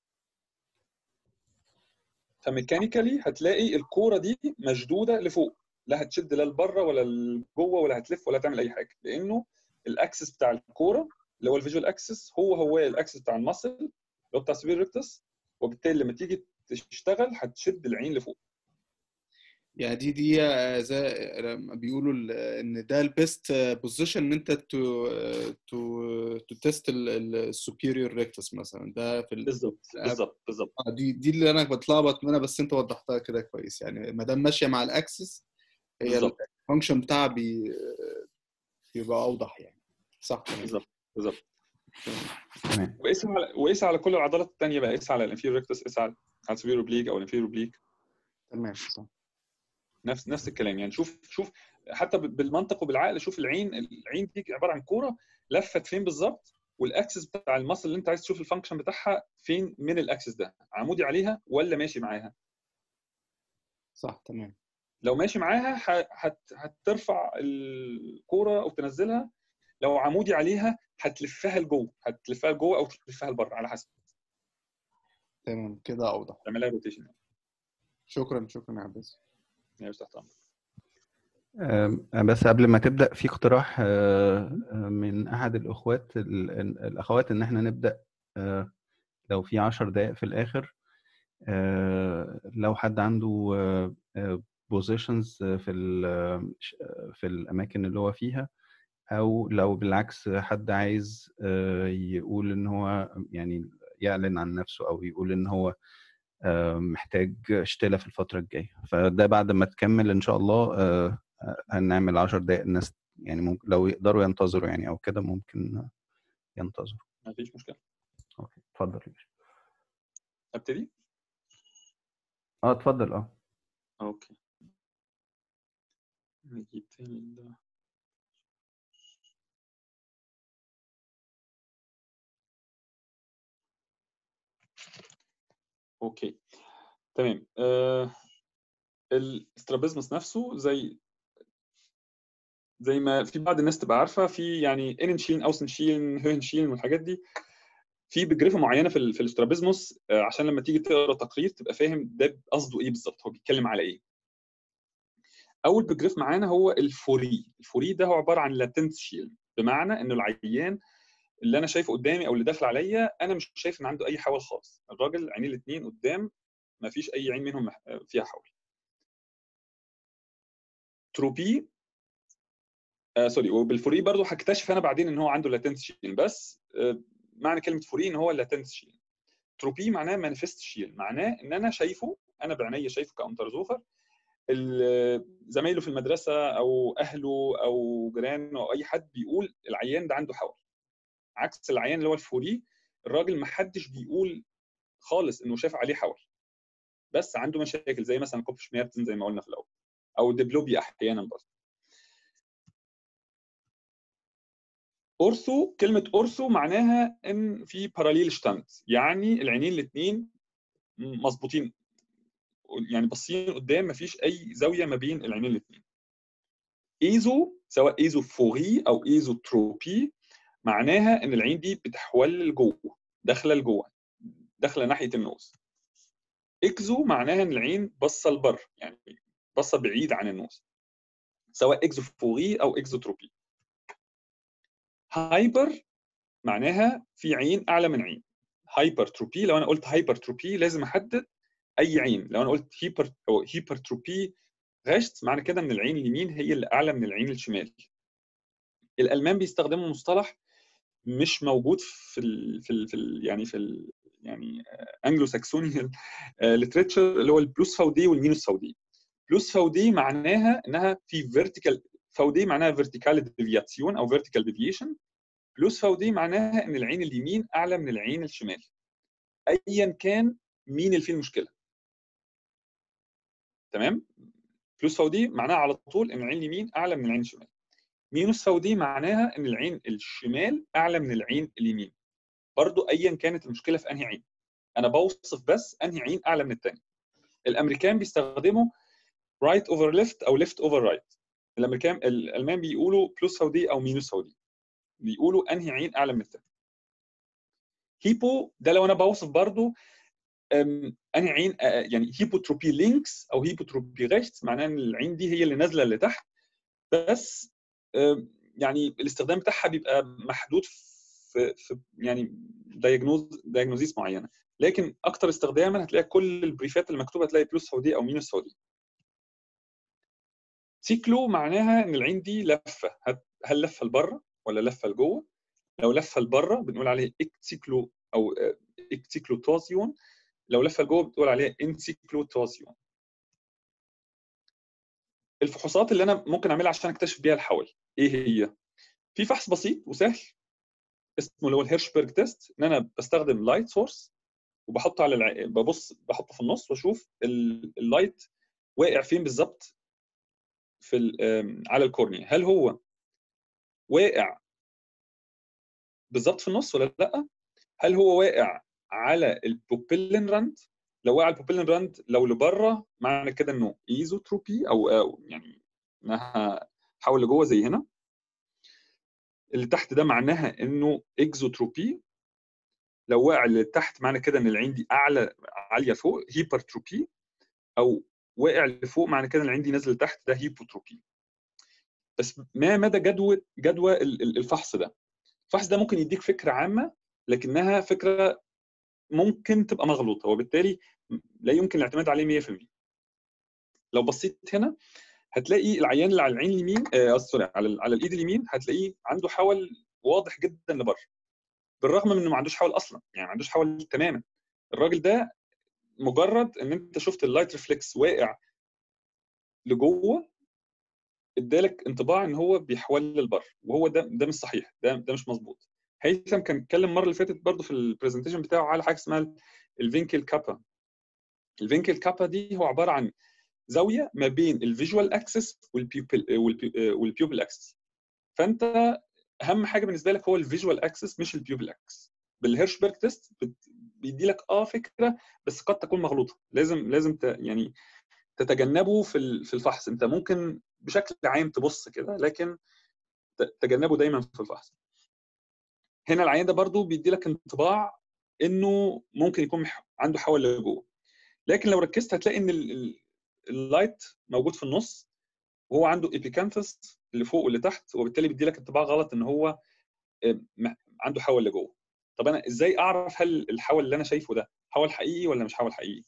فميكانيكالي هتلاقي الكوره دي مشدوده لفوق لا هتشد لا لبره ولا لجوه ولا هتلف ولا تعمل اي حاجه لانه الاكسس بتاع الكوره اللي هو الفيجوال اكسس هو هو الاكسس بتاع الماسل اللي هو بتاع السوبر ريكتس وبالتالي لما تيجي تشتغل هتشد العين لفوق يعني دي دي آه، زي لما بيقولوا ال- ان ده البيست بوزيشن ان انت تو تو تو تيست السوبيريور ريكتس مثلا ده في ال- بالظبط بالظبط بالظبط آه، دي دي اللي انا بتلخبط منها بس انت وضحتها كده كويس يعني ما دام ماشيه مع الاكسس هي بالظبط. الفانكشن بتاعها بي بيبقى اوضح يعني صح بالظبط بالظبط تمام وقيس على وقيس على كل العضلات الثانيه بقى قيس على الانفيريور ريكتس قيس على على السوبيريور بليك او الانفيريور بليك تمام صح نفس نفس الكلام يعني شوف شوف حتى بالمنطق وبالعقل شوف العين العين دي عباره عن كوره لفت فين بالظبط والاكسس بتاع المصل اللي انت عايز تشوف الفانكشن بتاعها فين من الاكسس ده عمودي عليها ولا ماشي معاها صح تمام لو ماشي معاها ه- هت هترفع الكوره او تنزلها لو عمودي عليها هتلفها لجوه هتلفها لجوه او تلفها لبره على حسب تمام كده اوضح تعملها روتيشن شكرا شكرا يا عباس يعني تحت امرك آم، بس قبل ما تبدأ في اقتراح آه، آه، من أحد الأخوات ال- ال- الأخوات إن إحنا نبدأ آه، لو في عشر دقايق في الآخر آه، لو حد عنده بوزيشنز في ال- في الأماكن اللي هو فيها أو لو بالعكس حد عايز آه، يقول إن هو يعني يعلن عن نفسه أو يقول إن هو آه، محتاج اشتلة في الفترة الجاية فده بعد ما تكمل إن شاء الله آه، آه، هنعمل عشر دقايق الناس يعني ممكن لو يقدروا ينتظروا يعني أو كده ممكن ينتظروا ما فيش مشكله أوكي اتفضل يا باشا. ابتدي اه اتفضل اه اوكي نجيب تاني ده اوكي تمام آه الاسترابيزمس نفسه زي زي ما في بعض الناس تبقى عارفه في يعني انشيلن اوسنشيلن هوهنشيلن والحاجات دي في بجريفه معينه في ال- في الاسترابيزموس آه، عشان لما تيجي تقرا تقرير تبقى فاهم ده قصده ايه بالظبط هو بيتكلم على ايه اول بجريف معانا هو الفوري الفوري ده هو عباره عن لاتنت شيل بمعنى انه العيان اللي انا شايفه قدامي او اللي داخل عليا انا مش شايف ان عنده اي حول خالص الراجل عينيه الاثنين قدام ما فيش اي عين منهم مح- فيها حول تروبي آه سوري وبالفوري برضو هكتشف انا بعدين ان هو عنده لاتنت شيل بس آه معنى كلمه فوري ان هو لاتنت شيل تروبي معناه مانيفست شيل معناه ان انا شايفه انا بعينيا شايفه كاونترزوفر ال- زمايله في المدرسه او اهله او جيرانه او اي حد بيقول العيان ده عنده حول عكس العيان اللي هو الفوري الراجل ما حدش بيقول خالص انه شاف عليه حول بس عنده مشاكل زي مثلا كوب شميرتن زي ما قلنا في الاول او ديبلوبيا احيانا برضه اورثو كلمه اورثو معناها ان في باراليل شتانت يعني العينين الاثنين مظبوطين يعني باصين قدام مفيش اي زاويه ما بين العينين الاثنين ايزو سواء ايزو فوغي او ايزو تروبي معناها ان العين دي بتحول لجوه داخله لجوه داخله ناحيه النوز اكزو معناها ان العين باصه لبره يعني باصه بعيد عن النوز سواء اكزو فوغي او اكزو تروبي هايبر معناها في عين اعلى من عين هايبرتروبي لو انا قلت هايبرتروبي لازم احدد اي عين لو انا قلت هيبر او هيبرتروبي غشت معنى كده ان العين اليمين هي اللي اعلى من العين الشمال الالمان بيستخدموا مصطلح مش موجود في ال في ال في ال يعني في ال يعني انجلو ساكسوني ليتريتشر اللي هو البلوس فاودي والمينوس فاودي بلوس فاودي معناها انها في فيرتيكال فاودي معناها فيرتيكال ديفياتيون او فيرتيكال ديفيشن بلوس فاودي معناها ان العين اليمين اعلى من العين الشمال ايا كان مين اللي فيه المشكله تمام بلوس فاودي معناها على طول ان العين اليمين اعلى من العين الشمال مينوس فاودي معناها ان العين الشمال اعلى من العين اليمين برضو ايا كانت المشكله في انهي عين انا بوصف بس انهي عين اعلى من الثانيه الامريكان بيستخدموا رايت اوفر ليفت او ليفت اوفر رايت الامريكان الالمان بيقولوا بلوس فاودي او مينوس فاودي بيقولوا انهي عين اعلى من الثانيه هيبو ده لو انا بوصف برضو انهي عين يعني هيبوتروبي لينكس او هيبوتروبي ريchts معناه ان العين دي هي اللي نازله لتحت بس يعني الاستخدام بتاعها بيبقى محدود في, في يعني دايجنوز دايجنوزيس معينه لكن اكتر استخداما هتلاقي كل البريفات المكتوبه هتلاقي بلوس فاودي او مينوس فاودي سيكلو معناها ان العين دي لفه هل لفه لبره ولا لفه لجوه لو لفه لبره بنقول عليه اكتيكلو او اكتيكلوتوزيون لو لفه لجوه بتقول عليها انسيكلوتوزيون الفحوصات اللي انا ممكن اعملها عشان اكتشف بيها الحول ايه هي في فحص بسيط وسهل اسمه اللي هو الهيرشبرج تيست ان انا بستخدم لايت سورس وبحطه على الع... ببص بحطه في النص واشوف اللايت واقع فين بالظبط في ال... على الكورنيا هل هو واقع بالظبط في النص ولا لا هل هو واقع على البوبيلين راند لو وقع البوبيلين راند لو لبره معنى كده انه ايزوتروبي او, أو يعني انها حول لجوه زي هنا اللي تحت ده معناها انه اكزوتروبي لو واقع لتحت معنى كده ان العين دي اعلى عاليه فوق هيبرتروبي او واقع لفوق معنى كده ان العين دي نازله لتحت ده هيبوتروبي بس ما مدى جدوى جدوى الفحص ده الفحص ده ممكن يديك فكره عامه لكنها فكره ممكن تبقى مغلوطه وبالتالي لا يمكن الاعتماد عليه 100% لو بصيت هنا هتلاقي العيان اللي على العين اليمين آه سوري على على الايد اليمين هتلاقيه عنده حول واضح جدا لبره بالرغم من انه ما عندوش حول اصلا يعني ما عندوش حول تماما الراجل ده مجرد ان انت شفت اللايت ريفلكس واقع لجوه ادالك انطباع ان هو بيحول للبر وهو ده ده مش صحيح ده ده مش مظبوط هيثم كان اتكلم المره اللي فاتت برضه في البرزنتيشن بتاعه على حاجه اسمها الفينكل كابا الفينكل كابا دي هو عباره عن زاويه ما بين الفيجوال اكسس والبيوبل والبيوبل اكسس فانت اهم حاجه بالنسبه لك هو الفيجوال اكسس مش البيوبل اكسس بالهيرشبرج تيست بيدي لك اه فكره بس قد تكون مغلوطه لازم لازم ت يعني تتجنبه في في الفحص انت ممكن بشكل عام تبص كده لكن تجنبه دايما في الفحص هنا العيان ده برضو بيدي لك انطباع انه ممكن يكون عنده حول لجوه لكن لو ركزت هتلاقي ان اللايت موجود في النص وهو عنده ايبيكانثس اللي فوق واللي تحت وبالتالي بيدي لك انطباع غلط ان هو عنده حول لجوه طب انا ازاي اعرف هل الحول اللي انا شايفه ده حول حقيقي ولا مش حول حقيقي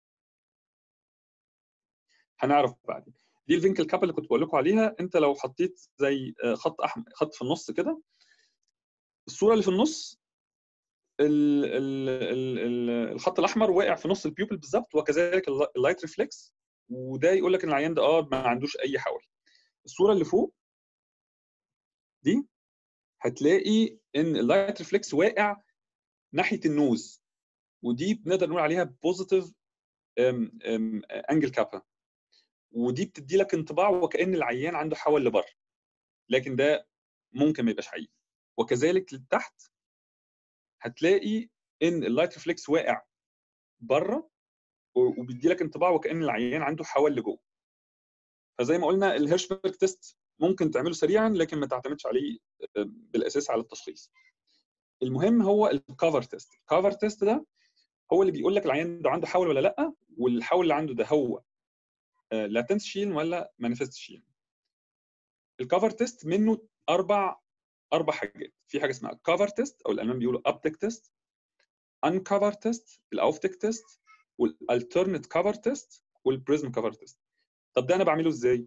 هنعرف بعدين دي الفينكل كاب اللي كنت بقول لكم عليها انت لو حطيت زي خط احمر خط في النص كده الصوره اللي في النص ال ال ال ال الخط الاحمر واقع في نص البيوبل بالظبط وكذلك اللايت ريفلكس وده يقول لك ان العيان ده اه ما عندوش اي حول الصوره اللي فوق دي هتلاقي ان اللايت ريفلكس واقع ناحيه النوز ودي بنقدر نقول عليها بوزيتيف انجل كابا ودي بتدي لك انطباع وكان العيان عنده حول لبره لكن ده ممكن ما يبقاش حقيقي وكذلك لتحت هتلاقي ان اللايت ريفلكس واقع بره وبيدي لك انطباع وكان العيان عنده حول لجوه فزي ما قلنا الهيرشبرج تيست ممكن تعمله سريعا لكن ما تعتمدش عليه بالاساس على التشخيص المهم هو الكفر تيست الكفر تيست ده هو اللي بيقول لك العيان ده عنده حول ولا لا والحول اللي عنده ده هو لاتنس شين ولا مانيفست شين الكفر تيست منه اربع اربع حاجات في حاجه اسمها كفر تيست او الالمان بيقولوا ابتك تيست الانكفر تيست الاوفتك تيست والالترنت كفر تيست والبريزم كفر تيست طب ده انا بعمله ازاي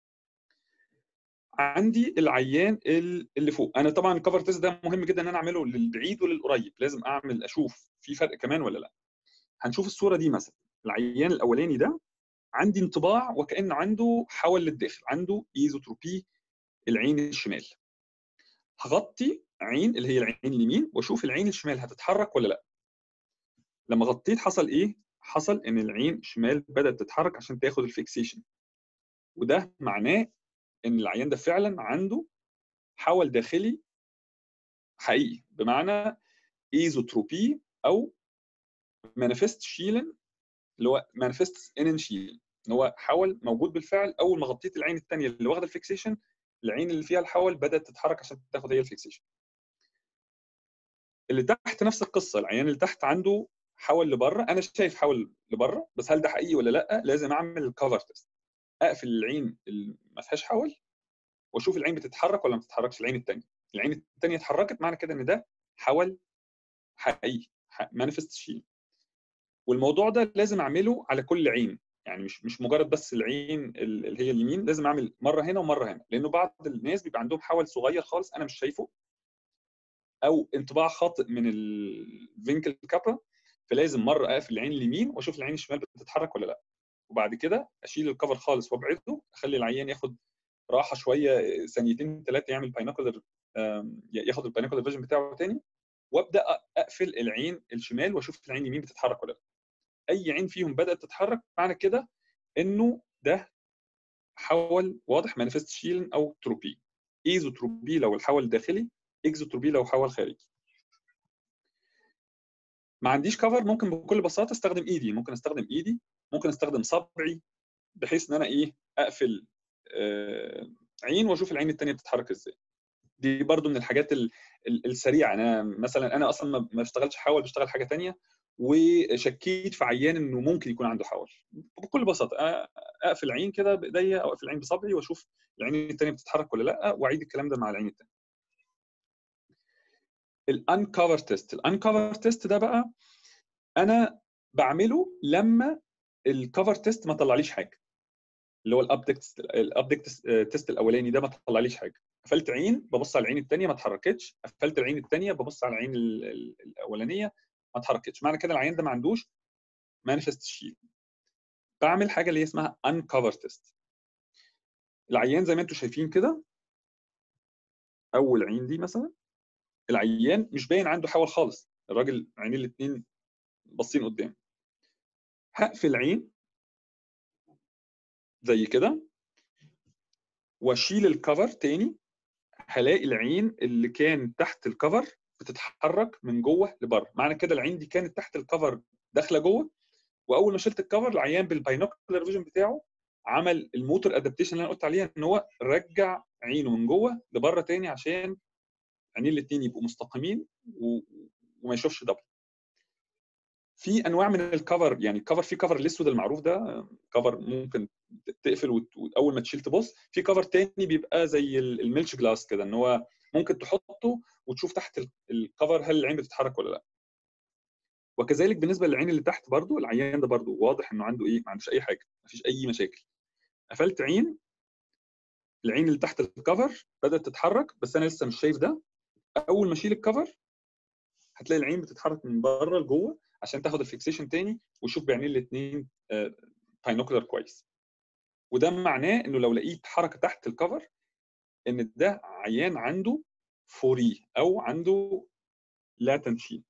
عندي العيان ال- اللي فوق انا طبعا الكفر تيست ده مهم جدا ان انا اعمله للبعيد وللقريب لازم اعمل اشوف في فرق كمان ولا لا هنشوف الصوره دي مثلا العيان الاولاني ده عندي انطباع وكانه عنده حول للداخل عنده ايزوتروبي العين الشمال هغطي عين اللي هي العين اليمين واشوف العين الشمال هتتحرك ولا لا لما غطيت حصل ايه حصل ان العين الشمال بدات تتحرك عشان تاخد الفيكسيشن وده معناه ان العيان ده فعلا عنده حول داخلي حقيقي بمعنى ايزوتروبي او مانيفست شيلن اللي هو مانيفست انن شيلن ان هو حول موجود بالفعل اول ما غطيت العين الثانيه اللي واخده الفيكسيشن العين اللي فيها الحول بدات تتحرك عشان تاخد هي الفيكسيشن اللي تحت نفس القصه العيان اللي تحت عنده حول لبره انا شايف حول لبره بس هل ده حقيقي ولا لا لازم اعمل الكفر تيست اقفل العين اللي ما فيهاش حول واشوف العين بتتحرك ولا ما بتتحركش العين الثانيه العين الثانيه اتحركت معنى كده ان ده حول حقيقي مانيفست شيل والموضوع ده لازم اعمله على كل عين يعني مش مش مجرد بس العين اللي هي اليمين لازم اعمل مره هنا ومره هنا لانه بعض الناس بيبقى عندهم حول صغير خالص انا مش شايفه او انطباع خاطئ من الفينكل كابا فلازم مره اقفل العين اليمين واشوف العين الشمال بتتحرك ولا لا وبعد كده اشيل الكفر خالص وابعده اخلي العيان ياخد راحه شويه ثانيتين ثلاثه يعمل باينوكولر ياخد الباينوكولر فيجن بتاعه تاني وابدا اقفل العين الشمال واشوف العين اليمين بتتحرك ولا لا اي عين فيهم بدات تتحرك معنى كده انه ده حول واضح مانيفست شيلن او تروبي ايزوتروبي لو الحول داخلي اكزوتروبي لو حول خارجي ما عنديش كفر ممكن بكل بساطه استخدم ايدي ممكن استخدم ايدي ممكن استخدم صبعي بحيث ان انا ايه اقفل آه عين واشوف العين الثانيه بتتحرك ازاي دي برضو من الحاجات ال ال السريعه انا مثلا انا اصلا ما بشتغلش حول بشتغل حاجه ثانيه وشكيت في عيان انه ممكن يكون عنده حول بكل بساطه اقفل عين كده بايديا او اقفل عين بصبعي واشوف العين الثانيه بتتحرك ولا لا واعيد الكلام ده مع العين الثانيه الانكفر تيست الانكفر تيست ده بقى انا بعمله لما الكفر تيست ما طلعليش حاجه اللي هو الابدكت الابدكت تيست الاولاني ده ما طلعليش حاجه قفلت عين ببص على العين الثانيه ما اتحركتش قفلت العين الثانيه ببص على العين الاولانيه ما اتحركتش معنى كده العيان ده ما عندوش مانيفست شيل بعمل حاجه اللي هي اسمها انكفر تيست العيان زي ما انتم شايفين كده اول عين دي مثلا العيان مش باين عنده حول خالص الراجل عينيه الاثنين باصين قدام هقفل عين زي كده واشيل الكفر تاني هلاقي العين اللي كان تحت الكفر بتتحرك من جوه لبره معنى كده العين دي كانت تحت الكفر داخله جوه واول ما شلت الكفر العيان بالباينوكولار فيجن بتاعه عمل الموتور ادابتيشن اللي انا قلت عليها ان هو رجع عينه من جوه لبره تاني عشان عينيه الاثنين يبقوا مستقيمين و... وما يشوفش دبل في انواع من الكفر يعني الكفر في كفر الاسود المعروف ده كفر ممكن تقفل واول ما تشيل تبص في كفر تاني بيبقى زي الميلش جلاس كده ان هو ممكن تحطه وتشوف تحت الكفر هل العين بتتحرك ولا لا وكذلك بالنسبه للعين اللي تحت برضو العيان ده برضو واضح انه عنده ايه ما عندوش اي حاجه ما فيش اي مشاكل قفلت عين العين اللي تحت الكفر بدات تتحرك بس انا لسه مش شايف ده اول ما اشيل الكفر هتلاقي العين بتتحرك من بره لجوه عشان تاخد الفيكسيشن تاني وتشوف بعينين الاثنين باينوكولار كويس وده معناه انه لو لقيت حركه تحت الكفر ان ده عيان عنده فوري او عنده لاتنت شيل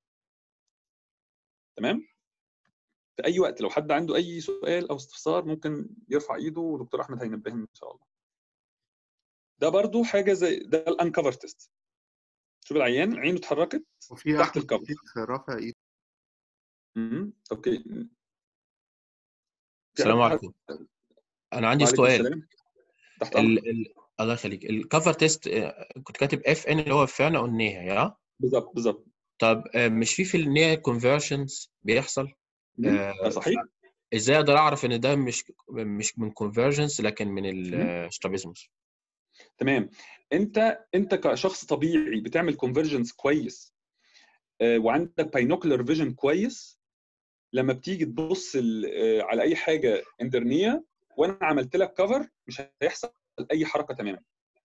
تمام في اي وقت لو حد عنده اي سؤال او استفسار ممكن يرفع ايده ودكتور احمد هينبهني ان شاء الله ده برضو حاجه زي ده الانكفر تيست شوف العيان عينه اتحركت وفي تحت احمد الكفر شفيق رافع ايده امم اوكي في السلام حد عليكم انا عندي وعليكم سؤال السلام تحت امرك ال... ال... الله يخليك الكفر تيست آه، كنت كاتب اف ان اللي هو فعلا والنيها يا بالظبط بالظبط طب آه، مش في في النيها كونفرجنز بيحصل مم. آه، ده صحيح ازاي اقدر اعرف ان ده مش مش من كونفرجنس لكن من مم. السترابيزموس تمام انت انت كشخص طبيعي بتعمل كونفرجنس كويس آه، وعندك باينوكلر فيجن كويس لما بتيجي تبص ال- آه، على اي حاجه اندرنيه وانا عملت لك كفر مش هيحصل اي حركه تماما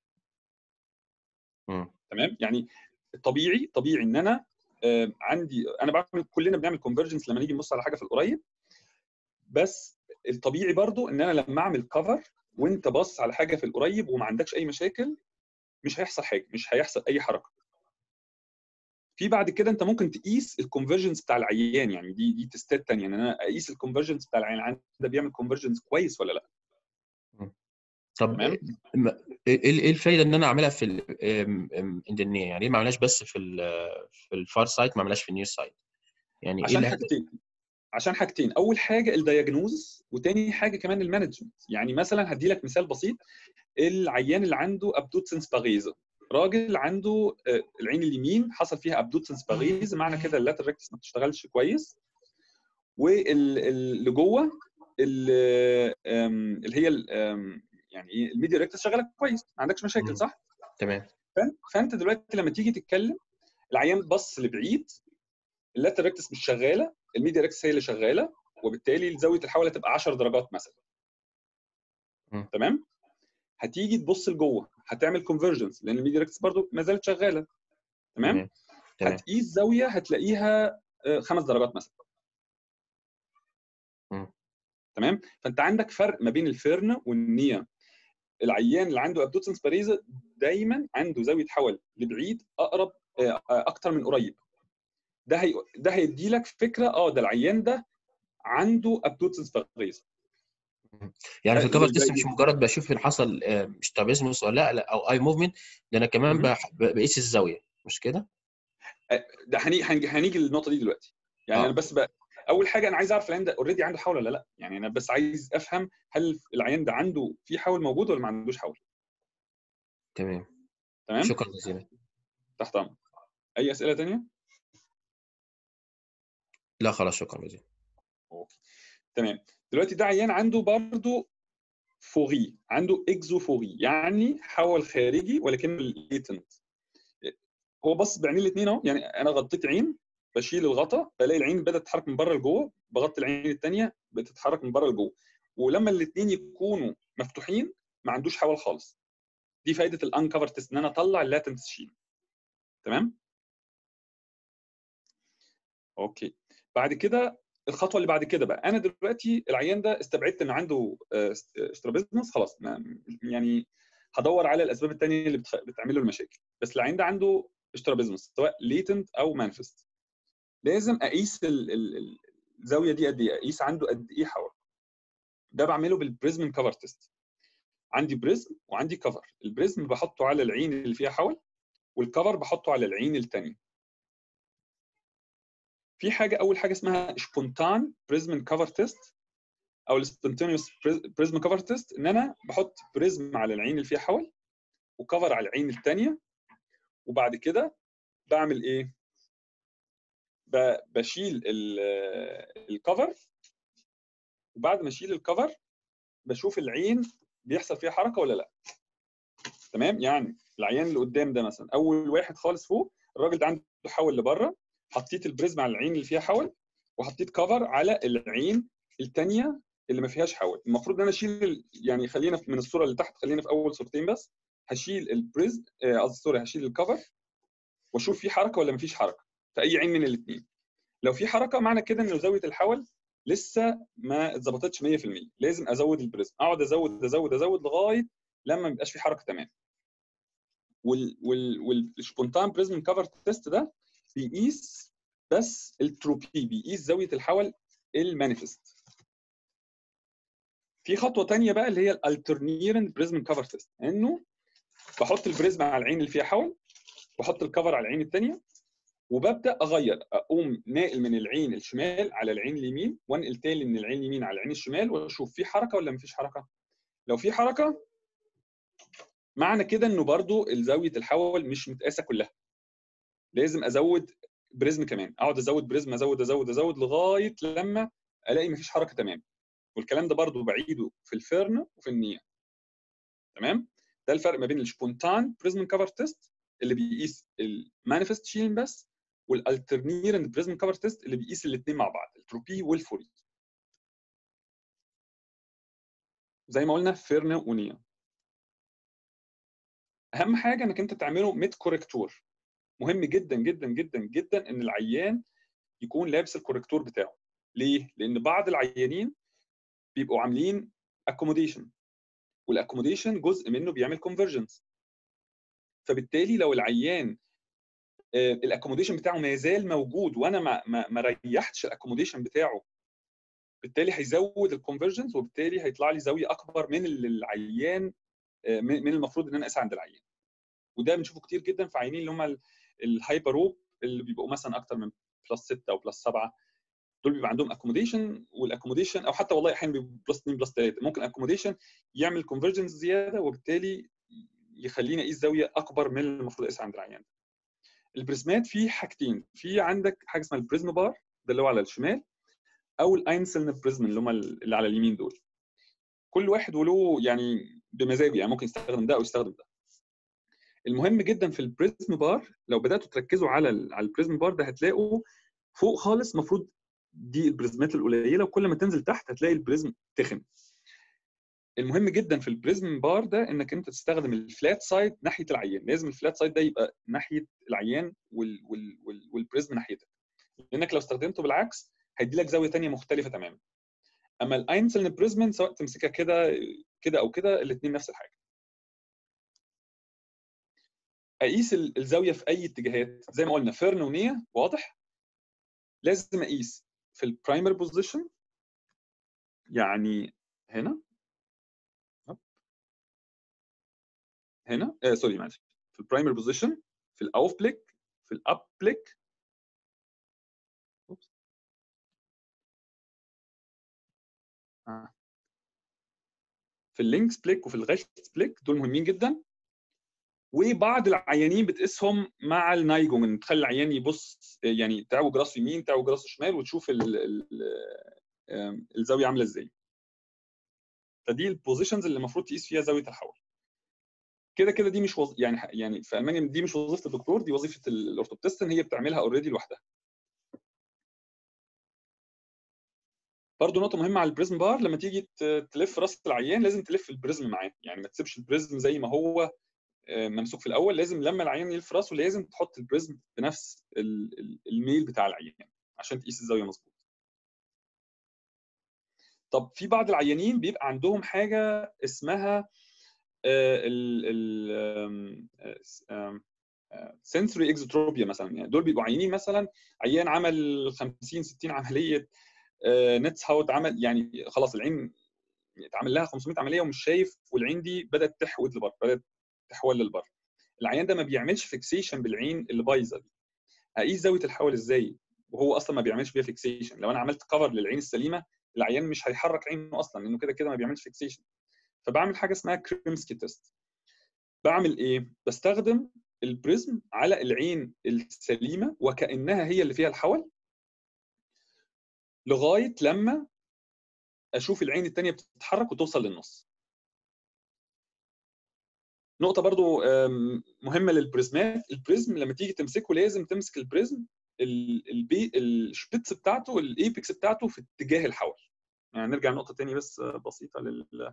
مم. تمام يعني طبيعي طبيعي ان انا آه، عندي انا بعمل كلنا بنعمل كونفرجنس لما نيجي نبص على حاجه في القريب بس الطبيعي برضو ان انا لما اعمل كفر وانت باص على حاجه في القريب وما عندكش اي مشاكل مش هيحصل حاجه مش هيحصل اي حركه في بعد كده انت ممكن تقيس الكونفرجنس بتاع العيان يعني دي دي تستات تانية ان انا اقيس الكونفرجنس بتاع العيان العيان ده بيعمل كونفرجنس كويس ولا لا طب تمام م- ايه ايه الفايده ان انا اعملها في الاندنيه يعني ليه ما عملهاش بس في ال في الفار سايت ما عملهاش في النير سايت يعني ايه عشان اللي حاجتين عشان حاجتين اول حاجه الدياجنوز وتاني حاجه كمان المانجمنت يعني مثلا هدي لك مثال بسيط العيان اللي عنده ابدوتسنس باغيزا راجل عنده آه، العين اليمين حصل فيها ابدوتسنس باغيزا معنى كده اللاتر ريكتس ما بتشتغلش كويس واللي جوه ال- آم، اللي هي ال- آم، يعني ايه الميديا ريكتس شغاله كويس ما عندكش مشاكل صح؟ تمام فأنت- فانت دلوقتي لما تيجي تتكلم العيان بص لبعيد اللاتر ريكتس مش شغاله الميديا ريكتس هي اللي شغاله وبالتالي زاويه الحول هتبقى 10 درجات مثلا مم. تمام هتيجي تبص لجوه هتعمل كونفرجنس لان الميديا ريكتس برضو ما زالت شغاله تمام تمام تمام هتقيس زاويه هتلاقيها آه، خمس درجات مثلا مم. تمام فانت عندك فرق ما بين الفيرن والنيا العيان اللي عنده ابدوتسنس باريزا دايما عنده زاويه حول لبعيد اقرب آه، آه، اكتر من قريب ده هي ده هيدي لك فكره اه ده العيان ده عنده ابدوتسنس باريزا يعني في آه، الكفر زي- تيست زي- مش مجرد بشوف ان حصل آه، ستابيزموس ولا لا لا او اي موفمنت ده انا كمان مهم. بح- ب- بقيس الزاويه مش كده؟ ده هنيجي هنيجي هنيجي للنقطه دي دلوقتي يعني آه. انا بس بقى اول حاجه انا عايز اعرف العيان ده اوريدي عنده حول ولا لا يعني انا بس عايز افهم هل العيان ده عنده في حول موجود ولا ما عندوش حول تمام تمام شكرا جزيلا تحت امر اي اسئله تانية لا خلاص شكرا جزيلا اوكي تمام دلوقتي ده عيان عنده برضه فوغي عنده اكزوفوغي يعني حول خارجي ولكن ليتنت هو بص بعينين الاثنين اهو يعني انا غطيت عين بشيل الغطا بلاقي العين بدات تتحرك من بره لجوه بغطي العين الثانيه بتتحرك من بره لجوه ولما الاثنين يكونوا مفتوحين ما عندوش حول خالص دي فائده الانكفر تيست ان انا اطلع اللاتنت شين تمام اوكي بعد كده الخطوه اللي بعد كده بقى انا دلوقتي العيان ده استبعدت ان عنده استرابيزمس خلاص ما يعني هدور على الاسباب الثانيه اللي بتخ... بتعمل له المشاكل بس العيان ده عنده استرابيزمس سواء ليتنت او مانفست لازم اقيس ال... ال... الزاويه دي قد ايه اقيس عنده قد ايه حول ده بعمله بالبريزم كفر تيست عندي بريزم وعندي كفر البريزم بحطه على العين اللي فيها حول والكفر بحطه على العين الثانيه في حاجه اول حاجه اسمها سبونتان بريزم كفر تيست او السبونتينيوس بريزم كفر تيست ان انا بحط بريزم على العين اللي فيها حول وكفر على العين الثانيه وبعد كده بعمل ايه بشيل الكفر وبعد ما اشيل الكفر بشوف العين بيحصل فيها حركه ولا لا تمام يعني العيان اللي قدام ده مثلا اول واحد خالص فوق الراجل ده عنده حول لبره حطيت البريزم على العين اللي فيها حول وحطيت كفر على العين الثانيه اللي ما فيهاش حول المفروض ان انا اشيل يعني خلينا من الصوره اللي تحت خلينا في اول صورتين بس هشيل البريزم قصدي سوري هشيل الكفر واشوف في حركه ولا ما فيش حركه في اي عين من الاثنين لو في حركه معنى كده ان زاويه الحول لسه ما اتظبطتش 100% لازم ازود البريزم اقعد ازود ازود ازود لغايه لما ما يبقاش في حركه تمام وال وال والسبونتان بريزم كفر تيست ده بيقيس بس التروبي بيقيس زاويه الحول المانيفست في خطوه ثانيه بقى اللي هي الالترنيرن بريزم كفر تيست انه بحط البريزم على العين اللي فيها حول واحط الكفر على العين الثانيه وببدا اغير اقوم ناقل من العين الشمال على العين اليمين وانقل تاني من العين اليمين على العين الشمال واشوف في حركه ولا مفيش حركه لو في حركه معنى كده انه برضو زاويه الحول مش متقاسه كلها لازم ازود بريزم كمان اقعد ازود بريزم ازود ازود ازود لغايه لما الاقي مفيش حركه تمام والكلام ده برضو بعيده في الفيرن وفي النيه تمام ده الفرق ما بين السبونتان بريزم كفر تيست اللي بيقيس المانيفست شيلين بس والالترنيرنج بريزم كفر تيست اللي بيقيس الاثنين مع بعض التروبي والفوري زي ما قلنا فيرنا ونيا اهم حاجه انك انت تعمله ميد كوركتور مهم جدا جدا جدا جدا ان العيان يكون لابس الكوركتور بتاعه ليه لان بعض العيانين بيبقوا عاملين اكوموديشن والاكوموديشن جزء منه بيعمل كونفرجنس فبالتالي لو العيان الاكوموديشن بتاعه ما يزال موجود وانا ما ما, ما ريحتش الاكوموديشن بتاعه بالتالي هيزود الكونفرجنس وبالتالي هيطلع لي زاويه اكبر من اللي العيان من المفروض ان انا اقيسها عند العيان وده بنشوفه كتير جدا في عيانين اللي هم الهايبروب اللي بيبقوا مثلا اكتر من بلس 6 او بلس 7 دول بيبقى عندهم اكوموديشن والاكوموديشن او حتى والله احيانا بيبقوا بلس 2 بلس 3 ممكن اكوموديشن يعمل كونفرجنس زياده وبالتالي يخليني اقيس زاويه اكبر من اللي المفروض اقيسها عند العيان البريزمات في حاجتين في عندك حاجه اسمها البريزم بار ده اللي هو على الشمال او الاينسلن بريزم اللي هم اللي على اليمين دول كل واحد وله يعني بمزاجه يعني ممكن يستخدم ده او يستخدم ده المهم جدا في البريزم بار لو بداتوا تركزوا على على البريزم بار ده هتلاقوا فوق خالص المفروض دي البريزمات القليله وكل ما تنزل تحت هتلاقي البريزم تخن المهم جدا في البريزم بار ده انك انت تستخدم الفلات سايد ناحيه العيان لازم الفلات سايد ده يبقى ناحيه العيان وال وال وال والبريزم ناحيتك لانك لو استخدمته بالعكس هيدي لك زاويه ثانيه مختلفه تماما اما الاينسلن بريزمن سواء تمسكها كده كده او كده الاثنين نفس الحاجه اقيس الزاويه في اي اتجاهات زي ما قلنا فيرن ونيه واضح لازم اقيس في البرايمري بوزيشن يعني هنا هنا آه سوري معلش في البرايمري بوزيشن في الاوف بليك في الاب بليك آه. في اللينكس بليك وفي الغشت بليك دول مهمين جدا وبعض العيانين بتقيسهم مع النايجونج تخلي العيان يبص يعني تعوج راسه يمين تعوج راسه شمال وتشوف ال ال الزاويه عامله ازاي فدي البوزيشنز اللي المفروض تقيس فيها زاويه الحول كده كده دي مش وظ... يعني يعني في المانيا دي مش وظيفه الدكتور دي وظيفه الاورثوبتستن هي بتعملها اوريدي لوحدها برضه نقطة مهمة على البريزم بار لما تيجي تلف راس العيان لازم تلف البريزم معاه يعني ما تسيبش البريزم زي ما هو ممسوك في الاول لازم لما العيان يلف راسه لازم تحط البريزم بنفس الميل بتاع العيان عشان تقيس الزاويه مظبوط طب في بعض العيانين بيبقى عندهم حاجه اسمها ال سنسوري اكزوتروبيا مثلا يعني دول بيبقوا عيانين مثلا عيان عمل 50 60 عمليه نتس هاوت عمل يعني خلاص العين اتعمل لها 500 عمليه ومش شايف والعين دي بدات تحود لبره بدات تحول للبر العيان ده ما بيعملش فيكسيشن بالعين اللي بايظه دي اقيس زاويه الحول ازاي وهو اصلا ما بيعملش بيها فيكسيشن لو انا عملت كفر للعين السليمه العيان مش هيحرك عينه اصلا لانه كده كده ما بيعملش فيكسيشن فبعمل حاجه اسمها كريمسكي تيست بعمل ايه بستخدم البريزم على العين السليمه وكانها هي اللي فيها الحول لغايه لما اشوف العين الثانيه بتتحرك وتوصل للنص نقطه برضو مهمه للبريزمات البريزم لما تيجي تمسكه لازم تمسك البريزم البي الشبيتس بتاعته الايبكس بتاعته في اتجاه الحول يعني نرجع لنقطه ثانيه بس بسيطه لل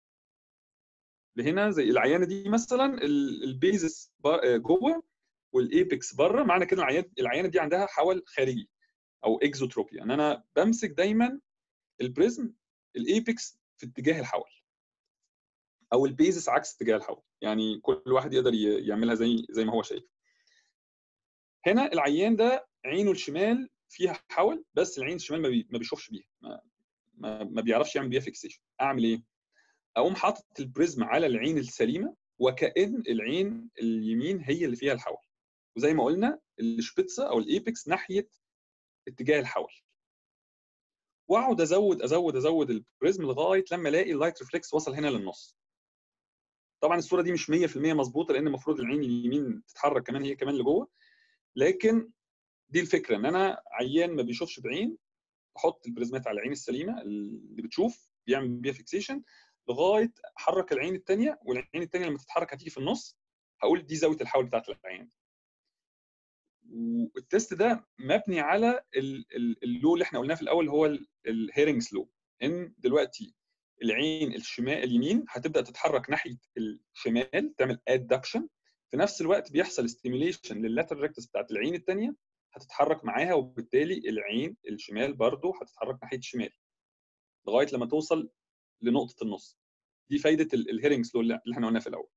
لهنا زي العيانه دي مثلا البيزس جوه والايبكس بره معنى كده العيانه العيانه دي عندها حول خارجي او اكزوتروبيا يعني انا بمسك دايما البريزم الايبكس في اتجاه الحول او البيزس عكس اتجاه الحول يعني كل واحد يقدر يعملها زي زي ما هو شايف هنا العيان ده عينه الشمال فيها حول بس العين الشمال ما, بي... ما بيشوفش بيها ما... ما... ما بيعرفش يعمل بيها فيكسيشن اعمل ايه اقوم حاطط البريزم على العين السليمه وكأن العين اليمين هي اللي فيها الحول وزي ما قلنا الشبيتزا او الايبكس ناحيه اتجاه الحول واقعد ازود ازود ازود البريزم لغايه لما الاقي اللايت ريفلكس وصل هنا للنص طبعا الصوره دي مش 100% مظبوطه لان المفروض العين اليمين تتحرك كمان هي كمان لجوه لكن دي الفكره ان انا عيان ما بيشوفش بعين احط البريزمات على العين السليمه اللي بتشوف بيعمل بيها فيكسيشن لغايه احرك العين الثانيه والعين الثانيه لما تتحرك هتيجي في النص هقول دي زاويه الحول بتاعت العين والتست ده مبني على اللو اللي احنا قلناه في الاول هو الهيرنجز لو ان دلوقتي العين الشمال اليمين هتبدا تتحرك ناحيه الشمال تعمل ادكشن في نفس الوقت بيحصل ستيميوليشن لللاتر ريكتس بتاعت العين الثانيه هتتحرك معاها وبالتالي العين الشمال برضو هتتحرك ناحيه الشمال لغايه لما توصل لنقطه النص دي فايده الهيرنجز لو اللي احنا قلناه في الاول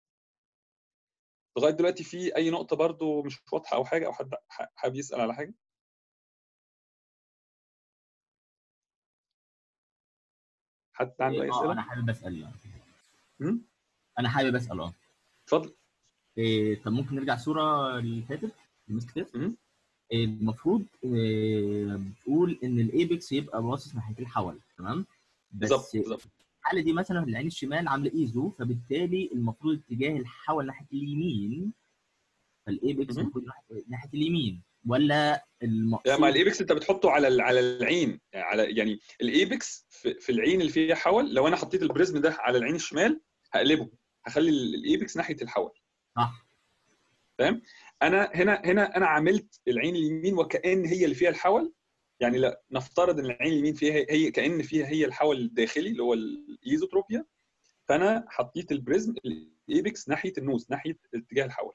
لغايه دلوقتي في اي نقطه برضو مش واضحه او حاجه او حد حابب يسال على حاجه حد عنده اي اه اسئله انا حابب اسال يعني. مم؟ انا حابب اسال اه اتفضل إيه طب ممكن نرجع الصوره اللي فاتت المسك تيست مم. إيه المفروض إيه بتقول ان الايبكس يبقى باصص ناحيه الحول تمام بالظبط بس بالظبط الحاله دي مثلا العين الشمال عامله ايزو فبالتالي المفروض اتجاه الحول ناحيه اليمين فالايبكس مهم. المفروض ناحية- ناحيه اليمين ولا لا مع المقصود الايبكس انت بتحطه على ال- على العين على يعني الايبكس في, في العين اللي فيها حول لو انا حطيت البريزم ده على العين الشمال هقلبه هخلي ال- الايبكس ناحيه الحول صح فاهم انا هنا هنا انا عملت العين اليمين وكان هي اللي فيها الحول يعني لا نفترض ان العين اليمين فيها هي, هي كان فيها هي الحول الداخلي اللي هو الايزوتروبيا فانا حطيت البريزم الايبكس ناحيه النوز ناحيه اتجاه الحول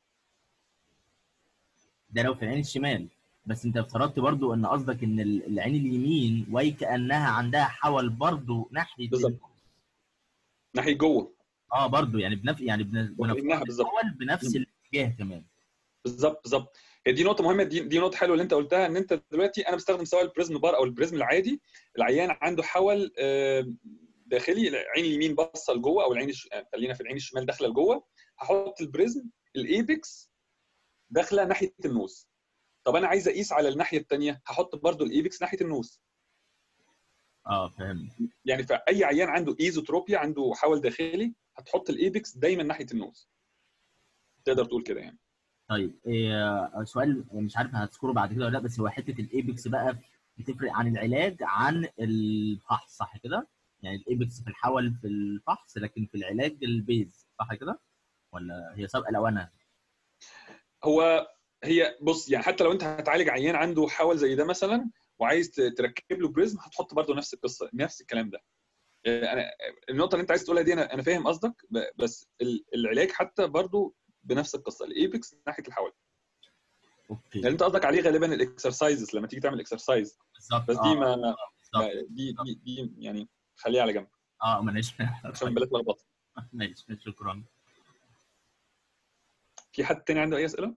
ده لو في العين الشمال بس انت افترضت برضو ان قصدك ان ال- العين اليمين وهي كانها عندها حول برضو ناحيه بالظبط ناحيه جوه اه برضو يعني بنفس يعني بن- وكانها بنفترض بالظبط الحول بنفس مم. الاتجاه كمان بالظبط بالظبط هي دي نقطه مهمه دي دي نقطه حلوه اللي انت قلتها ان انت دلوقتي انا بستخدم سواء البريزم بار او البريزم العادي العيان عنده حول آه، داخلي العين اليمين باصه لجوه او العين الش... آه، خلينا في العين الشمال داخله لجوه هحط البريزم الايبكس داخله ناحيه النوز طب انا عايز اقيس على الناحيه الثانيه هحط برضو الايبكس ناحيه النوز اه فهمت يعني في اي عيان عنده ايزوتروبيا عنده حول داخلي هتحط الايبكس دايما ناحيه النوز تقدر تقول كده يعني طيب إيه سؤال مش عارف هتذكره بعد كده ولا لا بس هو حته الايبكس بقى بتفرق عن العلاج عن الفحص صح كده؟ يعني الايبكس في الحول في الفحص لكن في العلاج البيز صح كده؟ ولا هي سابقه الاوانه؟ هو هي بص يعني حتى لو انت هتعالج عيان عنده حول زي ده مثلا وعايز ت- تركب له بريزم هتحط برضه نفس القصه نفس الكلام ده يعني انا النقطه اللي انت عايز تقولها دي انا انا فاهم قصدك ب- بس ال- العلاج حتى برضه بنفس القصه الايبكس ناحيه الحول اوكي اللي انت قصدك عليه غالبا الاكسرسايزز لما تيجي تعمل اكسرسايز بالظبط بس دي اه ما بالظبط ما- دي دي دي يعني خليها على جنب اه معلش عشان بلاش لخبطه ماشي شكرا في حد تاني عنده اي اسئله؟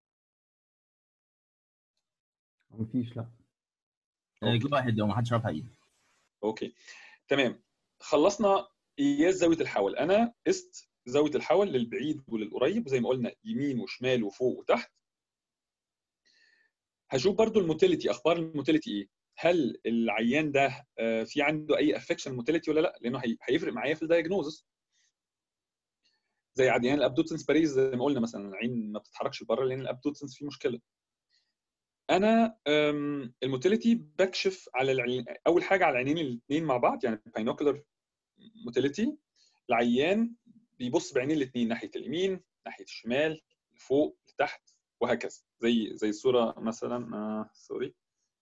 مفيش لا جو واحد لو ما حدش رفع ايده اوكي تمام خلصنا قياس زاويه الحول انا قست زاويه الحول للبعيد وللقريب وزي ما قلنا يمين وشمال وفوق وتحت هشوف برضو الموتيليتي اخبار الموتيليتي ايه هل العيان ده آه، في عنده اي افكشن موتيليتي ولا لا لانه هي- هيفرق معايا في الدايجنوزس زي عيان الابدوتنس باريز زي ما قلنا مثلا العين ما بتتحركش لبره لان الابدوتنس فيه مشكله انا أم، الموتيليتي بكشف على العين اول حاجه على العينين الاثنين مع بعض يعني باينوكولار موتيليتي العيان بيبص بعينين الاثنين ناحيه اليمين ناحيه الشمال لفوق لتحت وهكذا زي زي الصوره مثلا آه سوري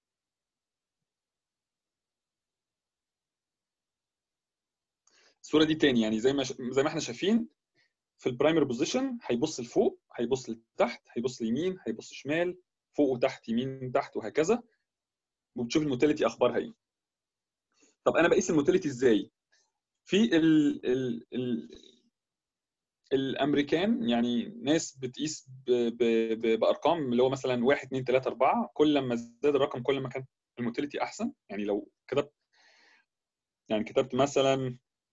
الصوره دي تاني يعني زي ما ش... زي ما احنا شايفين في البرايمري بوزيشن هيبص لفوق هيبص لتحت هيبص ليمين هيبص شمال فوق وتحت يمين تحت وهكذا وبتشوف الموتيليتي اخبارها ايه طب انا بقيس الموتيليتي ازاي في ال ال ال الامريكان يعني ناس بتقيس ب ب ب بارقام اللي هو مثلا 1 2 3 4 كل ما زاد الرقم كل ما كان الموتيليتي احسن يعني لو كتبت يعني كتبت مثلا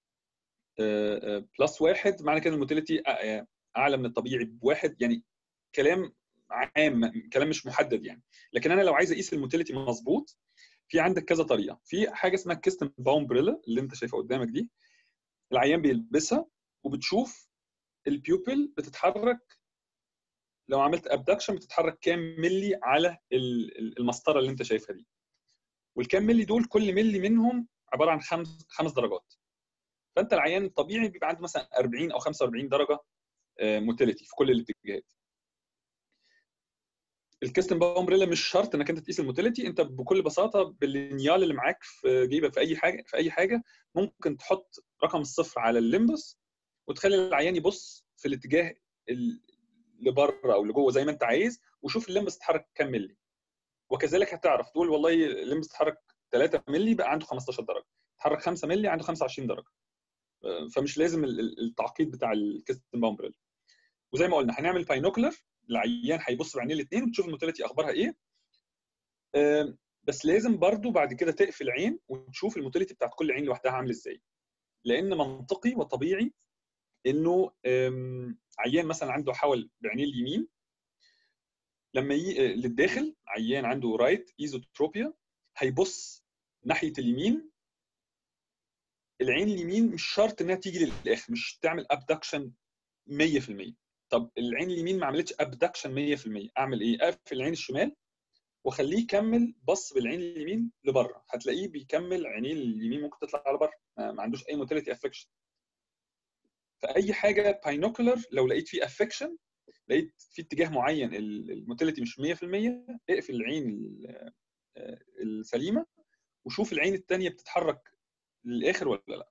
بلس واحد معنى كده الموتيليتي اعلى من الطبيعي بواحد يعني كلام عام كلام مش محدد يعني لكن انا لو عايز اقيس الموتيليتي مظبوط في عندك كذا طريقه في حاجه اسمها كيستن باومبريلا اللي انت شايفها قدامك دي العيان بيلبسها وبتشوف البيوبل بتتحرك لو عملت ابدكشن بتتحرك كام ملي على المسطره اللي انت شايفها دي والكام ملي دول كل ملي منهم عباره عن خمس خمس درجات فانت العيان الطبيعي بيبقى عنده مثلا 40 او 45 درجه موتيليتي في كل الاتجاهات الكاستم بقى امبريلا مش شرط انك انت تقيس الموتيليتي انت بكل بساطه باللينيال اللي معاك في جيبك في اي حاجه في اي حاجه ممكن تحط رقم الصفر على الليمبس وتخلي العيان يبص في الاتجاه ال- لبره او لجوه زي ما انت عايز وشوف الليمبس اتحرك كام ملي وكذلك هتعرف تقول والله الليمبس اتحرك 3 ملي بقى عنده 15 درجه اتحرك 5 ملي عنده 25 درجه آه، فمش لازم ال- ال- التعقيد بتاع الكاستم بامبريلا وزي ما قلنا هنعمل باينوكلر العيان هيبص بعينيه الاثنين وتشوف الموتيليتي اخبارها ايه آم، بس لازم برضو بعد كده تقفل عين وتشوف الموتيليتي بتاعت كل عين لوحدها عامله ازاي لان منطقي وطبيعي انه آم، عيان مثلا عنده حول بعينيه اليمين لما ي... للداخل عيان عنده رايت ايزوتروبيا هيبص ناحيه اليمين العين اليمين مش شرط انها تيجي للاخر مش تعمل ابدكشن 100% طب العين اليمين ما عملتش ابدكشن 100% اعمل ايه؟ اقفل العين الشمال واخليه يكمل بص بالعين اليمين لبره هتلاقيه بيكمل عينيه اليمين ممكن تطلع لبره ما ما عندوش اي موتيليتي افكشن فاي حاجه باينوكولر لو لقيت فيه افكشن لقيت في اتجاه معين ال- الموتيليتي مش 100% اقفل العين ال- آه، السليمه وشوف العين الثانيه بتتحرك للاخر ولا لا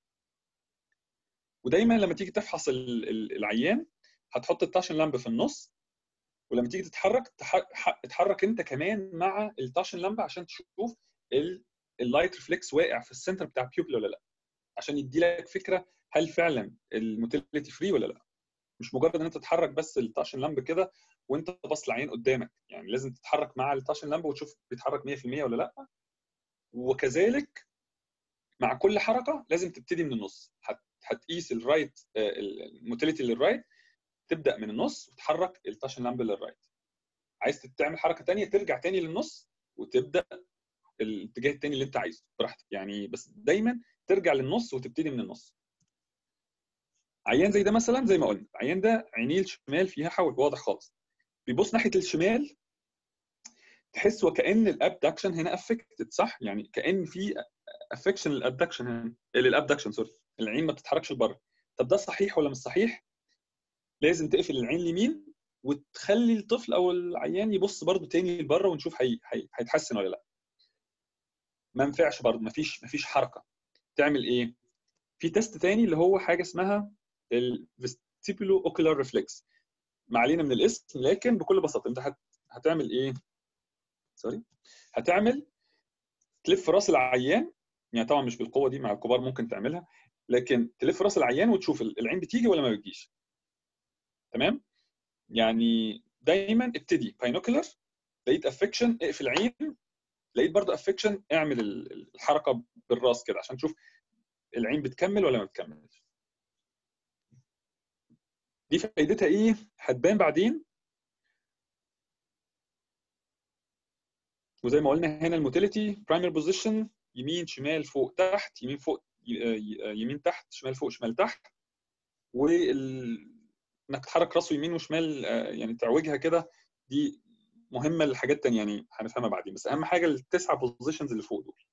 ودايما لما تيجي تفحص ال- ال- العيان هتحط التاشن لامب في النص ولما تيجي تتحرك تح- ح- اتحرك انت كمان مع التاشن لامب عشان تشوف ال- اللايت ريفلكس واقع في السنتر بتاع البيوبل ولا لا عشان يدي لك فكره هل فعلا الموتيليتي فري ولا لا مش مجرد ان انت تتحرك بس التاشن لامب كده وانت باص العين قدامك يعني لازم تتحرك مع التاشن لامب وتشوف بيتحرك 100% ولا لا وكذلك مع كل حركه لازم تبتدي من النص هت- هتقيس الرايت الموتيليتي للرايت تبدا من النص وتحرك التاشن لامب للرايت عايز تعمل حركه تانية ترجع تاني للنص وتبدا الاتجاه التاني اللي انت عايزه براحتك يعني بس دايما ترجع للنص وتبتدي من النص عيان زي ده مثلا زي ما قلنا العيان ده عينيه الشمال فيها حول واضح خالص بيبص ناحيه الشمال تحس وكان الابدكشن هنا افكتد صح يعني كان في افكشن للابدكشن هنا للابدكشن سوري العين ما بتتحركش لبره طب ده صحيح ولا مش صحيح لازم تقفل العين اليمين وتخلي الطفل او العيان يبص برضو تاني لبره ونشوف هي... هي... هيتحسن ولا لا ما ينفعش برضو ما فيش ما فيش حركه تعمل ايه في تيست تاني اللي هو حاجه اسمها الفيستيبولو اوكولار ريفلكس ما علينا من الاسم لكن بكل بساطه انت هت... هتعمل ايه سوري هتعمل تلف راس العيان يعني طبعا مش بالقوه دي مع الكبار ممكن تعملها لكن تلف راس العيان وتشوف العين بتيجي ولا ما بتجيش تمام يعني دايما ابتدي باينوكولر لقيت افكشن اقفل عين لقيت برضه افكشن اعمل ال- الحركه بالراس كده عشان تشوف العين بتكمل ولا ما بتكملش دي فايدتها ايه هتبان بعدين وزي ما قلنا هنا الموتيليتي برايمري بوزيشن يمين شمال فوق تحت يمين فوق ي- ي- يمين تحت شمال فوق شمال تحت وال انك تحرك راسه يمين وشمال آه، يعني تعوجها كده دي مهمه لحاجات تانية يعني هنفهمها بعدين بس اهم حاجه التسعه بوزيشنز اللي فوق دول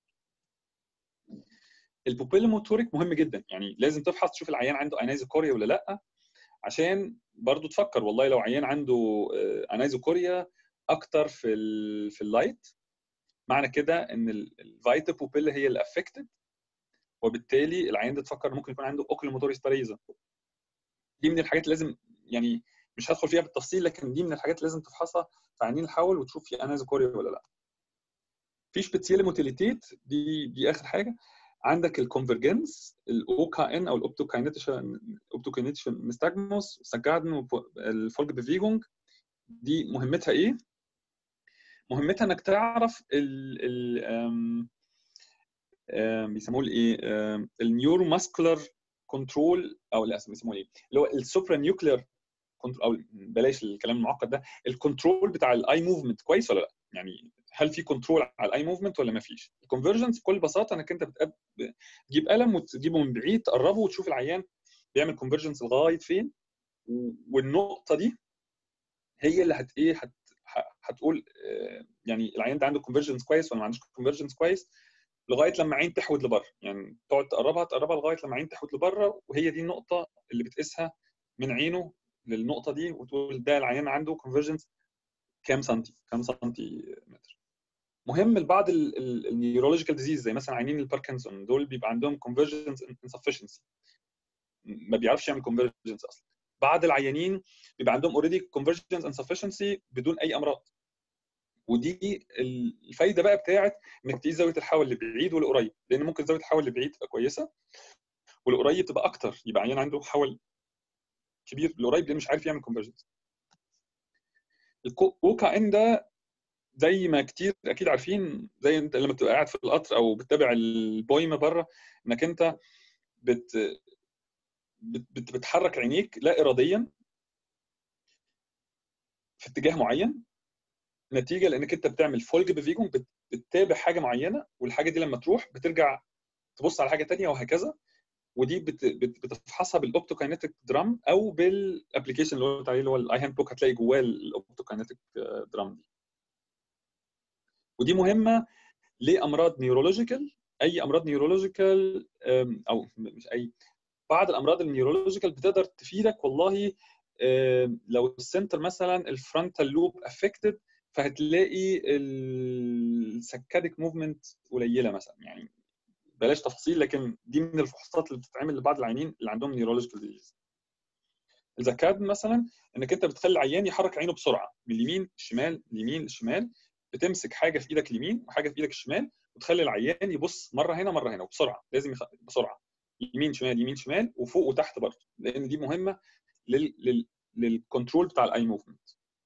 البوبيل موتوريك مهم جدا يعني لازم تفحص تشوف العيان عنده انايزوكوريا ولا لا عشان برضو تفكر والله لو عيان عنده انايزوكوريا اكتر في ال في اللايت معنى كده ان الفايتا بوبيل هي اللي افكتد وبالتالي العيان ده تفكر ممكن يكون عنده اوكلوموتوريس باريزا دي من الحاجات اللي لازم يعني مش هدخل فيها بالتفصيل لكن دي من الحاجات اللي لازم تفحصها في عينين الحول وتشوف في انايزوكوريا ولا لا في سبيتيال موتيليتيت دي دي اخر حاجه عندك الكونفرجنس الاو كا ان او الاوبتوكاينيتيشن اوبتوكاينيتيشن نستاجموس سجادن الفولج بيفيجونج دي مهمتها ايه؟ مهمتها انك تعرف ال ال آم، آم، بيسموه ايه؟ النيورو ماسكولار كنترول او لا بيسموه ايه؟ اللي هو السوبرا نيوكلير او بلاش الكلام المعقد ده الكنترول بتاع الاي موفمنت كويس ولا لا؟ يعني هل في كنترول على الاي موفمنت ولا ما فيش؟ الكونفرجنس بكل بساطه انك انت بتقب... تجيب قلم وتجيبه من بعيد تقربه وتشوف العيان بيعمل كونفرجنس لغايه فين و- والنقطه دي هي اللي هت ايه هت... ه- هتقول آه، يعني العيان ده عنده كونفرجنس كويس ولا ما عندوش كونفرجنس كويس لغايه لما عين تحود لبره يعني تقعد تقربها تقربها لغايه لما عين تحود لبره وهي دي النقطه اللي بتقيسها من عينه للنقطه دي وتقول ده العيان عنده كونفرجنس كام سنتي كام سنتي متر مهم لبعض النيورولوجيكال ديزيز زي مثلا عينين الباركنسون دول بيبقى عندهم convergence insufficiency ما بيعرفش يعمل convergence اصلا بعض العيانين بيبقى عندهم اوريدي convergence insufficiency بدون اي امراض ودي الفايده بقى بتاعت انك تقيس زاويه الحول اللي بعيد والقريب لان ممكن زاويه الحول اللي بعيد تبقى كويسه والقريب تبقى اكتر يبقى عيان عنده حول كبير القريب لان مش عارف يعمل convergence الكوكا ان ده زي ما كتير اكيد عارفين زي انت لما بتبقى قاعد في القطر او بتتابع البويمه بره انك انت بت بت بتحرك عينيك لا اراديا في اتجاه معين نتيجه لانك انت بتعمل فولج بفيجون بتتابع حاجه معينه والحاجه دي لما تروح بترجع تبص على حاجه ثانيه وهكذا ودي بت بتفحصها بالاوبتوكاينيتيك درام او بالابلكيشن اللي قلت عليه اللي هو الاي هاند بوك هتلاقي جواه الاوبتوكاينيتيك درام دي ودي مهمه لامراض نيورولوجيكال اي امراض نيورولوجيكال او مش اي بعض الامراض النيورولوجيكال بتقدر تفيدك والله لو السنتر مثلا الفرونتال لوب افكتد فهتلاقي السكاديك موفمنت قليله مثلا يعني بلاش تفاصيل لكن دي من الفحوصات اللي بتتعمل لبعض العيانين اللي عندهم نيورولوجيكال ديزيز الزكاد مثلا انك انت بتخلي العيان يحرك عينه بسرعه من اليمين الشمال اليمين الشمال بتمسك حاجه في ايدك اليمين وحاجه في ايدك الشمال وتخلي العيان يبص مره هنا مره هنا وبسرعه لازم يخ... بسرعه يمين شمال يمين شمال وفوق وتحت برضه لان دي مهمه لل... لل... للكنترول بتاع الاي موفمنت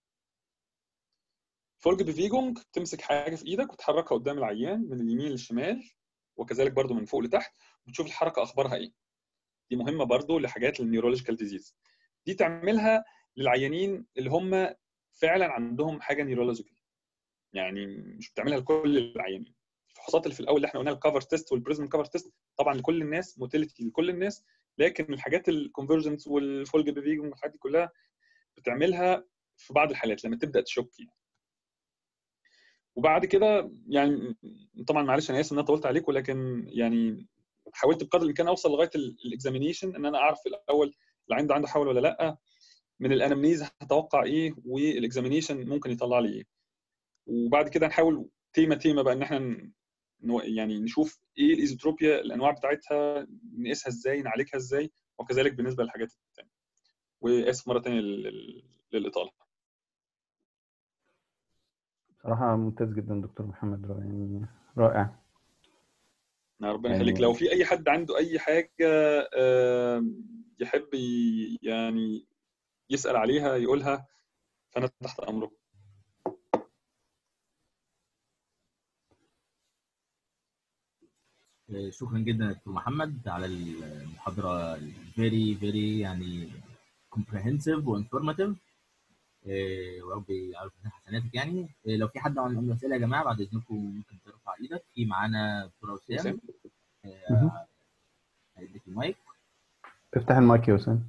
فولج بفيجونج تمسك حاجه في ايدك وتحركها قدام العيان من اليمين للشمال وكذلك برضو من فوق لتحت وتشوف الحركه اخبارها ايه دي مهمه برضو لحاجات النيورولوجيكال ديزيز دي تعملها للعيانين اللي هم فعلا عندهم حاجه نيورولوجيكال يعني مش بتعملها لكل العيانين الفحوصات اللي في الاول اللي احنا قلناها الكفر تيست والبريزم كفر تيست طبعا لكل الناس موتيليتي لكل الناس لكن الحاجات الكونفرجنس والفولج بيفيجن والحاجات دي كلها بتعملها في بعض الحالات لما تبدا تشك يعني وبعد كده يعني طبعا معلش انا اسف ان انا طولت عليكم لكن يعني حاولت بقدر الامكان اوصل لغايه الاكزامينيشن ان انا اعرف في الاول العين ده عنده حول ولا لا من الانامنيز هتوقع ايه والاكزامينيشن ممكن يطلع لي ايه وبعد كده نحاول تيمه تيمه بقى ان احنا يعني نشوف ايه الايزوتروبيا الانواع بتاعتها نقيسها ازاي نعالجها ازاي وكذلك بالنسبه للحاجات الثانيه واسف مره ثانيه للاطاله صراحة ممتاز جدا دكتور محمد يعني رائع ربنا يخليك لو في اي حد عنده اي حاجه يحب يعني يسال عليها يقولها فانا تحت امره شكرا جدا دكتور محمد على المحاضره فيري فيري يعني comprehensive وانفورماتيف ورب يعرف حسناتك يعني لو في حد عنده اسئله يا جماعه بعد اذنكم ممكن ترفع ايدك في معانا دكتور وسام هيديك المايك افتح المايك يا وسام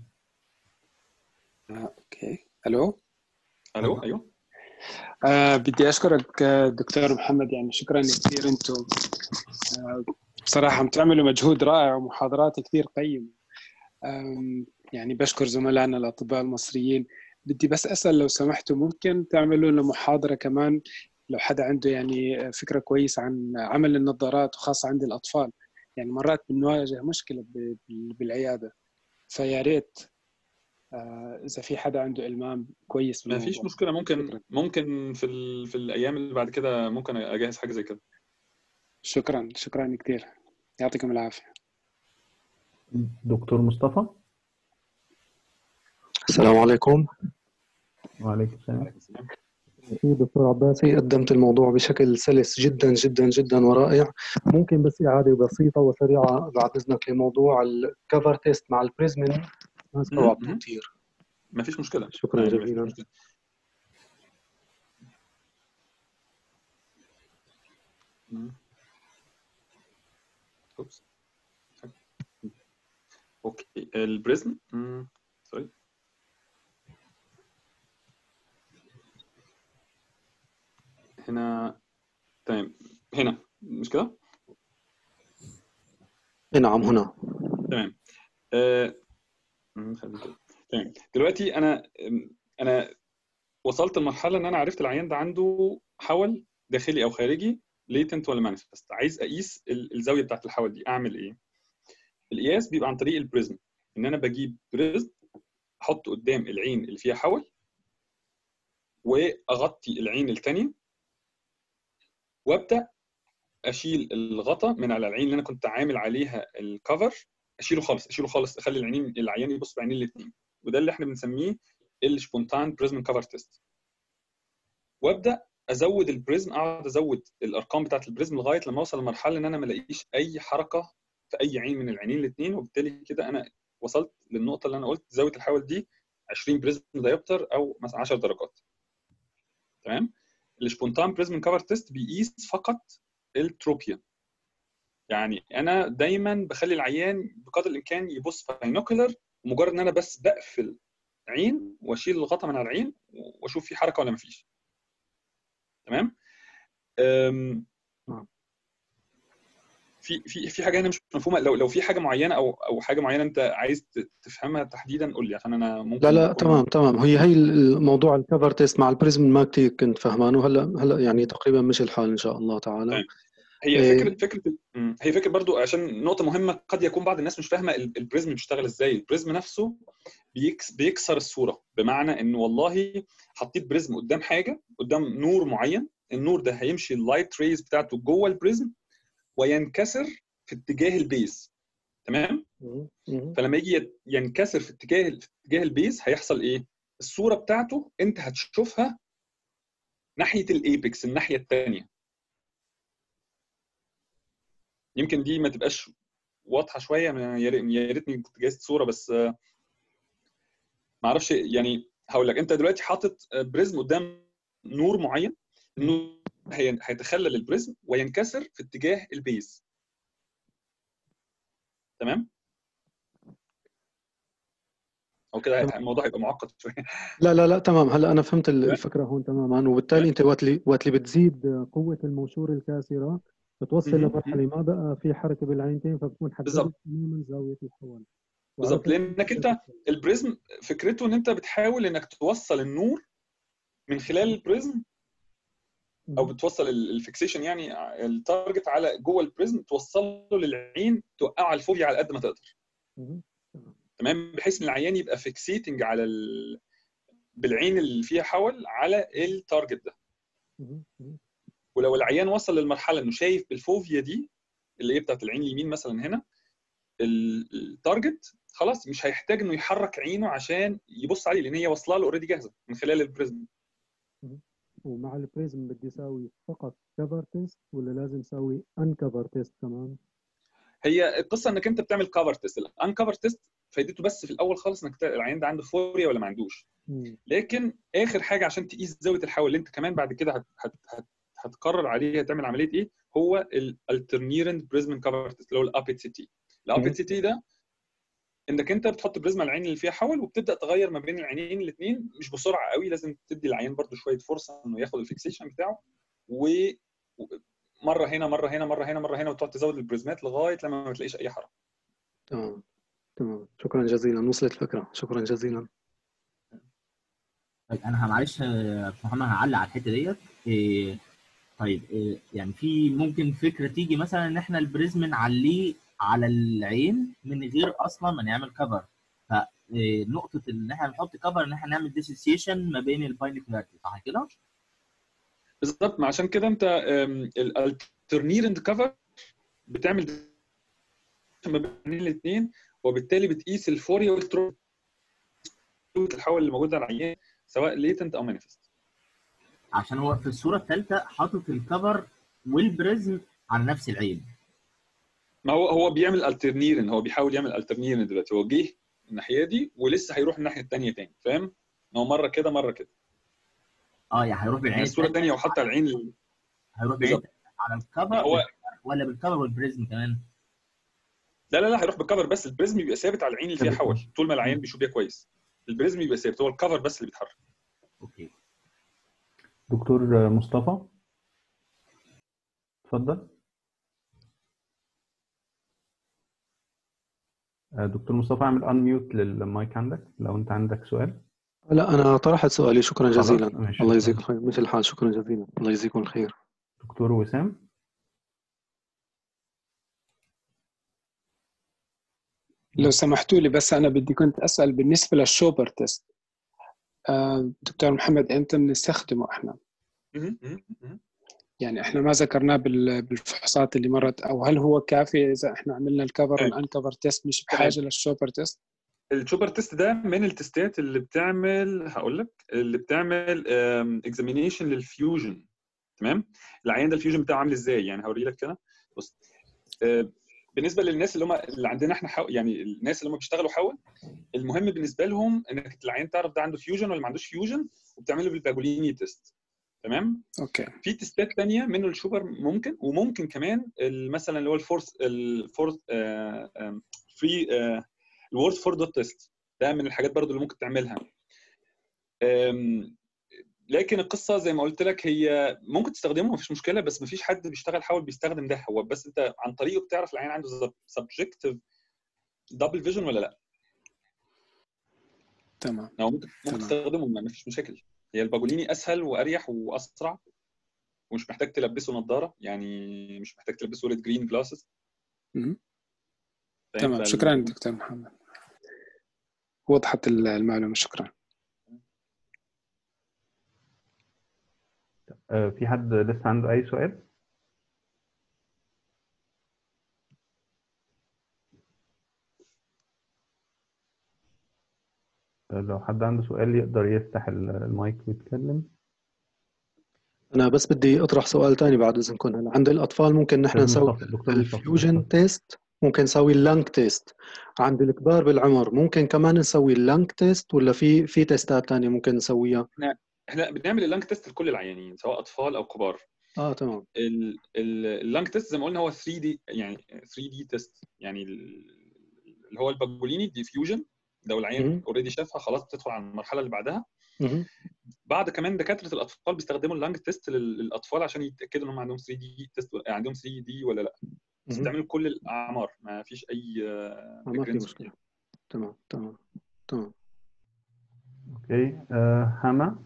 اوكي الو الو ايوه آه بدي اشكرك دكتور محمد يعني شكرا كثير انتم آه بصراحه بتعملوا مجهود رائع ومحاضرات كثير قيمه يعني بشكر زملائنا الاطباء المصريين بدي بس اسال لو سمحتوا ممكن تعملوا لنا محاضره كمان لو حدا عنده يعني فكره كويسه عن عمل النظارات وخاصه عند الاطفال يعني مرات بنواجه مشكله بالعياده فيا ريت اذا في حدا عنده المام كويس ما فيش مشكله ممكن ممكن في ال... في الايام اللي بعد كده ممكن اجهز حاجه زي كده شكرا شكرا كثير يعطيكم العافيه دكتور مصطفى السلام عليكم وعليكم السلام دكتور عباسي قدمت الموضوع بشكل سلس جدا جدا جدا ورائع ممكن بس إعادة بسيطة وسريعة بعد إذنك لموضوع الكفر تيست مع البريزمن ما استوعبته كثير ما فيش مشكلة شكرا يعني جزيلا مفيش مشكلة. مم. اوبس اوكي البريزم سوري هنا تمام هنا مش كده نعم هنا تمام آه... مم، خلي كده. تمام دلوقتي انا انا وصلت لمرحله ان انا عرفت العيان ده عنده حول داخلي او خارجي ليتنت ولا مانيفست عايز اقيس ال- الزاويه بتاعت الحول دي اعمل ايه القياس بيبقى عن طريق البريزم ان انا بجيب بريزم احطه قدام العين اللي فيها حول واغطي العين الثانيه وابدا اشيل الغطا من على العين اللي انا كنت عامل عليها الكفر اشيله خالص اشيله خالص اخلي العينين العيان يبص بعينين الاثنين وده اللي احنا بنسميه السبونتان بريزم كفر تيست وابدا ازود البريزم اقعد ازود الارقام بتاعت البريزم لغايه لما اوصل لمرحله ان انا ما الاقيش اي حركه في اي عين من العينين الاثنين وبالتالي كده انا وصلت للنقطه اللي انا قلت زاويه الحول دي 20 بريزم دايوبتر او مثلا 10 درجات تمام السبونتان بريزم كفر تيست بيقيس فقط التروبيا يعني انا دايما بخلي العيان بقدر الامكان يبص باينوكولر مجرد ان انا بس بقفل عين واشيل الغطا من على العين واشوف في حركه ولا مفيش تمام أم، في في في حاجه هنا مش مفهومه لو لو في حاجه معينه او او حاجه معينه انت عايز ت- تفهمها تحديدا قول لي عشان انا ممكن لا لا أكون- تمام تمام هي هي الموضوع الكفر تيست مع البريزم ما كتير كنت فهمانه هلا هلا يعني تقريبا مش الحال ان شاء الله تعالى طيب. هي إيه. فكره فكره مم. هي فكره برضو عشان نقطه مهمه قد يكون بعض الناس مش فاهمه ال- البريزم بيشتغل ازاي البريزم نفسه بيكس بيكسر الصوره بمعنى ان والله حطيت بريزم قدام حاجه قدام نور معين النور ده هيمشي اللايت ريز بتاعته جوه البريزم وينكسر في اتجاه البيز تمام فلما يجي ينكسر في اتجاه في اتجاه البيز هيحصل ايه الصوره بتاعته انت هتشوفها ناحيه الايبكس الناحيه الثانيه يمكن دي ما تبقاش واضحه شويه من- يا ريت- يا ريتني كنت جايز صوره بس آه، ما اعرفش يعني هقول لك انت دلوقتي حاطط آه، بريزم قدام نور معين النور هي- هيتخلل البريزم وينكسر في اتجاه البيز تمام او كده الموضوع هيبقى معقد شويه لا لا لا تمام هلا انا فهمت ال- الفكره هون تماما وبالتالي انت وقت اللي وقت اللي بتزيد قوه الموشور الكاسره بتوصل مهم. لمرحله ما بقى في حركه بالعينتين فبتكون حددت بالظبط. تماما زاويه الحول بالظبط وعرفت لانك انت البريزم فكرته ان انت بتحاول انك توصل النور من خلال البريزم او بتوصل ال- الفيكسيشن يعني التارجت على جوه البريزم توصله للعين توقعه على الفوبيا على قد ما تقدر مهم. تمام بحيث ان العيان يبقى فيكسيتنج على ال... بالعين اللي فيها حول على التارجت ده مهم. مهم. ولو العيان وصل للمرحله انه شايف بالفوفيا دي اللي هي بتاعت العين اليمين مثلا هنا ال- التارجت خلاص مش هيحتاج انه يحرك عينه عشان يبص عليه لان هي واصله له اوريدي جاهزه من خلال البريزم ومع البريزم بدي اسوي فقط كفر تيست ولا لازم اسوي ان كفر تيست كمان هي القصه انك انت بتعمل كفر تيست الان كفر تيست فايدته بس في الاول خالص انك تعرف العيان ده عنده فوريا ولا ما عندوش مم. لكن اخر حاجه عشان تقيس زاويه الحول اللي انت كمان بعد كده هت هت هت هتقرر عليها تعمل عمليه ايه هو الالترنيرنت بريزم كفر تيست اللي هو الابيت سي تي الابيت سي تي ده انك انت بتحط بريزم على العين اللي فيها حول وبتبدا تغير ما بين العينين الاثنين مش بسرعه قوي لازم تدي العيان برضو شويه فرصه انه ياخد الفيكسيشن بتاعه و مره هنا مره هنا مره هنا مره هنا وتقعد تزود البريزمات لغايه لما ما تلاقيش اي حركه تمام تمام شكرا جزيلا وصلت الفكره شكرا جزيلا طيب انا معلش يا أستاذ محمد هعلق على الحته ديت إيه طيب إيه يعني في ممكن فكره تيجي مثلا ان احنا البريزم نعليه على العين من غير اصلا ما نعمل كفر فنقطه ان احنا نحط كفر ان احنا نعمل ديسوسيشن ما بين الباينكولاريتي صح كده؟ بالظبط ما عشان كده انت الالترنيرنت كفر بتعمل ما بين الاثنين وبالتالي بتقيس الفوريا والترو الحول اللي موجوده على العيان سواء ليتنت او مانيفست عشان هو في الصوره الثالثه حاطط الكفر والبريزم على نفس العين ما هو هو بيعمل الترنيرن هو بيحاول يعمل الترنيرن دلوقتي هو جه الناحيه دي ولسه هيروح الناحيه الثانيه تاني فاهم؟ ان هو مره كده مره كده اه يعني هيروح بالعين يعني الصوره الثانيه وحط على العين ال- هيروح بالعين بالظبط. على الكفر هو ولا بالكفر والبريزم كمان؟ لا لا لا هيروح بالكفر بس البريزم بيبقى ثابت على العين اللي فيها حول طول ما العيان بيشوف بيها كويس البريزم بيبقى ثابت هو الكفر بس اللي بيتحرك اوكي دكتور مصطفى اتفضل آه، دكتور مصطفى اعمل انميوت للمايك عندك لو انت عندك سؤال لا أنا طرحت سؤالي شكرا خلاص جزيلا ماشي الله يجزيك شكرا الخير مثل الحال شكرا جزيلا الله يجزيكم الخير دكتور وسام لو سمحتوا لي بس أنا بدي كنت أسأل بالنسبة للشوبر تيست آه، دكتور محمد إمتى بنستخدمه إحنا؟ مهم، مهم، مهم. يعني إحنا ما ذكرناه بال- بالفحوصات اللي مرت أو هل هو كافي إذا إحنا عملنا الكفر تمام والأنكفر تيست مش تمام بحاجة للشوبر تيست؟ الشوبر تيست ده من التستات اللي بتعمل هقول لك اللي بتعمل اكزامينيشن للفيوجن تمام العيان ده الفيوجن بتاعه عامل ازاي يعني هوري لك كده بص آه، بالنسبه للناس اللي هم اللي عندنا احنا حو... يعني الناس اللي هم بيشتغلوا حول المهم بالنسبه لهم انك العيان تعرف ده عنده فيوجن ولا ما عندوش فيوجن وبتعمله بالباجوليني تيست تمام أوكي في تيستات تانية منه الشوبر ممكن وممكن كمان ال- مثلا اللي هو الفورث الفورث فري الورد فور دوت تيست ده من الحاجات برضو اللي ممكن تعملها أم، لكن القصه زي ما قلت لك هي ممكن تستخدمه مفيش مشكله بس مفيش حد بيشتغل حاول بيستخدم ده هو بس انت عن طريقه بتعرف العين عنده سبجكتيف دبل فيجن ولا لا تمام او ممكن ممكن تمام تستخدمه ما فيش مشاكل هي الباجوليني اسهل واريح واسرع ومش محتاج تلبسه نظاره يعني مش محتاج تلبسه ريد جرين جلاسز مهم. فاهم تمام فال- شكرا دكتور محمد وضحت المعلومة شكرا آه، في حد لسه عنده أي سؤال؟ آه، لو حد عنده سؤال يقدر يفتح ال- المايك ويتكلم أنا بس بدي أطرح سؤال تاني بعد إذنكم هلا عند الأطفال ممكن نحن أستاذ نسوي مصطفى دكتور مصطفى الفيوجن اتفضل تيست ممكن نسوي اللانج تيست عند الكبار بالعمر ممكن كمان نسوي اللانج تيست ولا في في تيستات تانية ممكن نسويها احنا احنا بنعمل اللانج تيست لكل العيانين سواء اطفال او كبار اه تمام ال- ال- اللانج تيست زي ما قلنا هو 3 دي يعني 3 دي تيست يعني ال- اللي هو الباجوليني ديفيوجن لو العيان مهم. اوريدي شافها خلاص بتدخل على المرحله اللي بعدها مهم. بعد كمان دكاتره الاطفال بيستخدموا اللانج تيست لل- للاطفال عشان يتاكدوا ان هم عندهم 3 دي تيست عندهم 3 دي ولا لا بس مهم. بتعمل كل الاعمار ما فيش اي آه، ما في ريجرينس مشكلة تمام تمام تمام اوكي آه، هما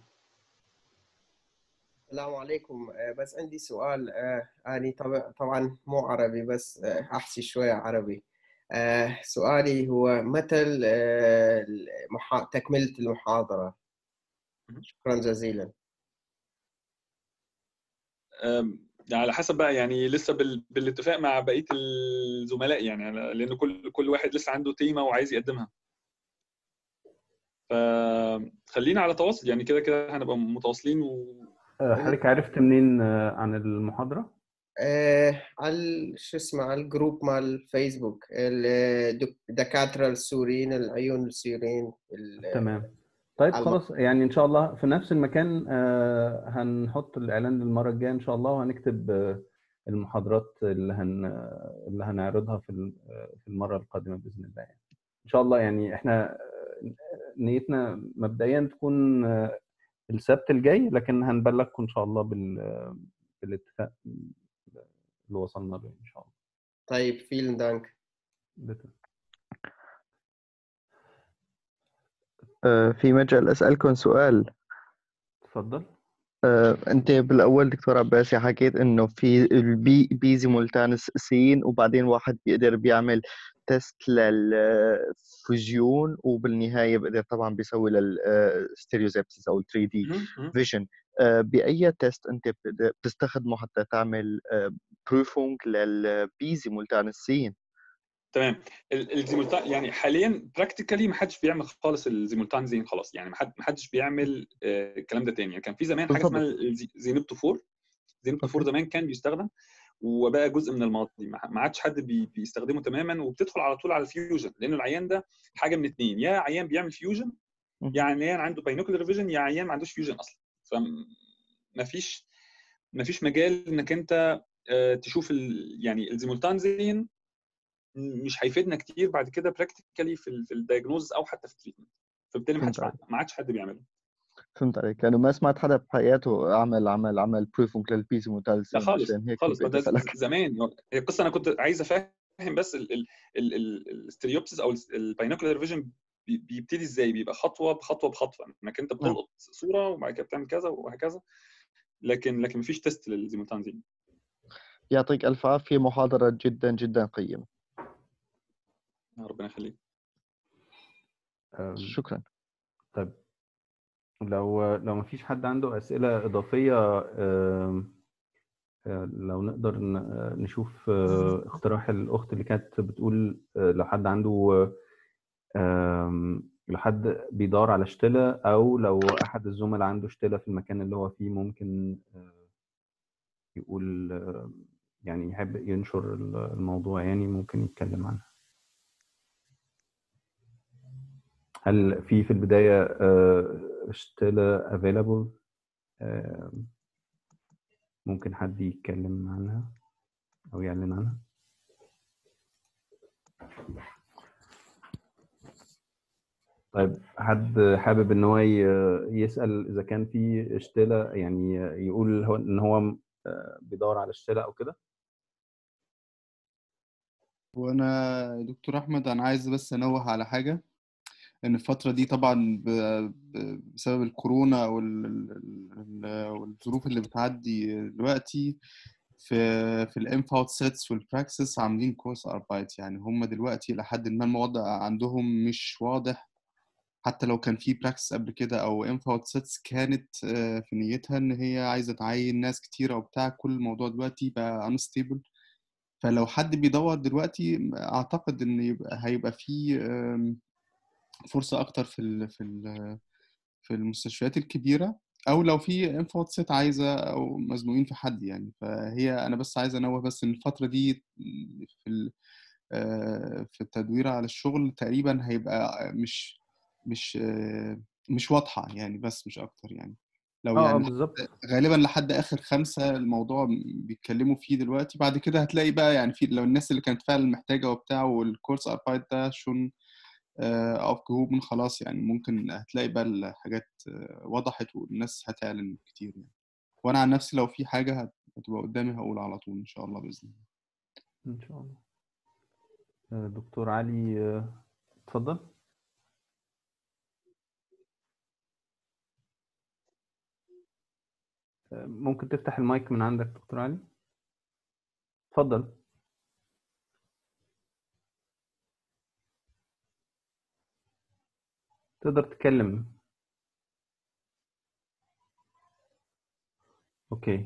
السلام عليكم آه، بس عندي سؤال آه، أنا طبعا طبعا مو عربي بس آه، أحكي شوية عربي آه، سؤالي هو متى ال- آه، المحا- تكملة المحاضرة شكرا جزيلا أم، على حسب بقى يعني لسه بال... بالاتفاق مع بقيه الزملاء يعني على- لان كل كل واحد لسه عنده تيمه وعايز يقدمها فخلينا على تواصل يعني كده كده هنبقى متواصلين و... آه، حضرتك عرفت منين آه، عن المحاضرة؟ آه، على شو اسمه على الجروب مال الفيسبوك الدك- الدكاترة السوريين العيون السوريين ال- تمام طيب على خلاص يعني ان شاء الله في نفس المكان آه، هنحط الاعلان للمره الجايه ان شاء الله وهنكتب آه، المحاضرات اللي هن اللي هنعرضها في ال- آه، في المره القادمه باذن الله يعني. ان شاء الله يعني احنا آه، نيتنا مبدئيا تكون آه، السبت الجاي لكن هنبلغكم ان شاء الله بال آه، بالاتفاق اللي وصلنا له ان شاء الله طيب فيلن دانك بت- آه، في مجال أسألكم سؤال اتفضل آه، أنت بالأول دكتور عباسي حكيت إنه في البي بي سيمولتانس سين وبعدين واحد بيقدر بيعمل تيست للفوجيون وبالنهاية بيقدر طبعا بيسوي للستيريوزيبسيس أو 3 دي مهم، مهم. فيجن بأي تيست أنت بتقدر- بتستخدمه حتى تعمل بروفونج للبي سيمولتانس سين تمام ال- الزيمولتان يعني حاليا براكتيكالي ما حدش بيعمل خالص الزيمولتان زين خلاص يعني ما حد ما حدش بيعمل آه، الكلام ده تاني يعني كان في زمان حاجه اسمها بالضبط الزي- زينبتوفور زينبتوفور أوكي زمان كان بيستخدم وبقى جزء من الماضي ما ما عادش حد بي بيستخدمه تماما وبتدخل على طول على الفيوجن لانه العيان ده حاجه من اتنين يا عيان بيعمل فيوجن مهم. يا عيان عنده باينوكولار فيجن يا عيان ما عندوش فيوجن اصلا فما فيش ما فيش مجال انك انت آه، تشوف ال... يعني الزيمولتان زين مش هيفيدنا كتير بعد كده براكتيكالي في ال في الدايجنوز او حتى في التريتمنت فبالتالي ما فهمت حدش عليك ما عادش حد بيعمله فهمت عليك لأنه ما سمعت حدا بحياته عمل عمل عمل بروفونج للبي لا سيمولتانس خالص عشان هيك خالص ما بدي ده ز- أسألك زمان هي القصه انا كنت عايز افهم بس الستيريوبسيس او الباينوكولار فيجن بي- بيبتدي ازاي بيبقى خطوه بخطوه بخطوه انك انت بتلقط صوره وبعد كده بتعمل كذا وهكذا لكن لكن مفيش تيست للزيمولتانيتي يعطيك الف عافيه محاضره جدا جدا قيمه ربنا يخليك أم، شكرا طيب لو لو ما فيش حد عنده أسئلة إضافية أم، أه، لو نقدر ن- أه، نشوف أه، اقتراح الأخت اللي كانت بتقول أه، لو حد عنده أم، لو حد بيدور على شتلة أو لو أحد الزملاء عنده شتلة في المكان اللي هو فيه ممكن أه، يقول أه، يعني يحب ينشر الموضوع يعني ممكن يتكلم عنها هل في في البداية آه، شتلة available آه، ممكن حد يتكلم عنها أو يعلن عنها طيب حد حابب إن هو ي- يسأل إذا كان في شتلة يعني يقول هو إن هو آه، بيدور على شتلة أو كده وانا يا دكتور احمد انا عايز بس انوه على حاجه ان الفتره دي طبعا ب- ب- بسبب الكورونا وال- ال- ال- والظروف اللي بتعدي دلوقتي في في الانفاوت سيتس والبراكسس عاملين كورس اربايت يعني هم دلوقتي لحد ما الوضع عندهم مش واضح حتى لو كان في براكسس قبل كده او انفاوت سيتس كانت آه، في نيتها ان هي عايزه تعين ناس كتيره وبتاع كل الموضوع دلوقتي بقى انستيبل فلو حد بيدور دلوقتي اعتقد ان يبقى هيبقى في آم، فرصه اكتر في ال في ال في المستشفيات الكبيره او لو في انفوت سيت عايزه او مزنوقين في حد يعني فهي انا بس عايز انوه بس ان الفتره دي في ال- آه، في التدوير على الشغل تقريبا هيبقى مش مش آه، مش واضحه يعني بس مش اكتر يعني لو اه اه يعني بالظبط غالبا لحد اخر خمسه الموضوع بيتكلموا فيه دلوقتي بعد كده هتلاقي بقى يعني في لو الناس اللي كانت فعلا محتاجه وبتاع والكورس اربايت ده شون aufgehoben خلاص يعني ممكن هتلاقي بقى الحاجات آه، وضحت والناس هتعلن كتير يعني وانا عن نفسي لو في حاجه هت- هتبقى قدامي هقول على طول ان شاء الله باذن الله إن شاء الله آه، دكتور علي آه، اتفضل آه، ممكن تفتح المايك من عندك دكتور علي اتفضل تقدر تتكلم اوكي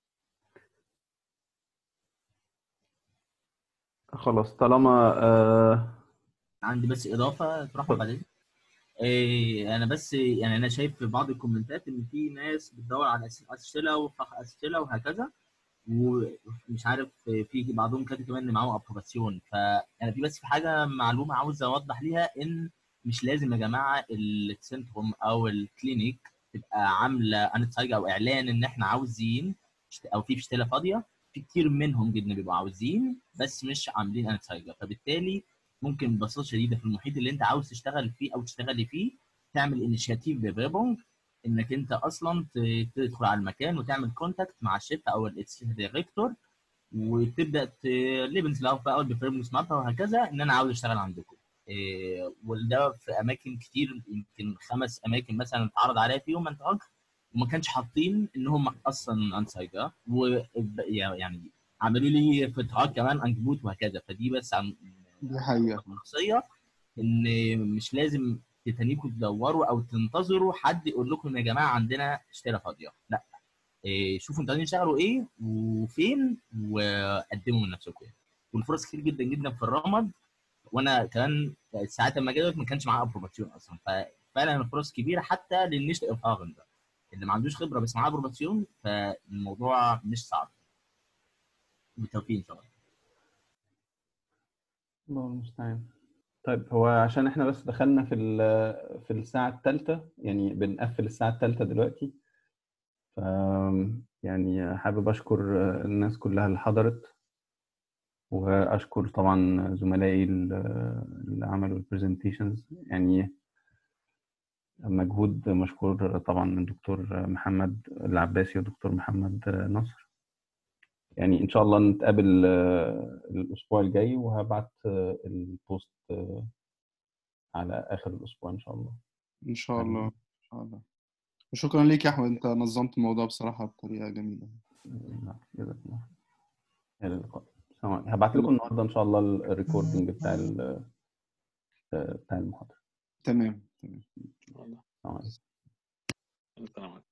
خلاص طالما آه، عندي بس اضافه تروح بعدين إيه انا بس يعني انا شايف في بعض الكومنتات ان في ناس بتدور على أس- اسئله وفخ اسئله وهكذا ومش عارف في بعضهم كاتب كمان ان معاهم ابروفاسيون فانا في بس في حاجه معلومه عاوز اوضح ليها ان مش لازم يا جماعه السنتروم او الكلينيك تبقى عامله انتسايج او اعلان ان احنا عاوزين شت- او في شتله فاضيه في كتير منهم جدا بيبقوا عاوزين بس مش عاملين انتسايج فبالتالي ممكن ببساطه شديده في المحيط اللي انت عاوز تشتغل فيه او تشتغلي فيه تعمل انيشيتيف بفيبونج انك انت اصلا ت- تدخل على المكان وتعمل كونتاكت مع الشيف او الاتش دايركتور وتبدا ليبنز لاوف بقى والبيفيرمنس مابا وهكذا ان انا عاوز اشتغل عندكم إيه، وده في اماكن كتير يمكن خمس اماكن مثلا اتعرض عليا فيهم انتراج وما كانش حاطين ان هم اصلا انسايجا ويعني عملوا لي فترات كمان انكبوت وهكذا فدي بس عن دي حقيقه شخصيه ان مش لازم تتنيكوا تدوروا او تنتظروا حد يقول لكم يا جماعه عندنا اشترى فاضيه لا إيه شوفوا انتوا عايزين تشتغلوا ايه وفين وقدموا من نفسكم يعني. والفرص كتير جدا جدا في الرمد وانا كمان ساعات لما جيت ما كانش معاه ابروباتيون اصلا ففعلا الفرص كبيره حتى للنشط افهاغن ده اللي ما عندوش خبره بس معاه ابروباتيون فالموضوع مش صعب بالتوفيق ان شاء الله الله المستعان طيب هو عشان احنا بس دخلنا في ال- في الساعة الثالثة يعني بنقفل الساعة الثالثة دلوقتي ف يعني حابب أشكر الناس كلها اللي حضرت وأشكر طبعا زملائي ال- اللي عملوا البرزنتيشنز يعني مجهود مشكور طبعا الدكتور محمد العباسي والدكتور محمد نصر يعني إن شاء الله نتقابل الأسبوع الجاي وهبعت البوست على اخر الاسبوع ان شاء الله ان شاء الله ان شاء الله وشكرا ليك يا احمد انت نظمت الموضوع بصراحه بطريقه جميله نعم، جزاك الله خير. الى اللقاء السلام عليكم. هبعت لكم النهارده ان شاء الله الريكوردنج بتاع ال- بتاع المحاضره تمام تمام السلام عليكم السلام عليكم